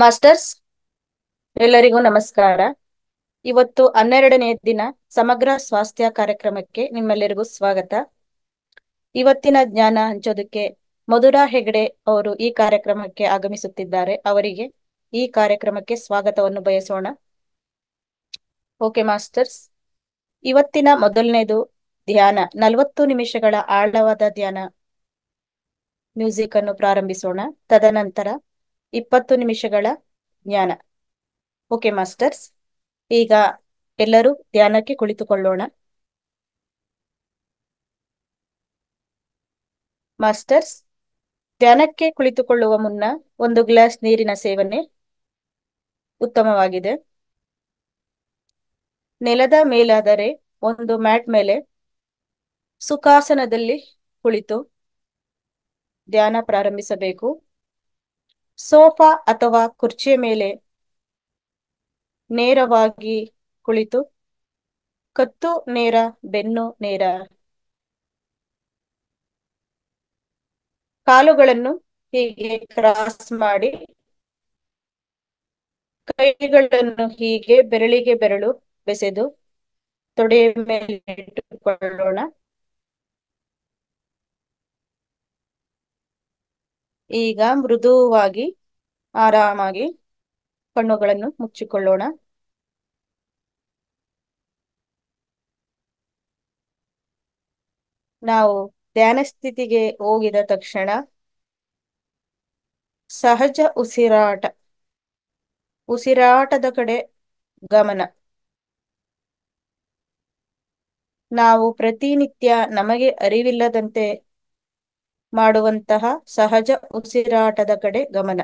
Masters ಎಲ್ಲರಿಗೂ ನಮಸ್ಕಾರ ಇವತ್ತು ಹನ್ನೆರಡನೇ ದಿನ ಸಮಗ್ರ ಸ್ವಾಸ್ಥ್ಯ ಕಾರ್ಯಕ್ರಮಕ್ಕೆ ನಿಮ್ಮೆಲ್ಲರಿಗೂ ಸ್ವಾಗತ ಇವತ್ತಿನ ಜ್ಞಾನ ಹಂಚೋದಕ್ಕೆ ಮಧುರಾ ಹೆಗಡೆ ಅವರು ಈ ಕಾರ್ಯಕ್ರಮಕ್ಕೆ ಆಗಮಿಸುತ್ತಿದ್ದಾರೆ ಅವರಿಗೆ ಈ ಕಾರ್ಯಕ್ರಮಕ್ಕೆ ಸ್ವಾಗತವನ್ನು ಬಯಸೋಣ ಓಕೆ ಮಾಸ್ಟರ್ಸ್ ಇವತ್ತಿನ ಮೊದಲನೇದು ಧ್ಯಾನ ನಲವತ್ತು ನಿಮಿಷಗಳ ಆಳವಾದ ಧ್ಯಾನ ಮ್ಯೂಸಿಕ್ ಅನ್ನು ಪ್ರಾರಂಭಿಸೋಣ ತದನಂತರ ಇಪ್ಪತ್ತು ನಿಮಿಷಗಳ ಜ್ಞಾನ ಓಕೆ ಮಾಸ್ಟರ್ಸ್ ಈಗ ಎಲ್ಲರೂ ಧ್ಯಾನಕ್ಕೆ ಕುಳಿತುಕೊಳ್ಳೋಣ ಮಾಸ್ಟರ್ಸ್ ಧ್ಯಾನಕ್ಕೆ ಕುಳಿತುಕೊಳ್ಳುವ ಮುನ್ನ ಒಂದು ಗ್ಲಾಸ್ ನೀರಿನ ಸೇವನೆ ಉತ್ತಮವಾಗಿದೆ ನೆಲದ ಮೇಲಾದರೆ ಒಂದು ಮ್ಯಾಟ್ ಮೇಲೆ ಸುಖಾಸನದಲ್ಲಿ ಕುಳಿತು ಧ್ಯಾನ ಪ್ರಾರಂಭಿಸಬೇಕು ಸೋಫಾ ಅಥವಾ ಕುರ್ಚಿಯ ಮೇಲೆ ನೇರವಾಗಿ ಕುಳಿತು ಕತ್ತು ನೇರ ಬೆನ್ನು ನೇರ ಕಾಲುಗಳನ್ನು ಹೀಗೆ ಕ್ರಾಸ್ ಮಾಡಿ ಕೈಗಳನ್ನು ಹೀಗೆ ಬೆರಳಿಗೆ ಬೆರಳು ಬೆಸೆದು ತೊಡೆಯ ಮೇಲೆ ಇಟ್ಟುಕೊಳ್ಳೋಣ ಈಗ ಮೃದುವಾಗಿ ಆರಾಮಾಗಿ ಕಣ್ಣುಗಳನ್ನು ಮುಚ್ಚಿಕೊಳ್ಳೋಣ ನಾವು ಧ್ಯಾನ ಸ್ಥಿತಿಗೆ ಹೋಗಿದ ತಕ್ಷಣ ಸಹಜ ಉಸಿರಾಟ ಉಸಿರಾಟದ ಕಡೆ ಗಮನ ನಾವು ಪ್ರತಿನಿತ್ಯ ನಮಗೆ ಅರಿವಿಲ್ಲದಂತೆ ಮಾಡುವಂತಹ ಸಹಜ ಉಸಿರಾಟದ ಕಡೆ ಗಮನ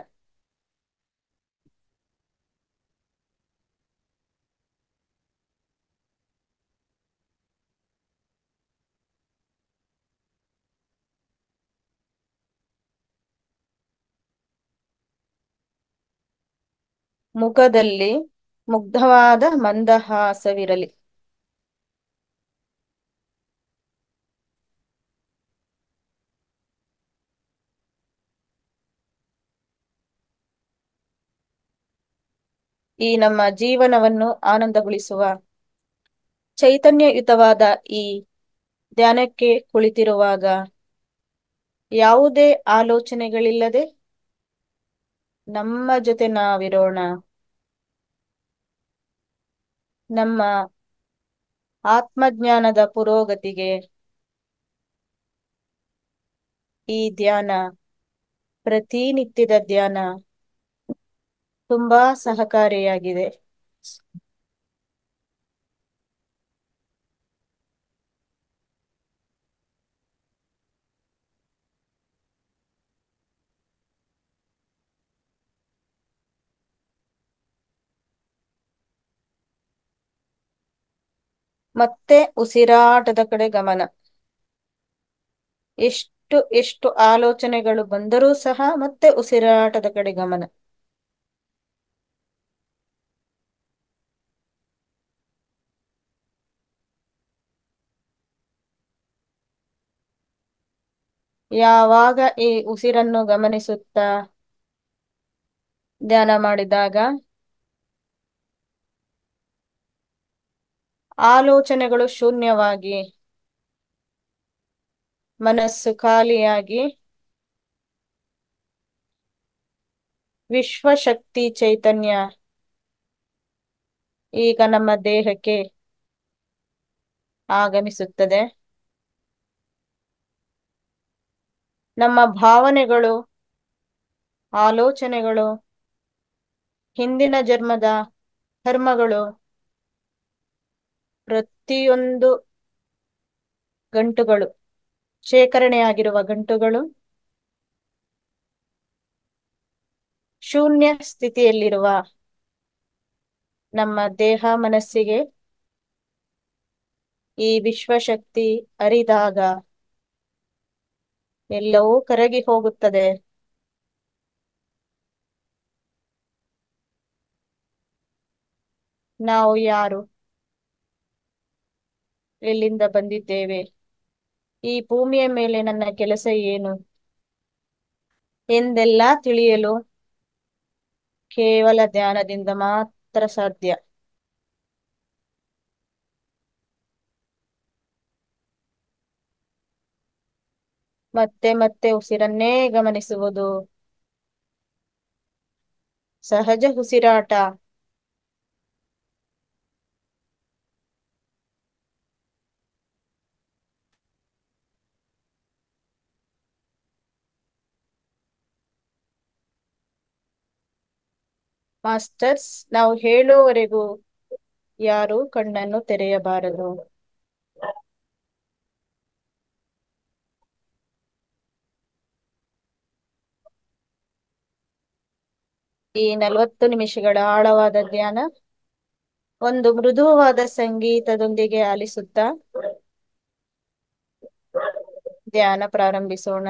ಮುಖದಲ್ಲಿ ಮುಗ್ಧವಾದ ಮಂದಹಾಸವಿರಲಿ ಈ ನಮ್ಮ ಜೀವನವನ್ನು ಆನಂದಗೊಳಿಸುವ ಚೈತನ್ಯಯುತವಾದ ಈ ಧ್ಯಾನಕ್ಕೆ ಕುಳಿತಿರುವಾಗ ಯಾವುದೇ ಆಲೋಚನೆಗಳಿಲ್ಲದೆ ನಮ್ಮ ಜೊತೆ ನಾವಿರೋಣ ನಮ್ಮ ಆತ್ಮಜ್ಞಾನದ ಪುರೋಗತಿಗೆ ಈ ಧ್ಯಾನ ಪ್ರತಿನಿತ್ಯದ ಧ್ಯಾನ ತುಂಬಾ ಸಹಕಾರಿಯಾಗಿದೆ ಮತ್ತೆ ಉಸಿರಾಟದ ಕಡೆ ಗಮನ ಎಷ್ಟು ಎಷ್ಟು ಆಲೋಚನೆಗಳು ಬಂದರೂ ಸಹ ಮತ್ತೆ ಉಸಿರಾಟದ ಕಡೆ ಗಮನ ಯಾವಾಗ ಈ ಉಸಿರನ್ನು ಗಮನಿಸುತ್ತಾ ಧ್ಯಾನ ಮಾಡಿದಾಗ ಆಲೋಚನೆಗಳು ಶೂನ್ಯವಾಗಿ ಮನಸ್ಸು ಖಾಲಿಯಾಗಿ ವಿಶ್ವಶಕ್ತಿ ಚೈತನ್ಯ ಈಗ ನಮ್ಮ ದೇಹಕ್ಕೆ ಆಗಮಿಸುತ್ತದೆ ನಮ್ಮ ಭಾವನೆಗಳು ಆಲೋಚನೆಗಳು ಹಿಂದಿನ ಜನ್ಮದ ಕರ್ಮಗಳು ಪ್ರತಿಯೊಂದು ಗಂಟುಗಳು ಶೇಖರಣೆಯಾಗಿರುವ ಗಂಟುಗಳು ಶೂನ್ಯ ಸ್ಥಿತಿಯಲ್ಲಿರುವ ನಮ್ಮ ದೇಹ ಮನಸ್ಸಿಗೆ ಈ ವಿಶ್ವಶಕ್ತಿ ಅರಿದಾಗ ಎಲ್ಲವೂ ಕರಗಿ ಹೋಗುತ್ತದೆ ನಾವು ಯಾರು ಎಲ್ಲಿಂದ ಬಂದಿದ್ದೇವೆ ಈ ಭೂಮಿಯ ಮೇಲೆ ನನ್ನ ಕೆಲಸ ಏನು ಎಂದೆಲ್ಲ ತಿಳಿಯಲು ಕೇವಲ ಧ್ಯಾನದಿಂದ ಮಾತ್ರ ಸಾಧ್ಯ ಮತ್ತೆ ಮತ್ತೆ ಉಸಿರನ್ನೇ ಗಮನಿಸುವುದು ಸಹಜ ಉಸಿರಾಟ ಮಾಸ್ಟರ್ಸ್ ನಾವು ಹೇಳುವವರೆಗೂ ಯಾರು ಕಣ್ಣನ್ನು ತೆರೆಯಬಾರದು ಈ ನಲವತ್ತು ನಿಮಿಷಗಳ ಆಳವಾದ ಧ್ಯಾನ ಒಂದು ಮೃದುವಾದ ಸಂಗೀತದೊಂದಿಗೆ ಆಲಿಸುತ್ತಾ ಧ್ಯಾನ ಪ್ರಾರಂಭಿಸೋಣ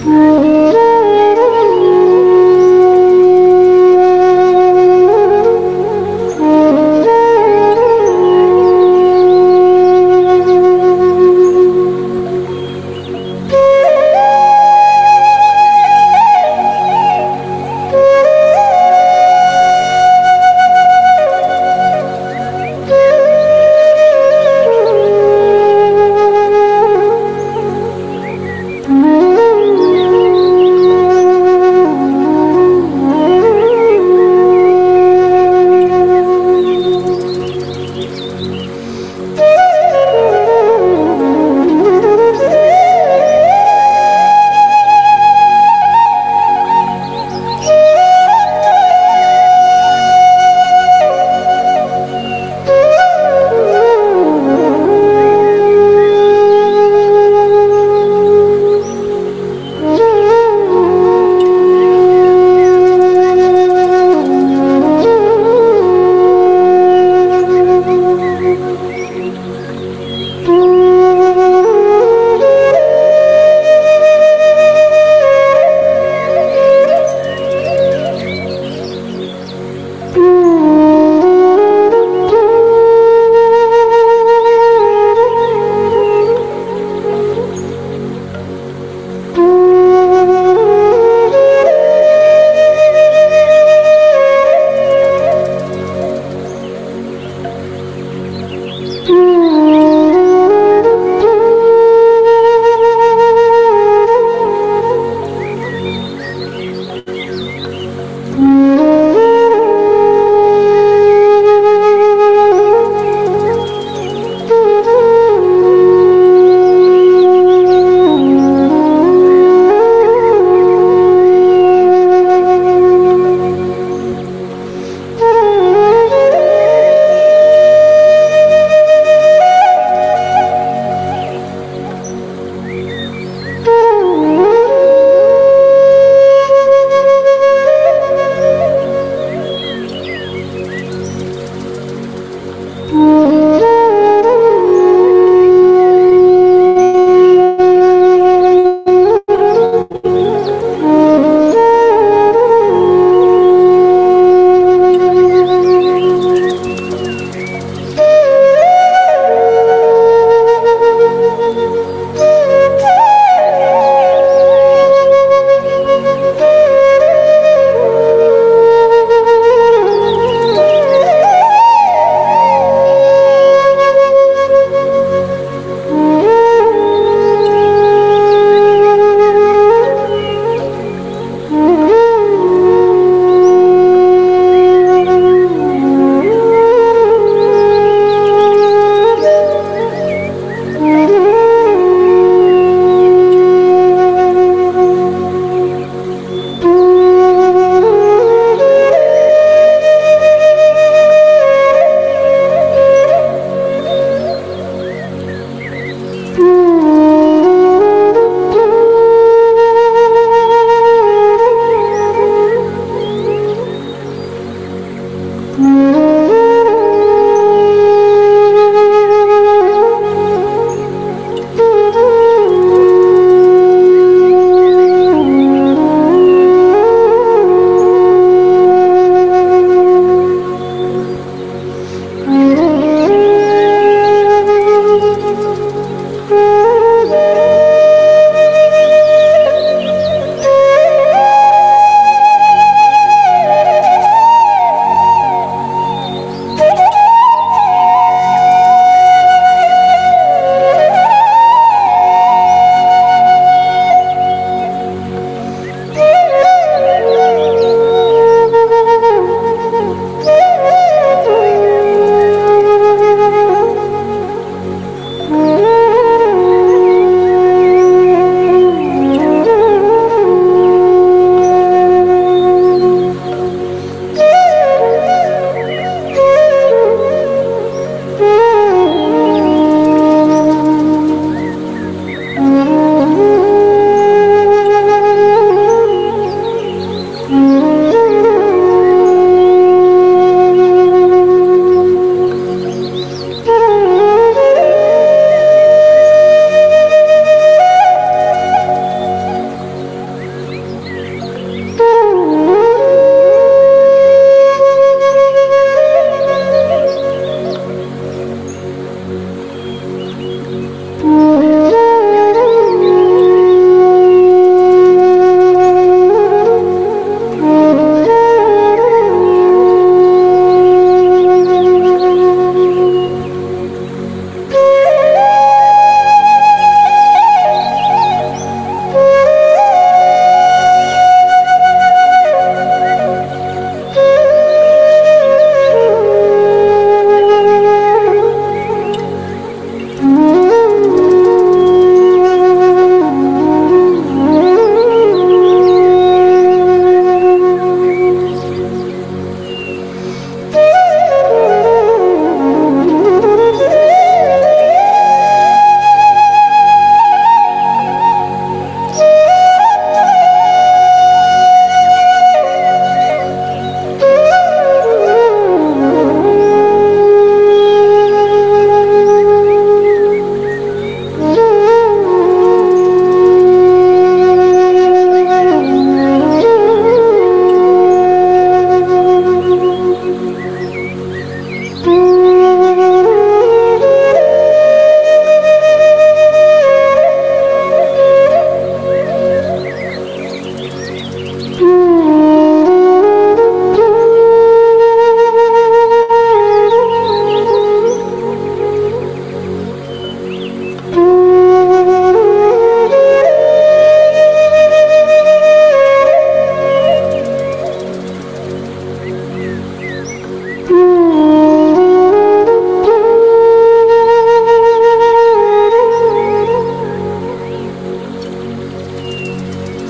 Thank you.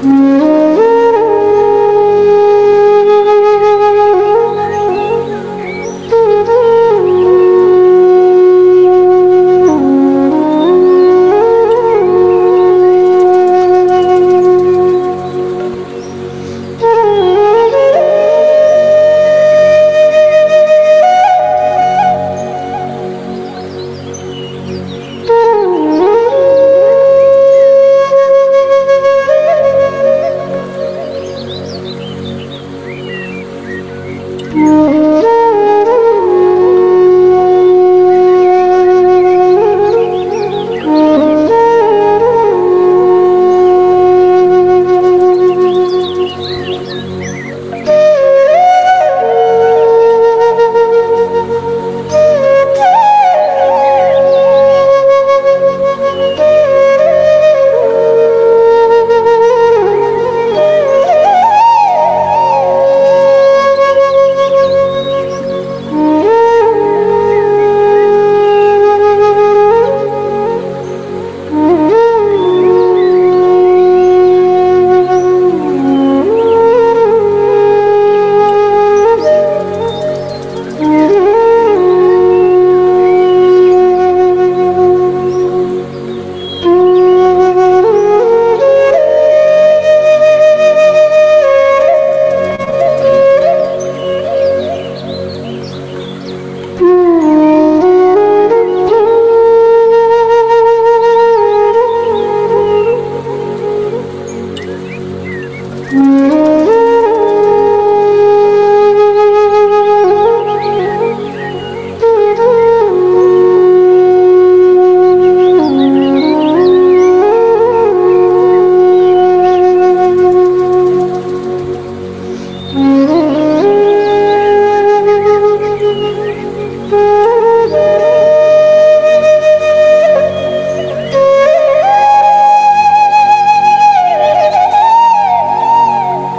Thank you.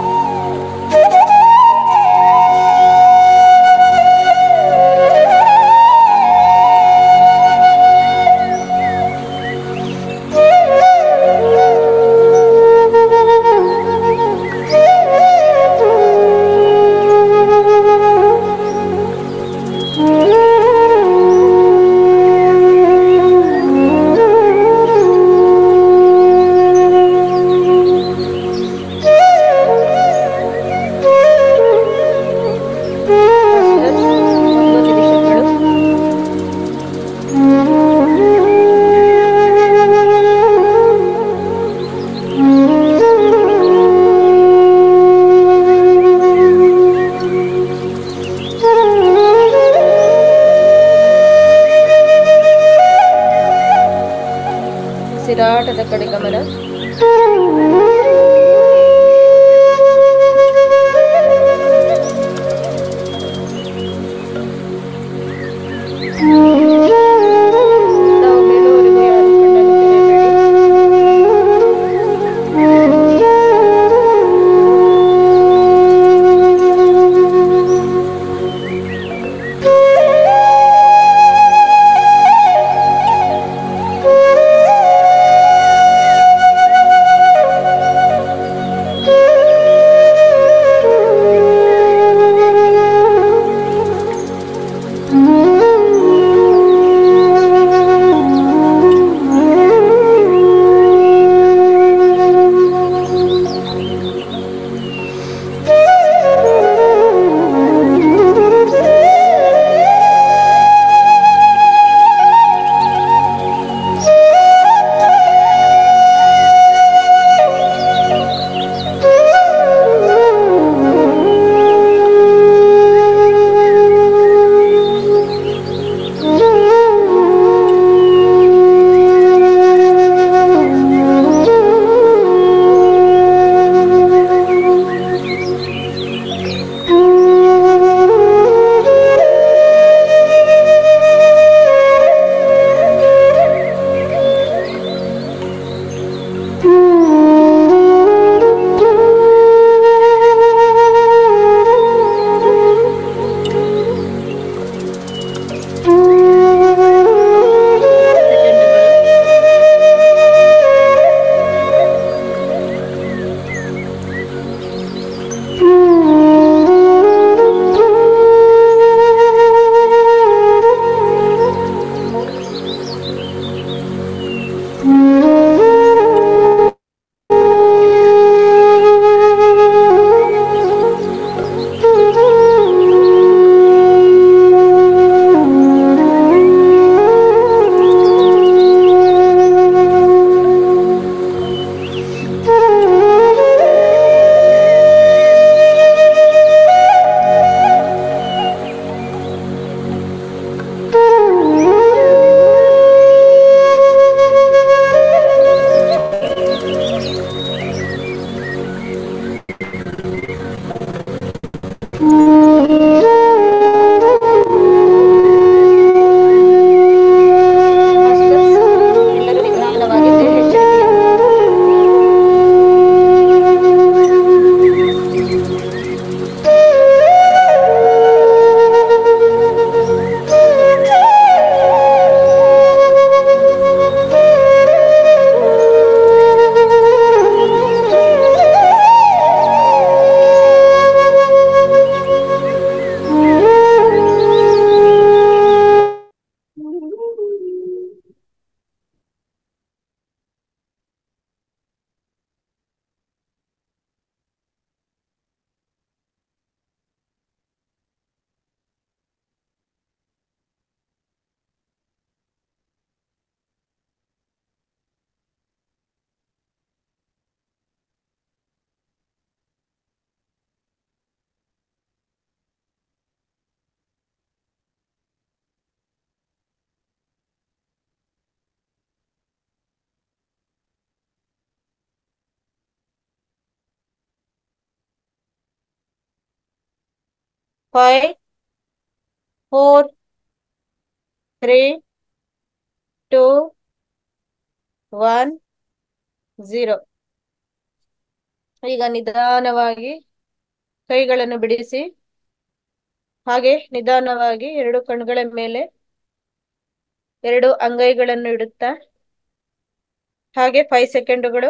Masters ಎಲ್ಲರೂ ನಿಧಾನವಾಗಿ ಎಚ್ಚರಿಕೆಯಿಂದ five four three two one zero ಈಗ ನಿಧಾನವಾಗಿ ಕೈಗಳನ್ನು ಬಿಡಿಸಿ ಹಾಗೆ ನಿಧಾನವಾಗಿ ಎರಡು ಕಣ್ಗಳ ಮೇಲೆ ಎರಡು ಅಂಗೈಗಳನ್ನು ಇಡುತ್ತಾ ಹಾಗೆ ಫೈವ್ ಸೆಕೆಂಡುಗಳು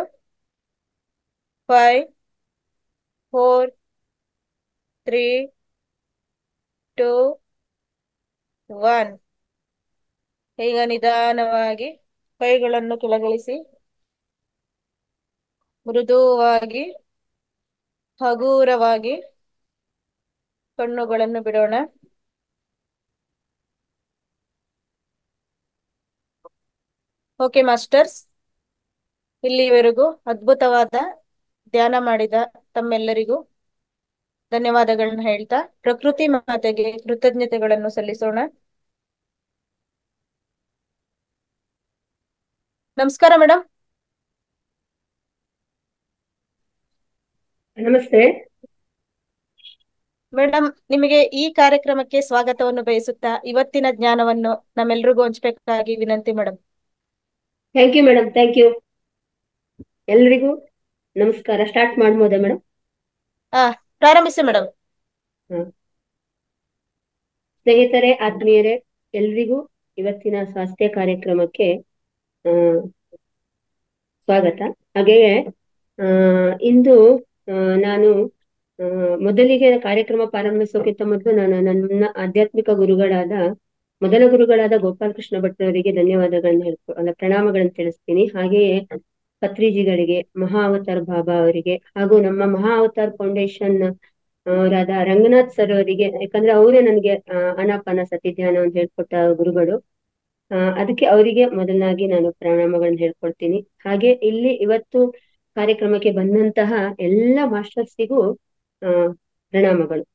five four three two one ಈಗ ನಿಧಾನವಾಗಿ ಕೈಗಳನ್ನು ಕೆಳಗಿಳಿಸಿ ಮೃದುವಾಗಿ ಹಗೂರವಾಗಿ ಕಣ್ಣುಗಳನ್ನು ಬಿಡೋಣ ಓಕೆ ಮಾಸ್ಟರ್ಸ್ ಇಲ್ಲಿವರೆಗೂ ಅದ್ಭುತವಾದ ಧ್ಯಾನ ಮಾಡಿದ ತಮ್ಮೆಲ್ಲರಿಗೂ ಧನ್ಯವಾದಗಳನ್ನ ಹೇಳ್ತಾ ಪ್ರಕೃತಿ ಮಾತೆಗೆ ಕೃತಜ್ಞತೆಗಳನ್ನು ಸಲ್ಲಿಸೋಣ ನಮಸ್ಕಾರ ಮೇಡಮ್ ನಮಸ್ತೆ ಮೇಡಮ್ ನಿಮಗೆ ಈ ಕಾರ್ಯಕ್ರಮಕ್ಕೆ ಸ್ವಾಗತವನ್ನು ಬಯಸುತ್ತಾ ಇವತ್ತಿನ ಜ್ಞಾನವನ್ನು ನಮ್ಮೆಲ್ರಿಗೂ ಹಂಚ್ಬೇಕಾಗಿ ವಿನಂತಿ madam thank you madam thank you ಎಲ್ರಿಗೂ ನಮಸ್ಕಾರ ಸ್ಟಾರ್ಟ್ ಮಾಡ್ಬೋದಾ ಮೇಡಮ್ ಆ ಪ್ರಾರಂಭಿಸಿ ಮೇಡಮ್ ಸ್ನೇಹಿತರೆ ಆತ್ಮೀಯರೇ ಎಲ್ರಿಗೂ ಇವತ್ತಿನ ಸ್ವಾಸ್ಥ್ಯ ಕಾರ್ಯಕ್ರಮಕ್ಕೆ ಆ ಸ್ವಾಗತ ಹಾಗೆಯೇ ಆ ಇಂದು ಆ, ನಾನು ಆ, ಮೊದಲಿಗೆ ಕಾರ್ಯಕ್ರಮ ಪ್ರಾರಂಭಿಸೋಕ್ಕಿಂತ ಮೊದಲು ನಾನು ನನ್ನ ಆಧ್ಯಾತ್ಮಿಕ ಗುರುಗಳಾದ ಮೊದಲ ಗುರುಗಳಾದ ಗೋಪಾಲಕೃಷ್ಣ ಭಟ್ರವರಿಗೆ ಧನ್ಯವಾದಗಳನ್ನ ಹೇಳ್ಕೊ ಅಲ್ಲ ಪ್ರಣಾಮಗಳನ್ನು ತಿಳಿಸ್ತೀನಿ ಹಾಗೆಯೇ ಪತ್ರಿಜಿಗಳಿಗೆ ಮಹಾ ಅವತಾರ್ ಬಾಬಾ ಅವರಿಗೆ ಹಾಗೂ ನಮ್ಮ ಮಹಾ ಅವತಾರ್ ಫೌಂಡೇಶನ್ ಅವರಾದ ರಂಗನಾಥ್ ಸರ್ ಅವರಿಗೆ ಯಾಕಂದ್ರೆ ಅವರೇ ನನಗೆ ಆ, ಅನಾಪಾನ ಸತಿಧ್ಯಾನ ಅಂತ ಹೇಳ್ಕೊಟ್ಟ ಗುರುಗಳು ಆ, ಅದಕ್ಕೆ ಅವರಿಗೆ ಮೊದಲನಾಗಿ ನಾನು ಪ್ರಣಾಮಗಳನ್ನ ಹೇಳ್ಕೊಳ್ತೀನಿ ಹಾಗೆ ಇಲ್ಲಿ ಇವತ್ತು ಕಾರ್ಯಕ್ರಮಕ್ಕೆ ಬಂದಂತಹ ಎಲ್ಲ ಮಾಸ್ಟರ್ಸಿಗೂ ಆ ಪ್ರಣಾಮಗಳು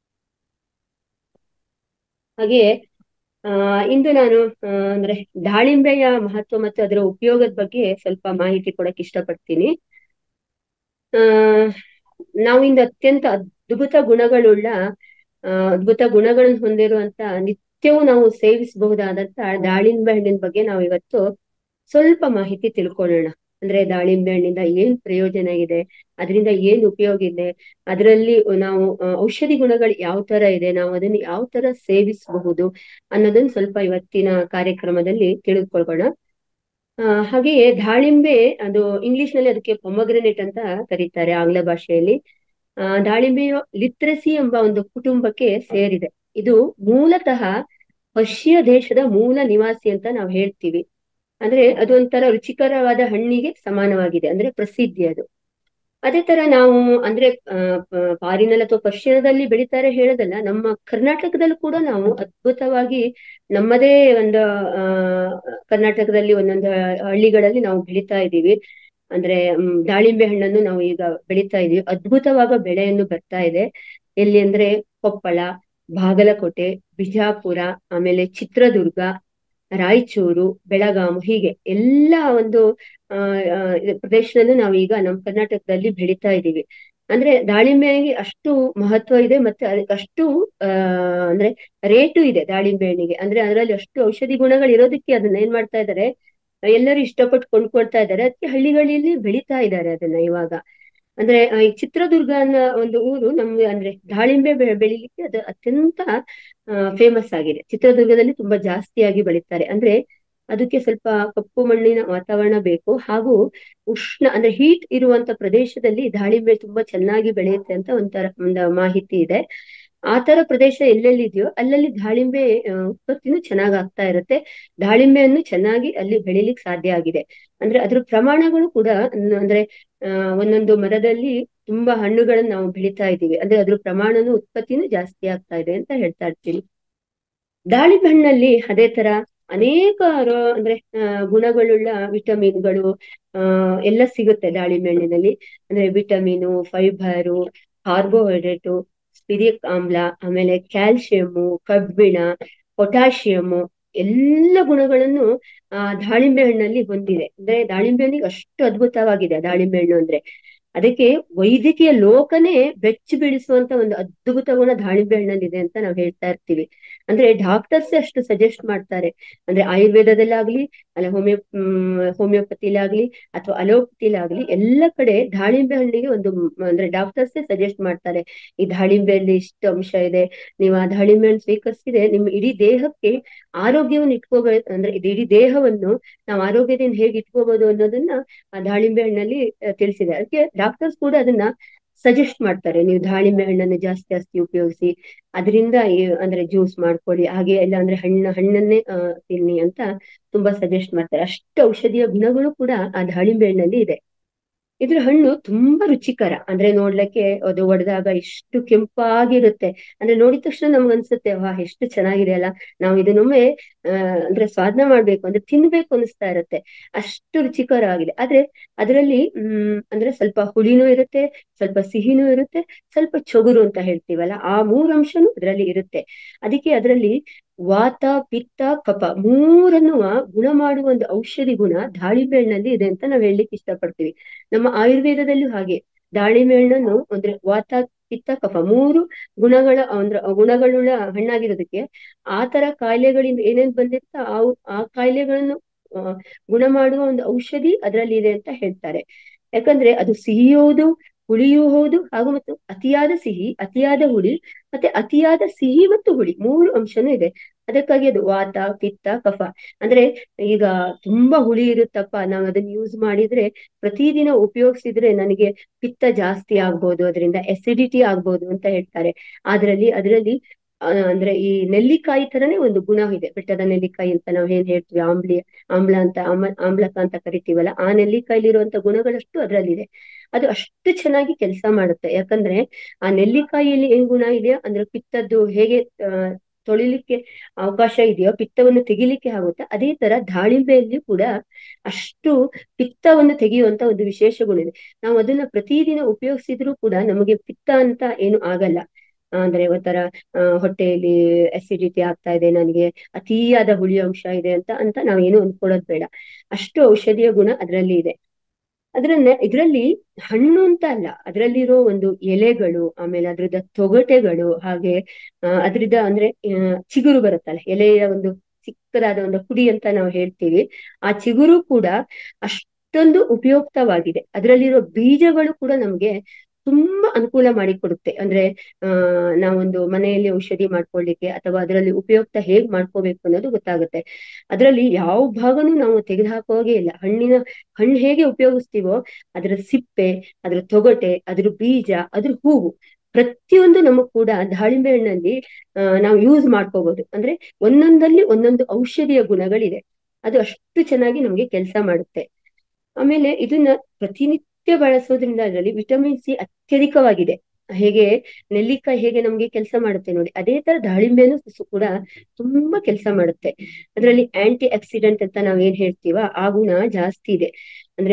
ಹಾಗೆ ಆ ಇಂದು ನಾನು ಆ, ಅಂದ್ರೆ ದಾಳಿಂಬೆಯ ಮಹತ್ವ ಮತ್ತು ಅದರ ಉಪಯೋಗದ ಬಗ್ಗೆ ಸ್ವಲ್ಪ ಮಾಹಿತಿ ಕೊಡಕ್ಕೆ ಇಷ್ಟಪಡ್ತೀನಿ ಆ ನಾವು ಇಂದು ಅತ್ಯಂತ ಅದ್ಭುತ ಗುಣಗಳುಳ್ಳ ಆ, ಅದ್ಭುತ ಗುಣಗಳನ್ನು ಹೊಂದಿರುವಂತ ನಿತ್ಯವೂ ನಾವು ಸೇವಿಸಬಹುದಾದಂತ ದಾಳಿಂಬೆ ಹಣ್ಣಿನ ಬಗ್ಗೆ ನಾವು ಇವತ್ತು ಸ್ವಲ್ಪ ಮಾಹಿತಿ ತಿಳ್ಕೊಳ್ಳೋಣ ಅಂದ್ರೆ ದಾಳಿಂಬೆ ಹಣ್ಣಿಂದ ಏನ್ ಪ್ರಯೋಜನ ಇದೆ ಅದರಿಂದ ಏನ್ ಉಪಯೋಗ ಇದೆ ಅದರಲ್ಲಿ ನಾವು ಆ, ಔಷಧಿ ಗುಣಗಳು ಯಾವ ತರ ಇದೆ ನಾವು ಅದನ್ನ ಯಾವ ತರ ಸೇವಿಸಬಹುದು ಅನ್ನೋದನ್ನ ಸ್ವಲ್ಪ ಇವತ್ತಿನ ಕಾರ್ಯಕ್ರಮದಲ್ಲಿ ತಿಳಿದುಕೊಳ್ಳೋಣ ಆ, ಹಾಗೆಯೇ ದಾಳಿಂಬೆ ಅದು ಇಂಗ್ಲಿಷ್ ನಲ್ಲಿ ಅದಕ್ಕೆ ಪೊಮಗ್ರೆನೇಟ್ ಅಂತ ಕರೀತಾರೆ ಆಂಗ್ಲ ಭಾಷೆಯಲ್ಲಿ ಆ, ದಾಳಿಂಬೆಯು ಲಿಟ್ರಸಿ ಎಂಬ ಒಂದು ಕುಟುಂಬಕ್ಕೆ ಸೇರಿದೆ ಇದು ಮೂಲತಃ ಪರ್ಷಿಯ ದೇಶದ ಮೂಲ ನಿವಾಸಿ ಅಂತ ನಾವು ಹೇಳ್ತೀವಿ ಅಂದ್ರೆ ಅದು ಒಂಥರ ರುಚಿಕರವಾದ ಹಣ್ಣಿಗೆ ಸಮಾನವಾಗಿದೆ ಅಂದ್ರೆ ಪ್ರಸಿದ್ಧಿ ಅದು ಅದೇ ತರ ನಾವು ಅಂದ್ರೆ ಫಾರಿನಲ್ಲಿ ಅಥವಾ ಪಶ್ಚಿಮದಲ್ಲಿ ಬೆಳಿತಾರೆ ಹೇಳೋದಲ್ಲ ನಮ್ಮ ಕರ್ನಾಟಕದಲ್ಲೂ ಕೂಡ ನಾವು ಅದ್ಭುತವಾಗಿ ನಮ್ಮದೇ ಒಂದು ಆ ಕರ್ನಾಟಕದಲ್ಲಿ ಒಂದೊಂದು ಹಳ್ಳಿಗಳಲ್ಲಿ ನಾವು ಬೆಳಿತಾ ಇದ್ದೀವಿ ಅಂದ್ರೆ ಮ್, ದಾಳಿಂಬೆ ಹಣ್ಣನ್ನು ನಾವು ಈಗ ಬೆಳಿತಾ ಇದೀವಿ ಅದ್ಭುತವಾದ ಬೆಳೆಯನ್ನು ಬರ್ತಾ ಇದೆ ಎಲ್ಲಿ ಅಂದ್ರೆ ಕೊಪ್ಪಳ ಬಾಗಲಕೋಟೆ ಬಿಜಾಪುರ ಆಮೇಲೆ ಚಿತ್ರದುರ್ಗ ರಾಯಚೂರು ಬೆಳಗಾವಿ ಹೀಗೆ ಎಲ್ಲ ಒಂದು ಆ ಆ, ಇದು ಪ್ರದೇಶದಲ್ಲೂ ನಾವು ಈಗ ನಮ್ಮ ಕರ್ನಾಟಕದಲ್ಲಿ ಬೆಳಿತಾ ಇದ್ದೀವಿ ಅಂದ್ರೆ ದಾಳಿಂಬೆಗೆ ಅಷ್ಟು ಮಹತ್ವ ಇದೆ ಮತ್ತೆ ಅದಕ್ಕೆ ಅಷ್ಟು ಆ ಅಂದ್ರೆ ರೇಟು ಇದೆ ದಾಳಿಂಬೆ ಹಣ್ಣಿಗೆ ಅಂದ್ರೆ ಅದರಲ್ಲಿ ಅಷ್ಟು ಔಷಧಿ ಗುಣಗಳು ಇರೋದಕ್ಕೆ ಅದನ್ನ ಏನ್ ಮಾಡ್ತಾ ಇದ್ದಾರೆ ಎಲ್ಲರೂ ಇಷ್ಟಪಟ್ಟು ಕೊಂಡ್ಕೊಳ್ತಾ ಇದ್ದಾರೆ ಅದಕ್ಕೆ ಹಳ್ಳಿಗಳಲ್ಲಿ ಬೆಳೀತಾ ಇದ್ದಾರೆ ಅದನ್ನ ಇವಾಗ ಅಂದ್ರೆ ಆ, ಈ ಚಿತ್ರದುರ್ಗ ಅನ್ನೋ ಒಂದು ಊರು ನಮ್ಗೆ ಅಂದ್ರೆ ದಾಳಿಂಬೆ ಬೆ- ಬೆಳಿಲಿಕ್ಕೆ ಅದು ಅತ್ಯಂತ ಫೇಮಸ್ ಆಗಿದೆ ಚಿತ್ರದುರ್ಗದಲ್ಲಿ ತುಂಬಾ ಜಾಸ್ತಿಯಾಗಿ ಬೆಳೀತಾರೆ ಅಂದ್ರೆ ಅದಕ್ಕೆ ಸ್ವಲ್ಪ ಕಪ್ಪು ಮಣ್ಣಿನ ವಾತಾವರಣ ಬೇಕು ಹಾಗೂ ಉಷ್ಣ ಅಂದ್ರೆ ಹೀಟ್ ಇರುವಂತ ಪ್ರದೇಶದಲ್ಲಿ ದಾಳಿಂಬೆ ತುಂಬಾ ಚೆನ್ನಾಗಿ ಬೆಳೆಯುತ್ತೆ ಅಂತ ಒಂಥರ ಒಂದು ಮಾಹಿತಿ ಇದೆ ಆ ತರ ಪ್ರದೇಶ ಎಲ್ಲೆಲ್ಲಿ ಇದೆಯೋ ಅಲ್ಲಲ್ಲಿ ದಾಳಿಂಬೆ ಆ, ಉತ್ಪತ್ತಿನೂ ಚೆನ್ನಾಗ್ ಆಗ್ತಾ ಇರುತ್ತೆ ದಾಳಿಂಬೆಯನ್ನು ಚೆನ್ನಾಗಿ ಅಲ್ಲಿ ಬೆಳಿಲಿಕ್ಕೆ ಸಾಧ್ಯ ಆಗಿದೆ ಅಂದ್ರೆ ಅದ್ರ ಪ್ರಮಾಣಗಳು ಕೂಡ ಅನ್- ಅಂದ್ರೆ ಆ ಒಂದೊಂದು ಮರದಲ್ಲಿ ತುಂಬಾ ಹಣ್ಣುಗಳನ್ನ ನಾವು ಬೆಳಿತಾ ಇದ್ದೀವಿ ಅಂದ್ರೆ ಅದ್ರ ಪ್ರಮಾಣನು ಉತ್ಪತ್ತಿನೂ ಜಾಸ್ತಿ ಆಗ್ತಾ ಇದೆ ಅಂತ ಹೇಳ್ತಾ ಇರ್ತೀನಿ ದಾಳಿಂಬೆ ಹಣ್ಣಲ್ಲಿ ಅದೇ ತರ ಅನೇಕ ರೋ- ಅಂದ್ರೆ ಆ, ಗುಣಗಳುಳ್ಳ ವಿಟಮಿನ್ಗಳು ಆ ಎಲ್ಲ ಸಿಗುತ್ತೆ ದಾಳಿಂಬೆ ಹಣ್ಣಿನಲ್ಲಿ ಅಂದ್ರೆ ವಿಟಮಿನು ಫೈಬರು ಕಾರ್ಬೋಹೈಡ್ರೇಟು ಸ್ಪಿರಿಕ್ ಆಮ್ಲ ಆಮೇಲೆ ಕ್ಯಾಲ್ಸಿಯಮ್ಮು ಕಬ್ಬಿಣ ಪೊಟ್ಯಾಷಿಯಮ್ಮು ಎಲ್ಲ ಗುಣಗಳನ್ನು ಆ ದಾಳಿಂಬೆ ಹಣ್ಣಲ್ಲಿ ಹೊಂದಿದೆ ಅಂದ್ರೆ ದಾಳಿಂಬೆ ಹಣ್ಣಿಗೆ ಅಷ್ಟು ಅದ್ಭುತವಾಗಿದೆ ದಾಳಿಂಬೆ ಹಣ್ಣು ಅಂದ್ರೆ ಅದಕ್ಕೆ ವೈದ್ಯಕೀಯ ಲೋಕನೇ ಬೆಚ್ಚಿ ಬೀಳಿಸುವಂತ ಒಂದು ಅದ್ಭುತ ಗುಣ ದಾಳಿಂಬೆ ಹಣ್ಣಲ್ಲಿದೆ ಅಂತ ನಾವು ಹೇಳ್ತಾ ಇರ್ತೀವಿ ಅಂದ್ರೆ ಡಾಕ್ಟರ್ಸ್ ಅಷ್ಟು ಸಜೆಸ್ಟ್ ಮಾಡ್ತಾರೆ ಅಂದ್ರೆ ಆಯುರ್ವೇದದಲ್ಲಾಗ್ಲಿ ಅಲ್ಲ ಹೋಮಿಯೋ ಹೋಮಿಯೋಪತಿಲಾಗ್ಲಿ ಅಥವಾ ಅಲೋಪತಿಲಾಗ್ಲಿ ಎಲ್ಲ ಕಡೆ ದಾಳಿಂಬೆ ಹಣ್ಣಿಗೆ ಒಂದು ಮ್, ಅಂದ್ರೆ ಡಾಕ್ಟರ್ಸ್ ಸಜೆಸ್ಟ್ ಮಾಡ್ತಾರೆ ಈ ದಾಳಿಂಬೆಯಲ್ಲಿ ಇಷ್ಟು ಅಂಶ ಇದೆ ನೀವು ಆ ದಾಳಿಂಬೆ ಹಣ್ಣು ಸ್ವೀಕರಿಸಿದ್ರೆ ನಿಮ್ಮ ಇಡೀ ದೇಹಕ್ಕೆ ಆರೋಗ್ಯವನ್ನು ಇಟ್ಕೋಬೇಕು ಅಂದ್ರೆ ಇದು ಇಡೀ ದೇಹವನ್ನು ನಾವು ಆರೋಗ್ಯದಿಂದ ಹೇಗೆ ಇಟ್ಕೋಬಹುದು ಅನ್ನೋದನ್ನ ಆ ದಾಳಿಂಬೆ ಹಣ್ಣಲ್ಲಿ ಆ, ತಿಳಿಸಿದೆ ಅದಕ್ಕೆ ಡಾಕ್ಟರ್ಸ್ ಕೂಡ ಅದನ್ನ ಸಜೆಸ್ಟ್ ಮಾಡ್ತಾರೆ ನೀವು ದಾಳಿಂಬೆ ಹಣ್ಣನ್ನು ಜಾಸ್ತಿ ಜಾಸ್ತಿ ಉಪಯೋಗಿಸಿ ಅದರಿಂದ ಅಂದ್ರೆ ಜ್ಯೂಸ್ ಮಾಡ್ಕೊಳ್ಳಿ ಹಾಗೆ ಇಲ್ಲ ಅಂದ್ರೆ ಹಣ್ಣ ಹಣ್ಣನ್ನೇ ಆ, ತಿನ್ನಿ ಅಂತ ತುಂಬಾ ಸಜೆಸ್ಟ್ ಮಾಡ್ತಾರೆ ಅಷ್ಟು ಔಷಧೀಯ ಗುಣಗಳು ಕೂಡ ಆ ದಾಳಿಂಬೆ ಹಣ್ಣಲ್ಲಿ ಇದೆ ಇದ್ರ ಹಣ್ಣು ತುಂಬಾ ರುಚಿಕರ ಅಂದ್ರೆ ನೋಡ್ಲಿಕ್ಕೆ ಅದು ಒಡೆದಾಗ ಎಷ್ಟು ಕೆಂಪಾಗಿರುತ್ತೆ ಅಂದ್ರೆ ನೋಡಿದ ತಕ್ಷಣ ನಮ್ಗೆ ಅನ್ಸುತ್ತೆ ವಾ ಎಷ್ಟು ಚೆನ್ನಾಗಿದೆ ಅಲ್ಲ ನಾವು ಇದನ್ನೊಮ್ಮೆ ಆ ಅಂದ್ರೆ ಸ್ವಾದನ ಮಾಡ್ಬೇಕು ಅಂದ್ರೆ ತಿನ್ಬೇಕು ಅನಿಸ್ತಾ ಇರುತ್ತೆ ಅಷ್ಟು ರುಚಿಕರ ಆಗಿದೆ ಆದ್ರೆ ಅದರಲ್ಲಿ ಹ್ಮ್ ಅಂದ್ರೆ ಸ್ವಲ್ಪ ಹುಳಿನೂ ಇರುತ್ತೆ ಸ್ವಲ್ಪ ಸಿಹಿನೂ ಇರುತ್ತೆ ಸ್ವಲ್ಪ ಚೊಗುರು ಅಂತ ಹೇಳ್ತೀವಲ್ಲ ಆ ಮೂರ್ ಅಂಶನೂ ಅದರಲ್ಲಿ ಇರುತ್ತೆ ಅದಕ್ಕೆ ಅದರಲ್ಲಿ ವಾತ ಪಿತ್ತ ಕಫ ಮೂರನ್ನು ಗುಣ ಮಾಡುವ ಒಂದು ಔಷಧಿ ಗುಣ ದಾಳಿಂಬೆ ಹಣ್ಣಲ್ಲಿ ಇದೆ ಅಂತ ನಾವ್ ಹೇಳಲಿಕ್ಕೆ ಇಷ್ಟಪಡ್ತೀವಿ ನಮ್ಮ ಆಯುರ್ವೇದದಲ್ಲೂ ಹಾಗೆ ದಾಳಿಂಬೆ ಹಣ್ಣನ್ನು ಅಂದ್ರೆ ವಾತ ಪಿತ್ತ ಕಫ ಮೂರು ಗುಣಗಳ ಅಂದ್ರೆ ಗುಣಗಳುಳ್ಳ ಹಣ್ಣಾಗಿರೋದಕ್ಕೆ ಆ ತರ ಕಾಯಿಲೆಗಳಿಂದ ಏನೇನ್ ಬಂದಿರ್ತಾ ಆ ಆ ಕಾಯಿಲೆಗಳನ್ನು ಆ, ಗುಣ ಮಾಡುವ ಒಂದು ಔಷಧಿ ಅದರಲ್ಲಿ ಇದೆ ಅಂತ ಹೇಳ್ತಾರೆ ಯಾಕಂದ್ರೆ ಅದು ಸಿಹಿಯೂ ಹೌದು ಹುಳಿಯೂ ಹೌದು ಹಾಗೂ ಮತ್ತು ಅತಿಯಾದ ಸಿಹಿ ಅತಿಯಾದ ಹುಳಿ ಮತ್ತೆ ಅತಿಯಾದ ಸಿಹಿ ಮತ್ತು ಹುಳಿ ಮೂರು ಅಂಶನೂ ಇದೆ ಅದಕ್ಕಾಗಿ ಅದು ವಾತ ಪಿತ್ತ ಕಫ ಅಂದ್ರೆ ಈಗ ತುಂಬಾ ಹುಳಿ ಇರುತ್ತಪ್ಪ ನಾವು ಅದನ್ನ ಯೂಸ್ ಮಾಡಿದ್ರೆ ಪ್ರತಿದಿನ ಉಪಯೋಗಿಸಿದ್ರೆ ನನಗೆ ಪಿತ್ತ ಜಾಸ್ತಿ ಆಗ್ಬೋದು ಅದರಿಂದ ಎಸಿಡಿಟಿ ಆಗ್ಬೋದು ಅಂತ ಹೇಳ್ತಾರೆ ಅದ್ರಲ್ಲಿ ಅದರಲ್ಲಿ ಆ, ಅಂದ್ರೆ ಈ ನೆಲ್ಲಿಕಾಯಿ ತರನೇ ಒಂದು ಗುಣ ಇದೆ ಬೆಟ್ಟದ ನೆಲ್ಲಿಕಾಯಿ ಅಂತ ನಾವು ಏನ್ ಹೇಳ್ತೀವಿ ಆಮ್ಲಿ ಆಮ್ಲ ಅಂತ ಆಮ ಆಮ್ಲಕ ಅಂತ ಕರಿತೀವಲ್ಲ ಆ ನೆಲ್ಲಿಕಾಯಿಲಿರುವಂತ ಗುಣಗಳಷ್ಟು ಅದರಲ್ಲಿದೆ ಅದು ಅಷ್ಟು ಚೆನ್ನಾಗಿ ಕೆಲಸ ಮಾಡುತ್ತೆ ಯಾಕಂದ್ರೆ ಆ ನೆಲ್ಲಿಕಾಯಿಯಲ್ಲಿ ಏನ್ ಗುಣ ಇದೆಯೋ ಅಂದ್ರೆ ಪಿತ್ತದ್ದು ಹೇಗೆ ಆ, ತೊಳಿಲಿಕ್ಕೆ ಅವಕಾಶ ಇದೆಯೋ ಪಿತ್ತವನ್ನು ತೆಗಿಲಿಕ್ಕೆ ಆಗುತ್ತೆ ಅದೇ ತರ ದಾಳಿಂಬೆಯಲ್ಲಿ ಕೂಡ ಅಷ್ಟು ಪಿತ್ತವನ್ನು ತೆಗೆಯುವಂತ ಒಂದು ವಿಶೇಷ ಗುಣ ಇದೆ ನಾವು ಅದನ್ನ ಪ್ರತಿದಿನ ಉಪಯೋಗಿಸಿದ್ರು ಕೂಡ ನಮಗೆ ಪಿತ್ತ ಅಂತ ಏನು ಆಗಲ್ಲ ಆ, ಅಂದ್ರೆ ಒಂಥರ ಆ, ಹೊಟ್ಟೆಯಲ್ಲಿ ಅಸಿಡಿಟಿ ಆಗ್ತಾ ಇದೆ ನನಗೆ ಅತಿಯಾದ ಹುಳಿ ಅಂಶ ಇದೆ ಅಂತ ಅಂತ ನಾವೇನು ಅಂದ್ಕೊಳ್ಳೋದು ಬೇಡ ಅಷ್ಟು ಔಷಧಿಯ ಗುಣ ಅದರಲ್ಲಿ ಇದೆ ಅದ್ರನ್ನ ಇದರಲ್ಲಿ ಹಣ್ಣು ಅಂತ ಅಲ್ಲ ಅದರಲ್ಲಿರೋ ಒಂದು ಎಲೆಗಳು ಆಮೇಲೆ ಅದ್ರದ ತೊಗಟೆಗಳು ಹಾಗೆ ಆ, ಅದ್ರದ ಅಂದ್ರೆ ಆ, ಚಿಗುರು ಬರುತ್ತಲ್ಲ ಎಲೆಯ ಒಂದು ಚಿಕ್ಕದಾದ ಒಂದು ಪುಡಿ ಅಂತ ನಾವು ಹೇಳ್ತೀವಿ ಆ ಚಿಗುರು ಕೂಡ ಅಷ್ಟೊಂದು ಉಪಯುಕ್ತವಾಗಿದೆ ಅದರಲ್ಲಿರೋ ಬೀಜಗಳು ಕೂಡ ನಮ್ಗೆ ತುಂಬಾ ಅನುಕೂಲ ಮಾಡಿಕೊಡುತ್ತೆ ಅಂದ್ರೆ ಆ ನಾವೊಂದು ಮನೆಯಲ್ಲಿ ಔಷಧಿ ಮಾಡ್ಕೊಳ್ಳಿಕ್ಕೆ ಅಥವಾ ಅದರಲ್ಲಿ ಉಪಯುಕ್ತ ಹೇಗ್ ಮಾಡ್ಕೋಬೇಕು ಅನ್ನೋದು ಗೊತ್ತಾಗುತ್ತೆ ಅದರಲ್ಲಿ ಯಾವ ಭಾಗನೂ ನಾವು ತೆಗೆದುಹಾಕುವಾಗೆ ಇಲ್ಲ ಹಣ್ಣಿನ ಹಣ್ಣು ಹೇಗೆ ಉಪಯೋಗಿಸ್ತೀವೋ ಅದರ ಸಿಪ್ಪೆ ಅದ್ರ ತೊಗಟೆ ಅದ್ರ ಬೀಜ ಅದ್ರ ಹೂವು ಪ್ರತಿಯೊಂದು ನಮಗ್ ಕೂಡ ದಾಳಿಂಬೆ ಹಣ್ಣಲ್ಲಿ ಆ, ನಾವು ಯೂಸ್ ಮಾಡ್ಕೋಬಹುದು ಅಂದ್ರೆ ಒಂದೊಂದಲ್ಲಿ ಒಂದೊಂದು ಔಷಧಿಯ ಗುಣಗಳಿದೆ ಅದು ಅಷ್ಟು ಚೆನ್ನಾಗಿ ನಮ್ಗೆ ಕೆಲಸ ಮಾಡುತ್ತೆ ಆಮೇಲೆ ಇದನ್ನ ಪ್ರತಿನಿತ್ಯ ಬಳಸೋದ್ರಿಂದ ಅದರಲ್ಲಿ ವಿಟಮಿನ್ ಸಿ ಅತ್ಯಧಿಕವಾಗಿದೆ ಹೇಗೆ ನೆಲ್ಲಿಕಾಯಿ ಹೇಗೆ ನಮ್ಗೆ ಕೆಲಸ ಮಾಡುತ್ತೆ ನೋಡಿ ಅದೇ ತರ ದಾಳಿಂಬೆನೂ ಸು- ಕೂಡ ತುಂಬಾ ಕೆಲಸ ಮಾಡುತ್ತೆ ಅದರಲ್ಲಿ ಆಂಟಿ ಆಕ್ಸಿಡೆಂಟ್ ಅಂತ ನಾವ್ ಏನ್ ಹೇಳ್ತೀವ ಆ ಗುಣ ಜಾಸ್ತಿ ಇದೆ ಅಂದ್ರೆ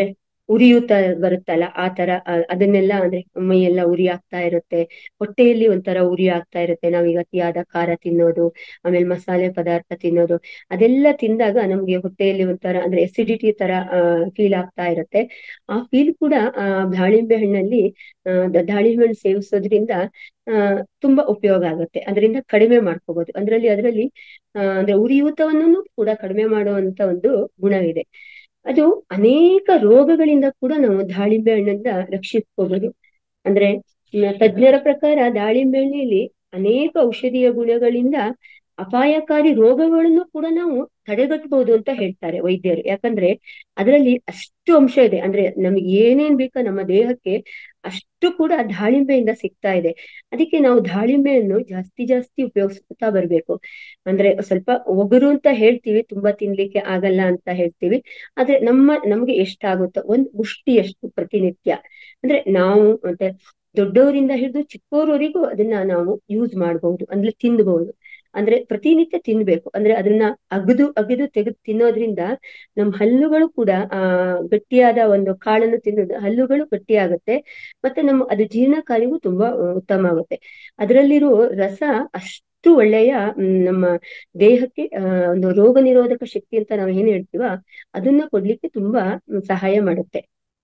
ಉರಿಯೂತ ಬರುತ್ತಲ್ಲ ಆ ತರ ಅ- ಅದನ್ನೆಲ್ಲ ಅಂದ್ರೆ ಮೈಯೆಲ್ಲ ಉರಿ ಆಗ್ತಾ ಇರುತ್ತೆ ಹೊಟ್ಟೆಯಲ್ಲಿ ಒಂಥರ ಉರಿ ಆಗ್ತಾ ಇರುತ್ತೆ ನಾವೀಗ ಅತಿಯಾದ ಖಾರ ತಿನ್ನೋದು ಆಮೇಲೆ ಮಸಾಲೆ ಪದಾರ್ಥ ತಿನ್ನೋದು ಅದೆಲ್ಲ ತಿಂದಾಗ ನಮ್ಗೆ ಹೊಟ್ಟೆಯಲ್ಲಿ ಒಂಥರ ಅಂದ್ರೆ ಎಸಿಡಿಟಿ ತರ ಫೀಲ್ ಆಗ್ತಾ ಇರುತ್ತೆ ಆ ಫೀಲ್ ಕೂಡ ಆ ದಾಳಿಂಬೆ ಹಣ್ಣಲ್ಲಿ ಆ, ದ- ದಾಳಿಂಬೆ ಹಣ್ಣು ಸೇವಿಸೋದ್ರಿಂದ ಆ ತುಂಬಾ ಉಪಯೋಗ ಆಗುತ್ತೆ ಅದರಿಂದ ಕಡಿಮೆ ಮಾಡ್ಕೋಬಹುದು ಅದರಲ್ಲಿ ಅದರಲ್ಲಿ ಆ, ಅಂದ್ರೆ ಉರಿಯೂತವನ್ನು ಕೂಡ ಕಡಿಮೆ ಮಾಡುವಂತ ಒಂದು ಗುಣವಿದೆ ಅದು ಅನೇಕ ರೋಗಗಳಿಂದ ಕೂಡ ನಾವು ದಾಳಿಂಬೆ ಹಣ್ಣಿಂದ ರಕ್ಷಿಸ್ಕೋಬಹುದು ಅಂದ್ರೆ ಮ್, ತಜ್ಞರ ಪ್ರಕಾರ ದಾಳಿಂಬೆ ಹಣ್ಣಿನಲ್ಲಿ ಅನೇಕ ಔಷಧೀಯ ಗುಣಗಳಿಂದ ಅಪಾಯಕಾರಿ ರೋಗಗಳನ್ನು ಕೂಡ ನಾವು ತಡೆಗಟ್ಟಬಹುದು ಅಂತ ಹೇಳ್ತಾರೆ ವೈದ್ಯರು ಯಾಕಂದ್ರೆ ಅದರಲ್ಲಿ ಅಷ್ಟು ಅಂಶ ಇದೆ ಅಂದ್ರೆ ನಮಗೆ ಏನೇನ್ ಬೇಕೋ ನಮ್ಮ ದೇಹಕ್ಕೆ ಅಷ್ಟು ಕೂಡ ದಾಳಿಂಬೆಯಿಂದ ಸಿಗ್ತಾ ಇದೆ ಅದಕ್ಕೆ ನಾವು ದಾಳಿಂಬೆಯನ್ನು ಜಾಸ್ತಿ ಜಾಸ್ತಿ ಉಪಯೋಗಿಸ್ತಾ ಬರ್ಬೇಕು ಅಂದ್ರೆ ಸ್ವಲ್ಪ ಒಗರು ಅಂತ ಹೇಳ್ತೀವಿ ತುಂಬಾ ತಿನ್ಲಿಕ್ಕೆ ಆಗಲ್ಲ ಅಂತ ಹೇಳ್ತೀವಿ ಆದ್ರೆ ನಮ್ಮ ನಮ್ಗೆ ಎಷ್ಟಾಗುತ್ತೋ ಒಂದ್ ಮುಷ್ಟಿಯಷ್ಟು ಪ್ರತಿನಿತ್ಯ ಅಂದ್ರೆ ನಾವು ಮತ್ತೆ ದೊಡ್ಡವರಿಂದ ಹಿಡಿದು ಚಿಕ್ಕವರವರೆಗೂ ಅದನ್ನ ನಾವು ಯೂಸ್ ಮಾಡಬಹುದು ಅಂದ್ರೆ ತಿನ್ಬಹುದು ಅಂದ್ರೆ ಪ್ರತಿನಿತ್ಯ ತಿನ್ಬೇಕು ಅಂದ್ರೆ ಅದನ್ನ ಅಗದು ಅಗದು ತೆಗೆದು ತಿನ್ನೋದ್ರಿಂದ ನಮ್ಮ ಹಲ್ಲುಗಳು ಕೂಡ ಆ ಗಟ್ಟಿಯಾದ ಒಂದು ಕಾಳನ್ನು ತಿನ್ನೋದು ಹಲ್ಲುಗಳು ಗಟ್ಟಿಯಾಗುತ್ತೆ ಮತ್ತೆ ನಮ್ಮ ಅದು ಜೀರ್ಣ ಕಾರ್ಯವೂ ತುಂಬಾ ಆ, ಉತ್ತಮ ಆಗುತ್ತೆ ಅದರಲ್ಲಿರೋ ರಸ ಅಷ್ಟು ಒಳ್ಳೆಯ ಮ್, ನಮ್ಮ ದೇಹಕ್ಕೆ ಆ, ಒಂದು ರೋಗ ನಿರೋಧಕ ಶಕ್ತಿ ಅಂತ ನಾವು ಏನ್ ಹೇಳ್ತೀವ ಅದನ್ನ ಕೊಡ್ಲಿಕ್ಕೆ ತುಂಬಾ ಮ್, ಸಹಾಯ ಮಾಡುತ್ತೆ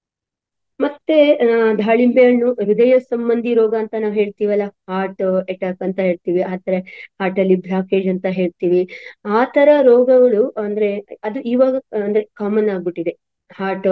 ಮತ್ತೆ ಆ, ದಾಳಿಂಬೆ ಹಣ್ಣು ಹೃದಯ ಸಂಬಂಧಿ ರೋಗ ಅಂತ ನಾವು ಹೇಳ್ತೀವಲ್ಲ ಹಾರ್ಟ್ ಅಟ್ಯಾಕ್ ಅಂತ ಹೇಳ್ತೀವಿ ಆತರ ಹಾರ್ಟ್ ಅಲ್ಲಿ ಬ್ಲಾಕೇಜ್ ಅಂತ ಹೇಳ್ತೀವಿ ಆ ತರ ರೋಗಗಳು ಅಂದ್ರೆ ಅದು ಇವಾಗ ಅಂದ್ರೆ ಕಾಮನ್ ಆಗ್ಬಿಟ್ಟಿದೆ ಹಾರ್ಟ್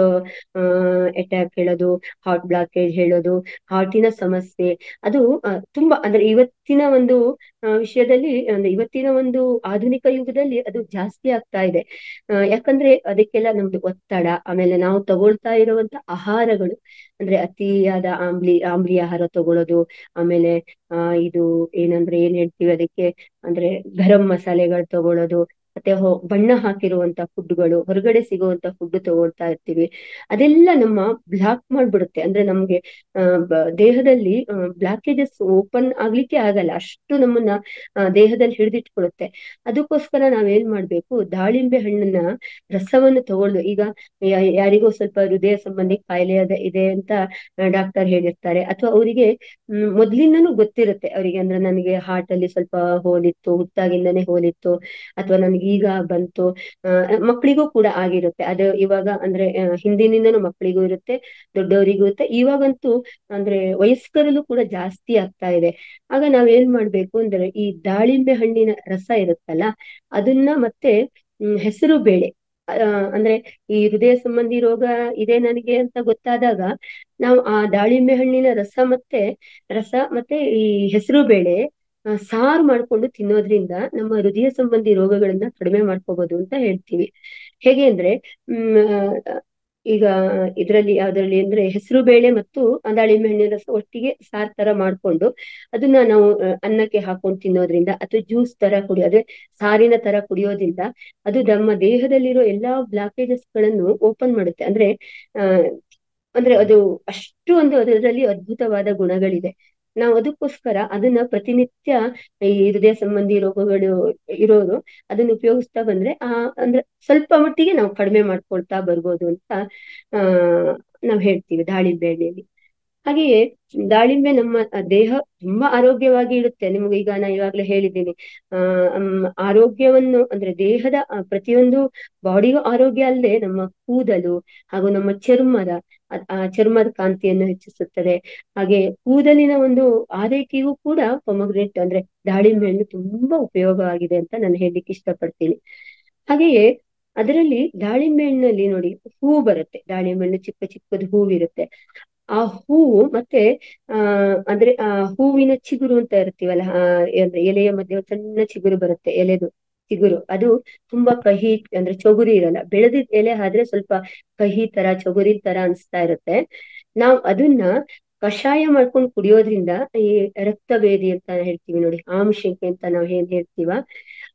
ಅಟ್ಯಾಕ್ ಹೇಳೋದು ಹಾರ್ಟ್ ಬ್ಲಾಕೇಜ್ ಹೇಳೋದು ಹಾರ್ಟಿನ ಸಮಸ್ಯೆ ಅದು ಆ, ತುಂಬಾ ಅಂದ್ರೆ ಇವತ್ತಿನ ಒಂದು ಆ, ವಿಷಯದಲ್ಲಿ ಅಂದ್ರೆ ಇವತ್ತಿನ ಒಂದು ಆಧುನಿಕ ಯುಗದಲ್ಲಿ ಅದು ಜಾಸ್ತಿ ಆಗ್ತಾ ಇದೆ ಆ, ಯಾಕಂದ್ರೆ ಅದಕ್ಕೆಲ್ಲ ನಮ್ದು ಒತ್ತಡ ಆಮೇಲೆ ನಾವು ತಗೊಳ್ತಾ ಇರುವಂತ ಆಹಾರಗಳು ಅಂದ್ರೆ ಅತಿಯಾದ ಆಮ್ಲಿ ಆಮ್ಲಿ ಆಹಾರ ತಗೊಳ್ಳೋದು ಆಮೇಲೆ ಆ ಇದು ಏನಂದ್ರೆ ಏನ್ ಹೇಳ್ತೀವಿ ಅದಕ್ಕೆ ಅಂದ್ರೆ ಗರಂ ಮಸಾಲೆಗಳು ತಗೊಳ್ಳೋದು ಮತ್ತೆ ಹೊ ಬಣ್ಣ ಹಾಕಿರುವಂತ ಫುಡ್ಗಳು ಹೊರಗಡೆ ಸಿಗುವಂತ ಫುಡ್ ತಗೊಳ್ತಾ ಇರ್ತೀವಿ ಅದೆಲ್ಲ ನಮ್ಮ ಬ್ಲಾಕ್ ಮಾಡ್ಬಿಡುತ್ತೆ ಅಂದ್ರೆ ನಮ್ಗೆ ಆ, ಬ- ದೇಹದಲ್ಲಿ ಬ್ಲಾಕೇಜಸ್ ಓಪನ್ ಆಗ್ಲಿಕ್ಕೆ ಆಗಲ್ಲ ಅಷ್ಟು ನಮ್ಮನ್ನ ಆ, ದೇಹದಲ್ಲಿ ಹಿಡಿದಿಟ್ಕೊಳ್ಳುತ್ತೆ ಅದಕ್ಕೋಸ್ಕರ ನಾವೇನ್ ಮಾಡ್ಬೇಕು ದಾಳಿಂಬೆ ಹಣ್ಣನ್ನ ರಸವನ್ನು ತಗೊಳ್ದು ಈಗ ಯಾ- ಯಾರಿಗೋ ಸ್ವಲ್ಪ ಹೃದಯ ಸಂಬಂಧಿ ಕಾಯಿಲೆ ಅದ ಇದೆ ಅಂತ ಡಾಕ್ಟರ್ ಹೇಳಿರ್ತಾರೆ ಅಥವಾ ಅವರಿಗೆ ಮೊದ್ಲಿಂದನೂ ಗೊತ್ತಿರುತ್ತೆ ಅವರಿಗೆ ಅಂದ್ರೆ ನನಗೆ ಹಾರ್ಟ್ ಅಲ್ಲಿ ಸ್ವಲ್ಪ ಹೋಲಿತ್ತು ಹುಟ್ಟಾಗಿಂದನೇ ಹೋಲಿತ್ತು ಅಥವಾ ನನಗೆ ಈಗ ಬಂತು ಆ, ಮಕ್ಕಳಿಗೂ ಕೂಡ ಆಗಿರುತ್ತೆ ಅದು ಇವಾಗ ಅಂದ್ರೆ ಆ, ಹಿಂದಿನಿಂದನೂ ಮಕ್ಕಳಿಗೂ ಇರುತ್ತೆ ದೊಡ್ಡವರಿಗೂ ಇರುತ್ತೆ ಇವಾಗಂತೂ ಅಂದ್ರೆ ವಯಸ್ಕರಲ್ಲೂ ಕೂಡ ಜಾಸ್ತಿ ಆಗ್ತಾ ಇದೆ ಆಗ ನಾವ್ ಏನ್ ಮಾಡ್ಬೇಕು ಅಂದ್ರೆ ಈ ದಾಳಿಂಬೆ ಹಣ್ಣಿನ ರಸ ಇರುತ್ತಲ್ಲ ಅದನ್ನ ಮತ್ತೆ ಹೆಸರು ಬೇಳೆ ಆ, ಅಂದ್ರೆ ಈ ಹೃದಯ ಸಂಬಂಧಿ ರೋಗ ಇದೆ ನನಗೆ ಅಂತ ಗೊತ್ತಾದಾಗ ನಾವು ಆ ದಾಳಿಂಬೆ ಹಣ್ಣಿನ ರಸ ಮತ್ತೆ ರಸ ಮತ್ತೆ ಈ ಹೆಸರು ಬೇಳೆ ಆ, ಸಾರು ಮಾಡ್ಕೊಂಡು ತಿನ್ನೋದ್ರಿಂದ ನಮ್ಮ ಹೃದಯ ಸಂಬಂಧಿ ರೋಗಗಳನ್ನ ಕಡಿಮೆ ಮಾಡ್ಕೋಬಹುದು ಅಂತ ಹೇಳ್ತೀವಿ ಹೇಗೆ ಅಂದ್ರೆ ಹ್ಮ್ ಆ, ಈಗ ಇದರಲ್ಲಿ ಯಾವ್ದ್ರಲ್ಲಿ ಅಂದ್ರೆ ಹೆಸರು ಬೇಳೆ ಮತ್ತು ದಾಳಿಂಬೆ ಹಣ್ಣಿನ ರಸ ಒಟ್ಟಿಗೆ ಸಾರ್ ತರ ಮಾಡ್ಕೊಂಡು ಅದನ್ನ ನಾವು ಆ, ಅನ್ನಕ್ಕೆ ಹಾಕೊಂಡು ತಿನ್ನೋದ್ರಿಂದ ಅಥವಾ ಜ್ಯೂಸ್ ತರ ಕುಡಿಯೋ ಅದೇ ಸಾರಿನ ತರ ಕುಡಿಯೋದ್ರಿಂದ ಅದು ನಮ್ಮ ದೇಹದಲ್ಲಿರೋ ಎಲ್ಲಾ ಬ್ಲಾಕೇಜಸ್ ಗಳನ್ನು ಓಪನ್ ಮಾಡುತ್ತೆ ಅಂದ್ರೆ ಆ ಅಂದ್ರೆ ಅದು ಅಷ್ಟು ಒಂದು ಅದರಲ್ಲಿ ಅದ್ಭುತವಾದ ಗುಣಗಳಿದೆ ನಾವು ಅದಕ್ಕೋಸ್ಕರ ಅದನ್ನ ಪ್ರತಿನಿತ್ಯ ಈ ಹೃದಯ ಸಂಬಂಧಿ ರೋಗಗಳು ಇರೋರು ಅದನ್ನ ಉಪಯೋಗಿಸ್ತಾ ಬಂದ್ರೆ ಆ ಅಂದ್ರೆ ಸ್ವಲ್ಪ ಮಟ್ಟಿಗೆ ನಾವು ಕಡಿಮೆ ಮಾಡ್ಕೊಳ್ತಾ ಬರ್ಬೋದು ಅಂತ ಆ ನಾವ್ ಹೇಳ್ತೀವಿ ದಾಳಿಂಬೆ ಹಣ್ಣಿನಲ್ಲಿ ಹಾಗೆಯೇ ದಾಳಿಂಬೆ ನಮ್ಮ ದೇಹ ತುಂಬಾ ಆರೋಗ್ಯವಾಗಿ ಇಡುತ್ತೆ ನಿಮ್ಗೆ ಈಗ ನಾ ಇವಾಗ್ಲೇ ಹೇಳಿದ್ದೀನಿ ಆ ಮ್, ಆರೋಗ್ಯವನ್ನು ಅಂದ್ರೆ ದೇಹದ ಆ, ಪ್ರತಿಯೊಂದು ಬಾಡಿಗೂ ಆರೋಗ್ಯ ಅಲ್ಲದೆ ನಮ್ಮ ಕೂದಲು ಹಾಗೂ ನಮ್ಮ ಚರ್ಮದ ಆ- ಆ ಚರ್ಮದ ಕಾಂತಿಯನ್ನು ಹೆಚ್ಚಿಸುತ್ತದೆ ಹಾಗೆ ಕೂದಲಿನ ಒಂದು ಆರೈಕೆಗೂ ಕೂಡ ಪೊಮಗ್ರೆನೇಟ್ ಅಂದ್ರೆ ದಾಳಿಂಬೆ ಹಣ್ಣು ತುಂಬಾ ಉಪಯೋಗವಾಗಿದೆ ಅಂತ ನಾನು ಹೇಳಲಿಕ್ಕೆ ಇಷ್ಟಪಡ್ತೀನಿ ಹಾಗೆಯೇ ಅದರಲ್ಲಿ ದಾಳಿಂಬೆ ಹಣ್ಣಲ್ಲಿ ನೋಡಿ ಹೂ ಬರುತ್ತೆ ದಾಳಿಂಬೆ ಹಣ್ಣು ಚಿಕ್ಕ ಚಿಕ್ಕದು ಹೂವಿರುತ್ತೆ ಆ ಹೂವು ಮತ್ತೆ ಆ ಅಂದ್ರೆ ಆ ಹೂವಿನ ಚಿಗುರು ಅಂತ ಇರ್ತೀವಲ್ಲ ಆ ಅಂದ್ರೆ ಎಲೆಯ ಮಧ್ಯೆ ಒಂದ್ ಸಣ್ಣ ಚಿಗುರು ಬರುತ್ತೆ ಎಲೆದು ಚಿಗುರು ಅದು ತುಂಬಾ ಕಹಿ ಅಂದ್ರೆ ಚೊಗುರಿ ಇರಲ್ಲ ಬೆಳೆದಿದ್ ಎಲೆ ಆದ್ರೆ ಸ್ವಲ್ಪ ಕಹಿ ತರ ಚೊಗುರಿ ತರ ಅನ್ಸ್ತಾ ಇರುತ್ತೆ ನಾವು ಅದನ್ನ ಕಷಾಯ ಮಾಡ್ಕೊಂಡು ಕುಡಿಯೋದ್ರಿಂದ ಈ ರಕ್ತಭೇದಿ ಅಂತ ಹೇಳ್ತೀವಿ ನೋಡಿ ಆಮಶಂಕೆ ಅಂತ ನಾವ್ ಏನ್ ಹೇಳ್ತೀವ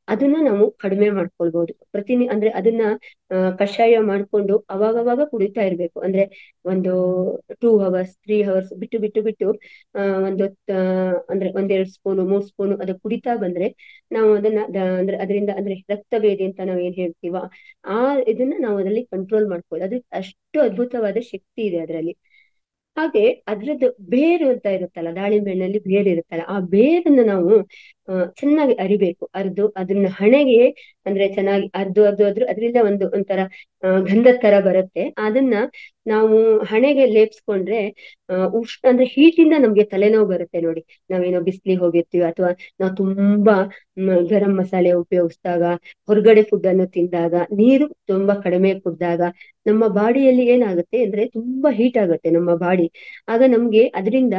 ಅದನ್ನ ನಾವು ಕಡಿಮೆ ಮಾಡ್ಕೊಳ್ಬಹುದು ಪ್ರತಿನಿ ಅಂದ್ರೆ ಅದನ್ನ ಆ, ಕಷಾಯ ಮಾಡ್ಕೊಂಡು ಅವಾಗವಾಗ ಕುಡಿತಾ ಇರ್ಬೇಕು ಅಂದ್ರೆ ಒಂದು ಟೂ ಅವರ್ಸ್ ತ್ರೀ ಅವರ್ಸ್ ಬಿಟ್ಟು ಬಿಟ್ಟು ಬಿಟ್ಟು ಆ, ಒಂದು ಆ, ಅಂದ್ರೆ ಒಂದೆರಡು ಸ್ಪೂನು ಮೂರ್ ಸ್ಪೂನು ಅದು ಕುಡಿತಾ ಬಂದ್ರೆ ನಾವು ಅದನ್ನ ದ- ಅಂದ್ರೆ ಅದರಿಂದ ಅಂದ್ರೆ ರಕ್ತಭೇದಿ ಅಂತ ನಾವು ಏನ್ ಹೇಳ್ತೀವ ಆ ಇದನ್ನ ನಾವು ಅದರಲ್ಲಿ ಕಂಟ್ರೋಲ್ ಮಾಡ್ಕೊಳ್ಳಿ ಅದು ಅಷ್ಟು ಅದ್ಭುತವಾದ ಶಕ್ತಿ ಇದೆ ಅದರಲ್ಲಿ ಹಾಗೆ ಅದ್ರದ್ದು ಬೇರು ಅಂತ ಇರುತ್ತಲ್ಲ ದಾಳಿಂಬೆ ಹಣ್ಣಲ್ಲಿ ಬೇರು ಇರುತ್ತಲ್ಲ ಆ ಬೇರನ್ನ ನಾವು ಆ, ಚೆನ್ನಾಗಿ ಅರಿಬೇಕು ಅರ್ದು ಅದನ್ನ ಹಣೆಗೆ ಅಂದ್ರೆ ಚೆನ್ನಾಗಿ ಅರ್ದು ಅರ್ದು ಅದ್ರ ಅದರಿಂದ ಒಂದು ಒಂಥರ ಆ, ಗಂಧದ ತರ ಬರುತ್ತೆ ಅದನ್ನ ನಾವು ಹಣೆಗೆ ಲೇಪ್ಸ್ಕೊಂಡ್ರೆ ಆ, ಉಷ್ಣ ಅಂದ್ರೆ ಹೀಟಿಂದ ನಮ್ಗೆ ತಲೆನೋವು ಬರುತ್ತೆ ನೋಡಿ ನಾವೇನೋ ಬಿಸ್ಲಿಗೆ ಹೋಗಿರ್ತೀವಿ ಅಥವಾ ನಾವು ತುಂಬಾ ಮ್, ಗರಂ ಮಸಾಲೆ ಉಪಯೋಗಿಸಿದಾಗ ಹೊರಗಡೆ ಫುಡ್ ಅನ್ನು ತಿಂದಾಗ ನೀರು ತುಂಬಾ ಕಡಿಮೆ ಕುಡ್ದಾಗ ನಮ್ಮ ಬಾಡಿಯಲ್ಲಿ ಏನಾಗುತ್ತೆ ಅಂದ್ರೆ ತುಂಬಾ ಹೀಟ್ ಆಗುತ್ತೆ ನಮ್ಮ ಬಾಡಿ ಆಗ ನಮ್ಗೆ ಅದರಿಂದ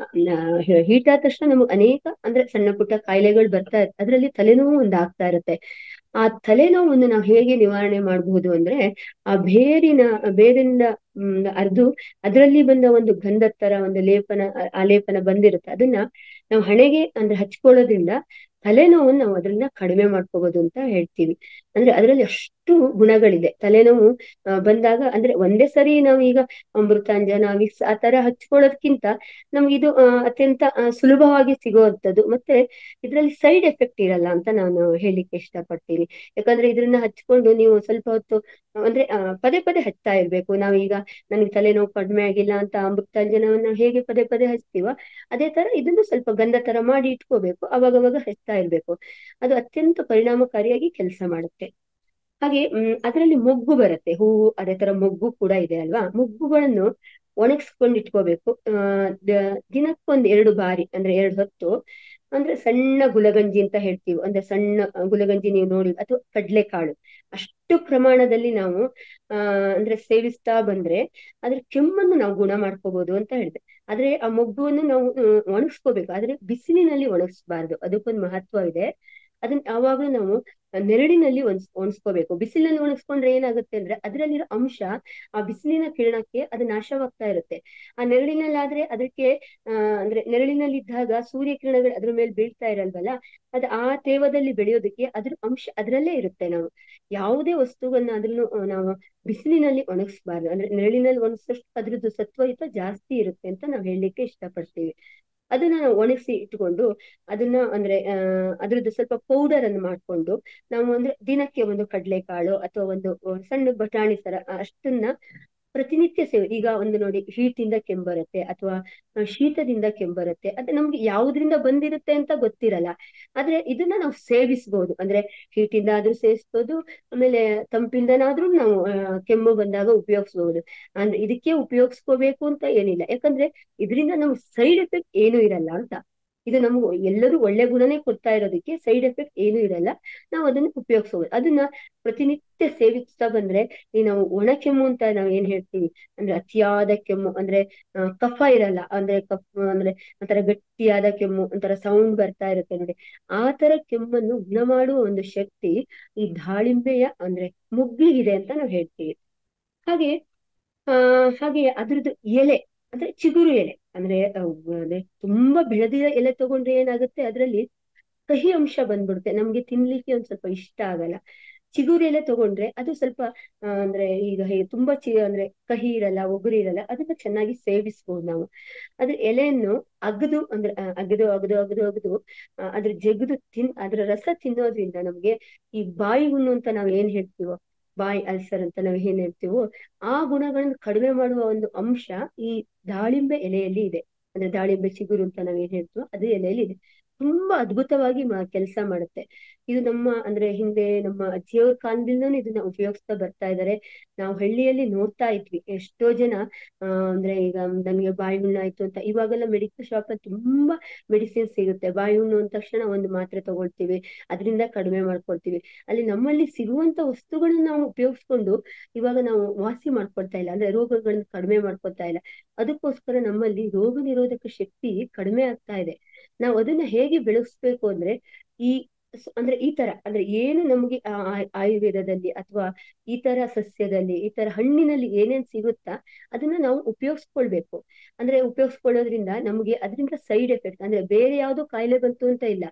ಹೀಟ್ ಆದ ತಕ್ಷಣ ನಮ್ಗೆ ಅನೇಕ ಅಂದ್ರೆ ಸಣ್ಣ ಪುಟ್ಟ ಕಾಯಿಲೆಗಳು ಬರ್ತಾ ಇರುತ್ತೆ ಅದರಲ್ಲಿ ತಲೆನೋವು ಒಂದು ಆಗ್ತಾ ಇರುತ್ತೆ ಆ ತಲೆನೋವನ್ನು ನಾವು ಹೇಗೆ ನಿವಾರಣೆ ಮಾಡಬಹುದು ಅಂದ್ರೆ ಆ ಬೇರಿನ ಬೇರಿಂದ ಹ್ಮ್ ಅರ್ದು ಅದರಲ್ಲಿ ಬಂದ ಒಂದು ಗಂಧದ ತರ ಒಂದು ಲೇಪನ ಆ- ಆ ಲೇಪನ ಬಂದಿರುತ್ತೆ ಅದನ್ನ ನಾವು ಹಣೆಗೆ ಅಂದ್ರೆ ಹಚ್ಕೊಳ್ಳೋದ್ರಿಂದ ತಲೆನೋವನ್ನು ನಾವು ಅದರಿಂದ ಕಡಿಮೆ ಮಾಡ್ಕೋಬಹುದು ಅಂತ ಹೇಳ್ತೀವಿ ಅಂದ್ರೆ ಅದರಲ್ಲಿ ಅಷ್ಟು ಗುಣಗಳಿದೆ ತಲೆನೋವು ಆ, ಬಂದಾಗ ಅಂದ್ರೆ ಒಂದೇ ಸರಿ ನಾವು ಈಗ ಅಮೃತಾಂಜನ ವಿಕ್ಸ್ ಆ ತರ ಹಚ್ಕೊಳ್ಳೋದಕ್ಕಿಂತ ನಮ್ಗೆ ಇದು ಆ, ಅತ್ಯಂತ ಆ, ಸುಲಭವಾಗಿ ಸಿಗುವಂತದ್ದು ಮತ್ತೆ ಇದರಲ್ಲಿ ಸೈಡ್ ಎಫೆಕ್ಟ್ ಇರಲ್ಲ ಅಂತ ನಾನು ಹೇಳಿಕ್ಕೆ ಇಷ್ಟಪಡ್ತೀನಿ ಯಾಕಂದ್ರೆ ಇದನ್ನ ಹಚ್ಕೊಂಡು ನೀವು ಸ್ವಲ್ಪ ಹೊತ್ತು ಅಂದ್ರೆ ಆ, ಪದೇ ಪದೇ ಹಚ್ತಾ ಇರ್ಬೇಕು ನಾವೀಗ ನನಗೆ ತಲೆನೋವು ಕಡಿಮೆ ಆಗಿಲ್ಲ ಅಂತ ಅಮೃತಾಂಜನವನ್ನ ಹೇಗೆ ಪದೇ ಪದೇ ಹಚ್ತೀವ ಅದೇ ತರ ಇದನ್ನು ಸ್ವಲ್ಪ ಗಂಧ ತರ ಮಾಡಿ ಇಟ್ಕೋಬೇಕು ಅವಾಗವಾಗ ಹಚ್ತಾ ಇರ್ಬೇಕು ಅದು ಅತ್ಯಂತ ಪರಿಣಾಮಕಾರಿಯಾಗಿ ಕೆಲಸ ಮಾಡುತ್ತೆ ಹಾಗೆ ಹ್ಮ್ ಅದರಲ್ಲಿ ಮೊಗ್ಗು ಬರುತ್ತೆ ಹೂವು ಅದೇ ತರ ಮೊಗ್ಗು ಕೂಡ ಇದೆ ಅಲ್ವಾ ಮೊಗ್ಗುಗಳನ್ನು ಒಣಗಿಸ್ಕೊಂಡು ಇಟ್ಕೋಬೇಕು ಆ ದ- ದಿನಕ್ಕೊಂದ್ ಎರಡು ಬಾರಿ ಅಂದ್ರೆ ಎರಡು ಹೊತ್ತು ಅಂದ್ರೆ ಸಣ್ಣ ಗುಲಗಂಜಿ ಅಂತ ಹೇಳ್ತೀವಿ ಅಂದ್ರೆ ಸಣ್ಣ ಗುಲಗಂಜಿ ನೀವು ನೋಡಿ ಅಥವಾ ಕಡ್ಲೆಕಾಳು ಅಷ್ಟು ಪ್ರಮಾಣದಲ್ಲಿ ನಾವು ಆ ಅಂದ್ರೆ ಸೇವಿಸ್ತಾ ಬಂದ್ರೆ ಅದ್ರ ಕೆಮ್ಮನ್ನು ನಾವು ಗುಣ ಮಾಡ್ಕೋಬಹುದು ಅಂತ ಹೇಳಿದೆ ಆದ್ರೆ ಆ ಮೊಗ್ಗುವನ್ನು ನಾವು ಆ, ಒಣಗಿಸ್ಕೋಬೇಕು ಆದ್ರೆ ಬಿಸಿಲಿನಲ್ಲಿ ಒಣಗಿಸ್ಬಾರ್ದು ಅದಕ್ಕೊಂದು ಮಹತ್ವ ಇದೆ ಅದನ್ನ ಯಾವಾಗ್ಲೂ ನಾವು ನೆರಳಿನಲ್ಲಿ ಒಣಸ್ ಒಣಸ್ಕೋಬೇಕು ಬಿಸಿಲಲ್ಲಿ ಒಣಗಿಸ್ಕೊಂಡ್ರೆ ಏನಾಗುತ್ತೆ ಅಂದ್ರೆ ಅದರಲ್ಲಿರೋ ಅಂಶ ಆ ಬಿಸಿಲಿನ ಕಿರಣಕ್ಕೆ ಅದು ನಾಶವಾಗ್ತಾ ಇರುತ್ತೆ ಆ ನೆರಳಿನಲ್ಲಾದ್ರೆ ಅದಕ್ಕೆ ಆ ಅಂದ್ರೆ ನೆರಳಿನಲ್ಲಿ ಇದ್ದಾಗ ಸೂರ್ಯ ಕಿರಣಗಳು ಅದ್ರ ಮೇಲೆ ಬೀಳ್ತಾ ಇರಲ್ವಲ್ಲ ಅದು ಆ ತೇವದಲ್ಲಿ ಬೆಳೆಯೋದಕ್ಕೆ ಅದ್ರ ಅಂಶ ಅದರಲ್ಲೇ ಇರುತ್ತೆ ನಾವು ಯಾವುದೇ ವಸ್ತುವನ್ನ ಅದ್ರನ್ನು ಆ, ನಾವು ಬಿಸಿಲಿನಲ್ಲಿ ಒಣಗಿಸ್ಬಾರ್ದು ಅಂದ್ರೆ ನೆರಳಿನಲ್ಲಿ ಒಣಗಿಸಷ್ಟು ಅದ್ರದ್ದು ಸತ್ವಯುತ ಜಾಸ್ತಿ ಇರುತ್ತೆ ಅಂತ ನಾವು ಹೇಳಲಿಕ್ಕೆ ಇಷ್ಟಪಡ್ತೀವಿ ಅದನ್ನ ನಾವು ಒಣಗಿಸಿ ಇಟ್ಕೊಂಡು ಅದನ್ನ ಅಂದ್ರೆ ಆ ಅದ್ರದ್ದು ಸ್ವಲ್ಪ ಪೌಡರ್ ಅನ್ನು ಮಾಡ್ಕೊಂಡು ನಾವು ಅಂದ್ರೆ ದಿನಕ್ಕೆ ಒಂದು ಕಡಲೆಕಾಳು ಅಥವಾ ಒಂದು ಆ, ಸಣ್ಣ ಬಟಾಣಿ ತರ ಅಷ್ಟನ್ನ ಪ್ರತಿನಿತ್ಯ ಸೇವೆ ಈಗ ಒಂದು ನೋಡಿ ಹೀಟಿಂದ ಕೆಮ್ಮು ಬರುತ್ತೆ ಅಥವಾ ಆ, ಶೀತದಿಂದ ಕೆಮ್ಮು ಬರುತ್ತೆ ಅದು ನಮ್ಗೆ ಯಾವ್ದ್ರಿಂದ ಬಂದಿರುತ್ತೆ ಅಂತ ಗೊತ್ತಿರಲ್ಲ ಆದ್ರೆ ಇದನ್ನ ನಾವು ಸೇವಿಸ್ಬೋದು ಅಂದ್ರೆ ಹೀಟಿಂದ ಆದ್ರೂ ಸೇವಿಸ್ಬೋದು ಆಮೇಲೆ ತಂಪಿಂದನಾದ್ರೂ ನಾವು ಆ, ಕೆಮ್ಮು ಬಂದಾಗ ಉಪಯೋಗಿಸ್ಬೋದು ಅಂದ್ರೆ ಇದಕ್ಕೆ ಉಪಯೋಗಿಸ್ಕೋಬೇಕು ಅಂತ ಏನಿಲ್ಲ ಯಾಕಂದ್ರೆ ಇದರಿಂದ ನಮ್ಗೆ ಸೈಡ್ ಎಫೆಕ್ಟ್ ಏನು ಇರಲ್ಲ ಅಂತ ಇದು ನಮ್ಗೆ ಎಲ್ಲರೂ ಒಳ್ಳೆ ಗುಣನೇ ಕೊಡ್ತಾ ಇರೋದಕ್ಕೆ ಸೈಡ್ ಎಫೆಕ್ಟ್ ಏನು ಇರಲ್ಲ ನಾವು ಅದನ್ನ ಉಪಯೋಗಿಸ್ಬೋದು ಅದನ್ನ ಪ್ರತಿನಿತ್ಯ ಸೇವಿಸ್ತಾ ಬಂದ್ರೆ ಈ ನಾವು ಒಣ ಕೆಮ್ಮು ಅಂತ ನಾವು ಏನ್ ಹೇಳ್ತೀವಿ ಅಂದ್ರೆ ಅತಿಯಾದ ಕೆಮ್ಮು ಅಂದ್ರೆ ಆ, ಕಫ ಇರಲ್ಲ ಅಂದ್ರೆ ಕಫ ಅಂದ್ರೆ ಒಂಥರ ಗಟ್ಟಿಯಾದ ಕೆಮ್ಮು ಒಂಥರ ಸೌಂಡ್ ಬರ್ತಾ ಇರುತ್ತೆ ನೋಡಿ ಆ ತರ ಕೆಮ್ಮನ್ನು ಗುಣ ಮಾಡುವ ಒಂದು ಶಕ್ತಿ ಈ ದಾಳಿಂಬೆಯ ಅಂದ್ರೆ ಮುಗ್ಗಿಗಿದೆ ಅಂತ ನಾವು ಹೇಳ್ತೀವಿ ಹಾಗೆ ಆ ಹಾಗೆ ಅದ್ರದ್ದು ಎಲೆ ಅಂದ್ರೆ ಚಿಗುರು ಎಲೆ ಅಂದ್ರೆ ಅವ್ ಅಂದ್ರೆ ತುಂಬಾ ಬೆಳೆದಿರೋ ಎಲೆ ತಗೊಂಡ್ರೆ ಏನಾಗುತ್ತೆ ಅದ್ರಲ್ಲಿ ಕಹಿ ಅಂಶ ಬಂದ್ಬಿಡುತ್ತೆ ನಮ್ಗೆ ತಿನ್ಲಿಕ್ಕೆ ಒಂದ್ ಸ್ವಲ್ಪ ಇಷ್ಟ ಆಗಲ್ಲ ಚಿಗುರು ಎಲೆ ತಗೊಂಡ್ರೆ ಅದು ಸ್ವಲ್ಪ ಆ, ಅಂದ್ರೆ ಈಗ ಹೇ- ತುಂಬಾ ಚಿ ಅಂದ್ರೆ ಕಹಿ ಇರಲ್ಲ ಒಗರು ಇರಲ್ಲ ಅದನ್ನ ಚೆನ್ನಾಗಿ ಸೇವಿಸ್ಬೋದು ನಾವು ಅದ್ರ ಎಲೆಯನ್ನು ಅಗದು ಅಂದ್ರೆ ಆ, ಅಗದು ಅಗದು ಅಗದು ಅಗದು ಆ, ಅದ್ರ ಜಗದು ತಿನ್ ಅದ್ರ ರಸ ತಿನ್ನೋದ್ರಿಂದ ನಮ್ಗೆ ಈ ಬಾಯಿ ಹುಣ್ಣು ಅಂತ ನಾವ್ ಏನ್ ಹೇಳ್ತೀವೋ ಬಾಯಿ ಅಲ್ಸರ್ ಅಂತ ನಾವ್ ಏನ್ ಹೇಳ್ತೀವೋ ಆ ಗುಣಗಳನ್ನು ಕಡಿಮೆ ಮಾಡುವ ಒಂದು ಅಂಶ ಈ ದಾಳಿಂಬೆ ಎಲೆಯಲ್ಲಿ ಇದೆ ಅಂದ್ರೆ ದಾಳಿಂಬೆ ಚಿಗುರು ಅಂತ ನಾವ್ ಏನ್ ಹೇಳ್ತೀವೋ ಅದು ಎಲೆಯಲ್ಲಿ ಇದೆ ತುಂಬಾ ಅದ್ಭುತವಾಗಿ ಕೆಲಸ ಮಾಡುತ್ತೆ ಇದು ನಮ್ಮ ಅಂದ್ರೆ ಹಿಂದೆ ನಮ್ಮ ಅಜ್ಜಿಯವ್ರ ಕಾಲದಿಂದನೂ ಇದನ್ನ ಉಪಯೋಗಿಸ್ತಾ ಬರ್ತಾ ಇದ್ದಾರೆ ನಾವು ಹಳ್ಳಿಯಲ್ಲಿ ನೋಡ್ತಾ ಇದ್ವಿ ಎಷ್ಟೋ ಜನ ಆ ಅಂದ್ರೆ ಈಗ ನನ್ಗೆ ಬಾಯಿ ಹುಣ್ಣು ಆಯ್ತು ಅಂತ ಇವಾಗೆಲ್ಲ ಮೆಡಿಕಲ್ ಶಾಪ್ ಅಲ್ಲಿ ತುಂಬಾ ಮೆಡಿಸಿನ್ ಸಿಗುತ್ತೆ ಬಾಯಿ ಹುಣ್ಣು ಅಂದ ತಕ್ಷಣ ಒಂದು ಮಾತ್ರೆ ತಗೊಳ್ತೀವಿ ಅದರಿಂದ ಕಡಿಮೆ ಮಾಡ್ಕೊಳ್ತೀವಿ ಅಲ್ಲಿ ನಮ್ಮಲ್ಲಿ ಸಿಗುವಂತ ವಸ್ತುಗಳನ್ನ ನಾವು ಉಪಯೋಗಿಸ್ಕೊಂಡು ಇವಾಗ ನಾವು ವಾಸಿ ಮಾಡ್ಕೊಳ್ತಾ ಇಲ್ಲ ಅಂದ್ರೆ ರೋಗಗಳನ್ನ ಕಡಿಮೆ ಮಾಡ್ಕೊಳ್ತಾ ಇಲ್ಲ ಅದಕ್ಕೋಸ್ಕರ ನಮ್ಮಲ್ಲಿ ರೋಗ ನಿರೋಧಕ ಶಕ್ತಿ ಕಡಿಮೆ ಆಗ್ತಾ ಇದೆ ನಾವು ಅದನ್ನ ಹೇಗೆ ಬೆಳೆಸ್ಬೇಕು ಅಂದ್ರೆ ಈ ಸ- ಅಂದ್ರೆ ಈ ತರ ಅಂದ್ರೆ ಏನು ನಮಗೆ ಆ- ಆ- ಆಯುರ್ವೇದದಲ್ಲಿ ಅಥವಾ ಈ ತರ ಸಸ್ಯದಲ್ಲಿ ಈ ತರ ಹಣ್ಣಿನಲ್ಲಿ ಏನೇನ್ ಸಿಗುತ್ತಾ ಅದನ್ನ ನಾವು ಉಪಯೋಗಿಸ್ಕೊಳ್ಬೇಕು ಅಂದ್ರೆ ಉಪಯೋಗಿಸ್ಕೊಳ್ಳೋದ್ರಿಂದ ನಮಗೆ ಅದರಿಂದ ಸೈಡ್ ಎಫೆಕ್ಟ್ ಅಂದ್ರೆ ಬೇರೆ ಯಾವ್ದೋ ಕಾಯಿಲೆ ಬಂತು ಅಂತ ಇಲ್ಲ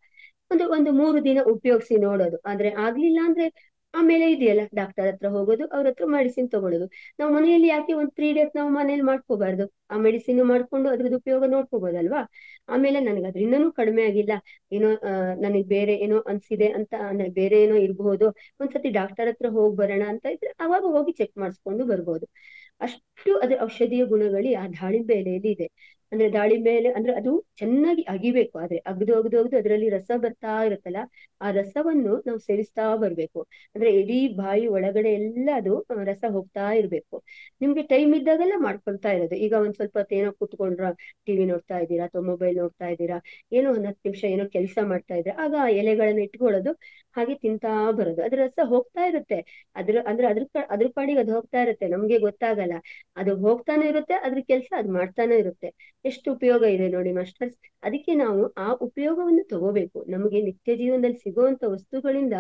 ಒಂದು ಒಂದು ಮೂರು ದಿನ ಉಪಯೋಗಿಸಿ ನೋಡೋದು ಆದ್ರೆ ಆಗ್ಲಿಲ್ಲ ಅಂದ್ರೆ ಆಮೇಲೆ ಇದೆಯಲ್ಲ ಡಾಕ್ಟರ್ ಹತ್ರ ಹೋಗೋದು ಅವ್ರ ಹತ್ರ ಮೆಡಿಸಿನ್ ತಗೊಳ್ಳೋದು ನಾವು ಮನೆಯಲ್ಲಿ ಯಾಕೆ ಒಂದ್ ತ್ರೀ ಡೇಸ್ ನಾವು ಮನೇಲಿ ಮಾಡ್ಕೋಬಾರ್ದು ಆ ಮೆಡಿಸಿನ್ ಮಾಡ್ಕೊಂಡು ಅದ್ರದ್ದು ಉಪಯೋಗ ನೋಡ್ಕೋಬಹುದಲ್ವಾ ಆಮೇಲೆ ನನಗೆ ಅದರಿಂದನೂ ಕಡಿಮೆ ಆಗಿಲ್ಲ ಏನೋ ನನಗೆ ಬೇರೆ ಏನೋ ಅನ್ಸಿದೆ ಅಂತ ಅಂದ್ರೆ ಬೇರೆ ಏನೋ ಇರಬಹುದು ಒಂದ್ಸತಿ ಡಾಕ್ಟರ್ ಹತ್ರ ಹೋಗಿ ಬರೋಣ ಅಂತ ಇದ್ರೆ ಅವಾಗ ಹೋಗಿ ಚೆಕ್ ಮಾಡಿಸ್ಕೊಂಡು ಬರ್ಬೋದು ಅಷ್ಟು ಅದ್ರ ಔಷಧೀಯ ಗುಣಗಳು ಆ ದಾಳಿಂಬೆ ಎಲೆಯಲ್ಲಿ ಇದೆ ಅಂದ್ರೆ ದಾಳಿಂಬೆ ಎಲೆ ಅಂದ್ರೆ ಅದು ಚೆನ್ನಾಗಿ ಅಗಿಬೇಕು ಆದ್ರೆ ಅಗ್ದು ಅಗ್ದು ಅಗ್ದು ಅದರಲ್ಲಿ ರಸ ಬರ್ತಾ ಇರುತ್ತಲ್ಲ ಆ ರಸವನ್ನು ನಾವು ಸೇವಿಸ್ತಾ ಬರ್ಬೇಕು ಅಂದ್ರೆ ಇಡೀ ಬಾಯಿ ಒಳಗಡೆ ಎಲ್ಲ ಅದು ರಸ ಹೋಗ್ತಾ ಇರ್ಬೇಕು ನಿಮ್ಗೆ ಟೈಮ್ ಇದ್ದಾಗೆಲ್ಲ ಮಾಡ್ಕೊಳ್ತಾ ಇರೋದು ಈಗ ಒಂದ್ ಸ್ವಲ್ಪ ಹೊತ್ತು ಏನೋ ಕೂತ್ಕೊಂಡ್ರ ಟಿವಿ ನೋಡ್ತಾ ಇದ್ದೀರಾ ಅಥವಾ ಮೊಬೈಲ್ ನೋಡ್ತಾ ಇದ್ದೀರಾ ಏನೋ ಒಂದ್ ಹತ್ತು ನಿಮಿಷ ಏನೋ ಕೆಲಸ ಮಾಡ್ತಾ ಇದ್ರೆ ಆಗ ಆ ಎಲೆಗಳನ್ನ ಇಟ್ಕೊಳ್ಳೋದು ಹಾಗೆ ತಿಂತಾ ಬರೋದು ಅದ್ರ ರಸ ಹೋಗ್ತಾ ಇರುತ್ತೆ ಅದ್ರ ಅಂದ್ರೆ ಅದ್ರ ಅದ್ರ ಪಾಡಿಗೆ ಅದು ಹೋಗ್ತಾ ಇರುತ್ತೆ ನಮ್ಗೆ ಗೊತ್ತಾಗಲ್ಲ ಅದು ಹೋಗ್ತಾನೆ ಇರುತ್ತೆ ಅದ್ರ ಕೆಲಸ ಅದು ಮಾಡ್ತಾನೆ ಇರುತ್ತೆ ಎಷ್ಟು ಉಪಯೋಗ ಇದೆ ನೋಡಿ ಮಾಸ್ಟರ್ಸ್ ಅದಕ್ಕೆ ನಾವು ಆ ಉಪಯೋಗವನ್ನು ತಗೋಬೇಕು ನಮಗೆ ನಿತ್ಯ ಜೀವನದಲ್ಲಿ ಸಿಗುವಂತ ವಸ್ತುಗಳಿಂದ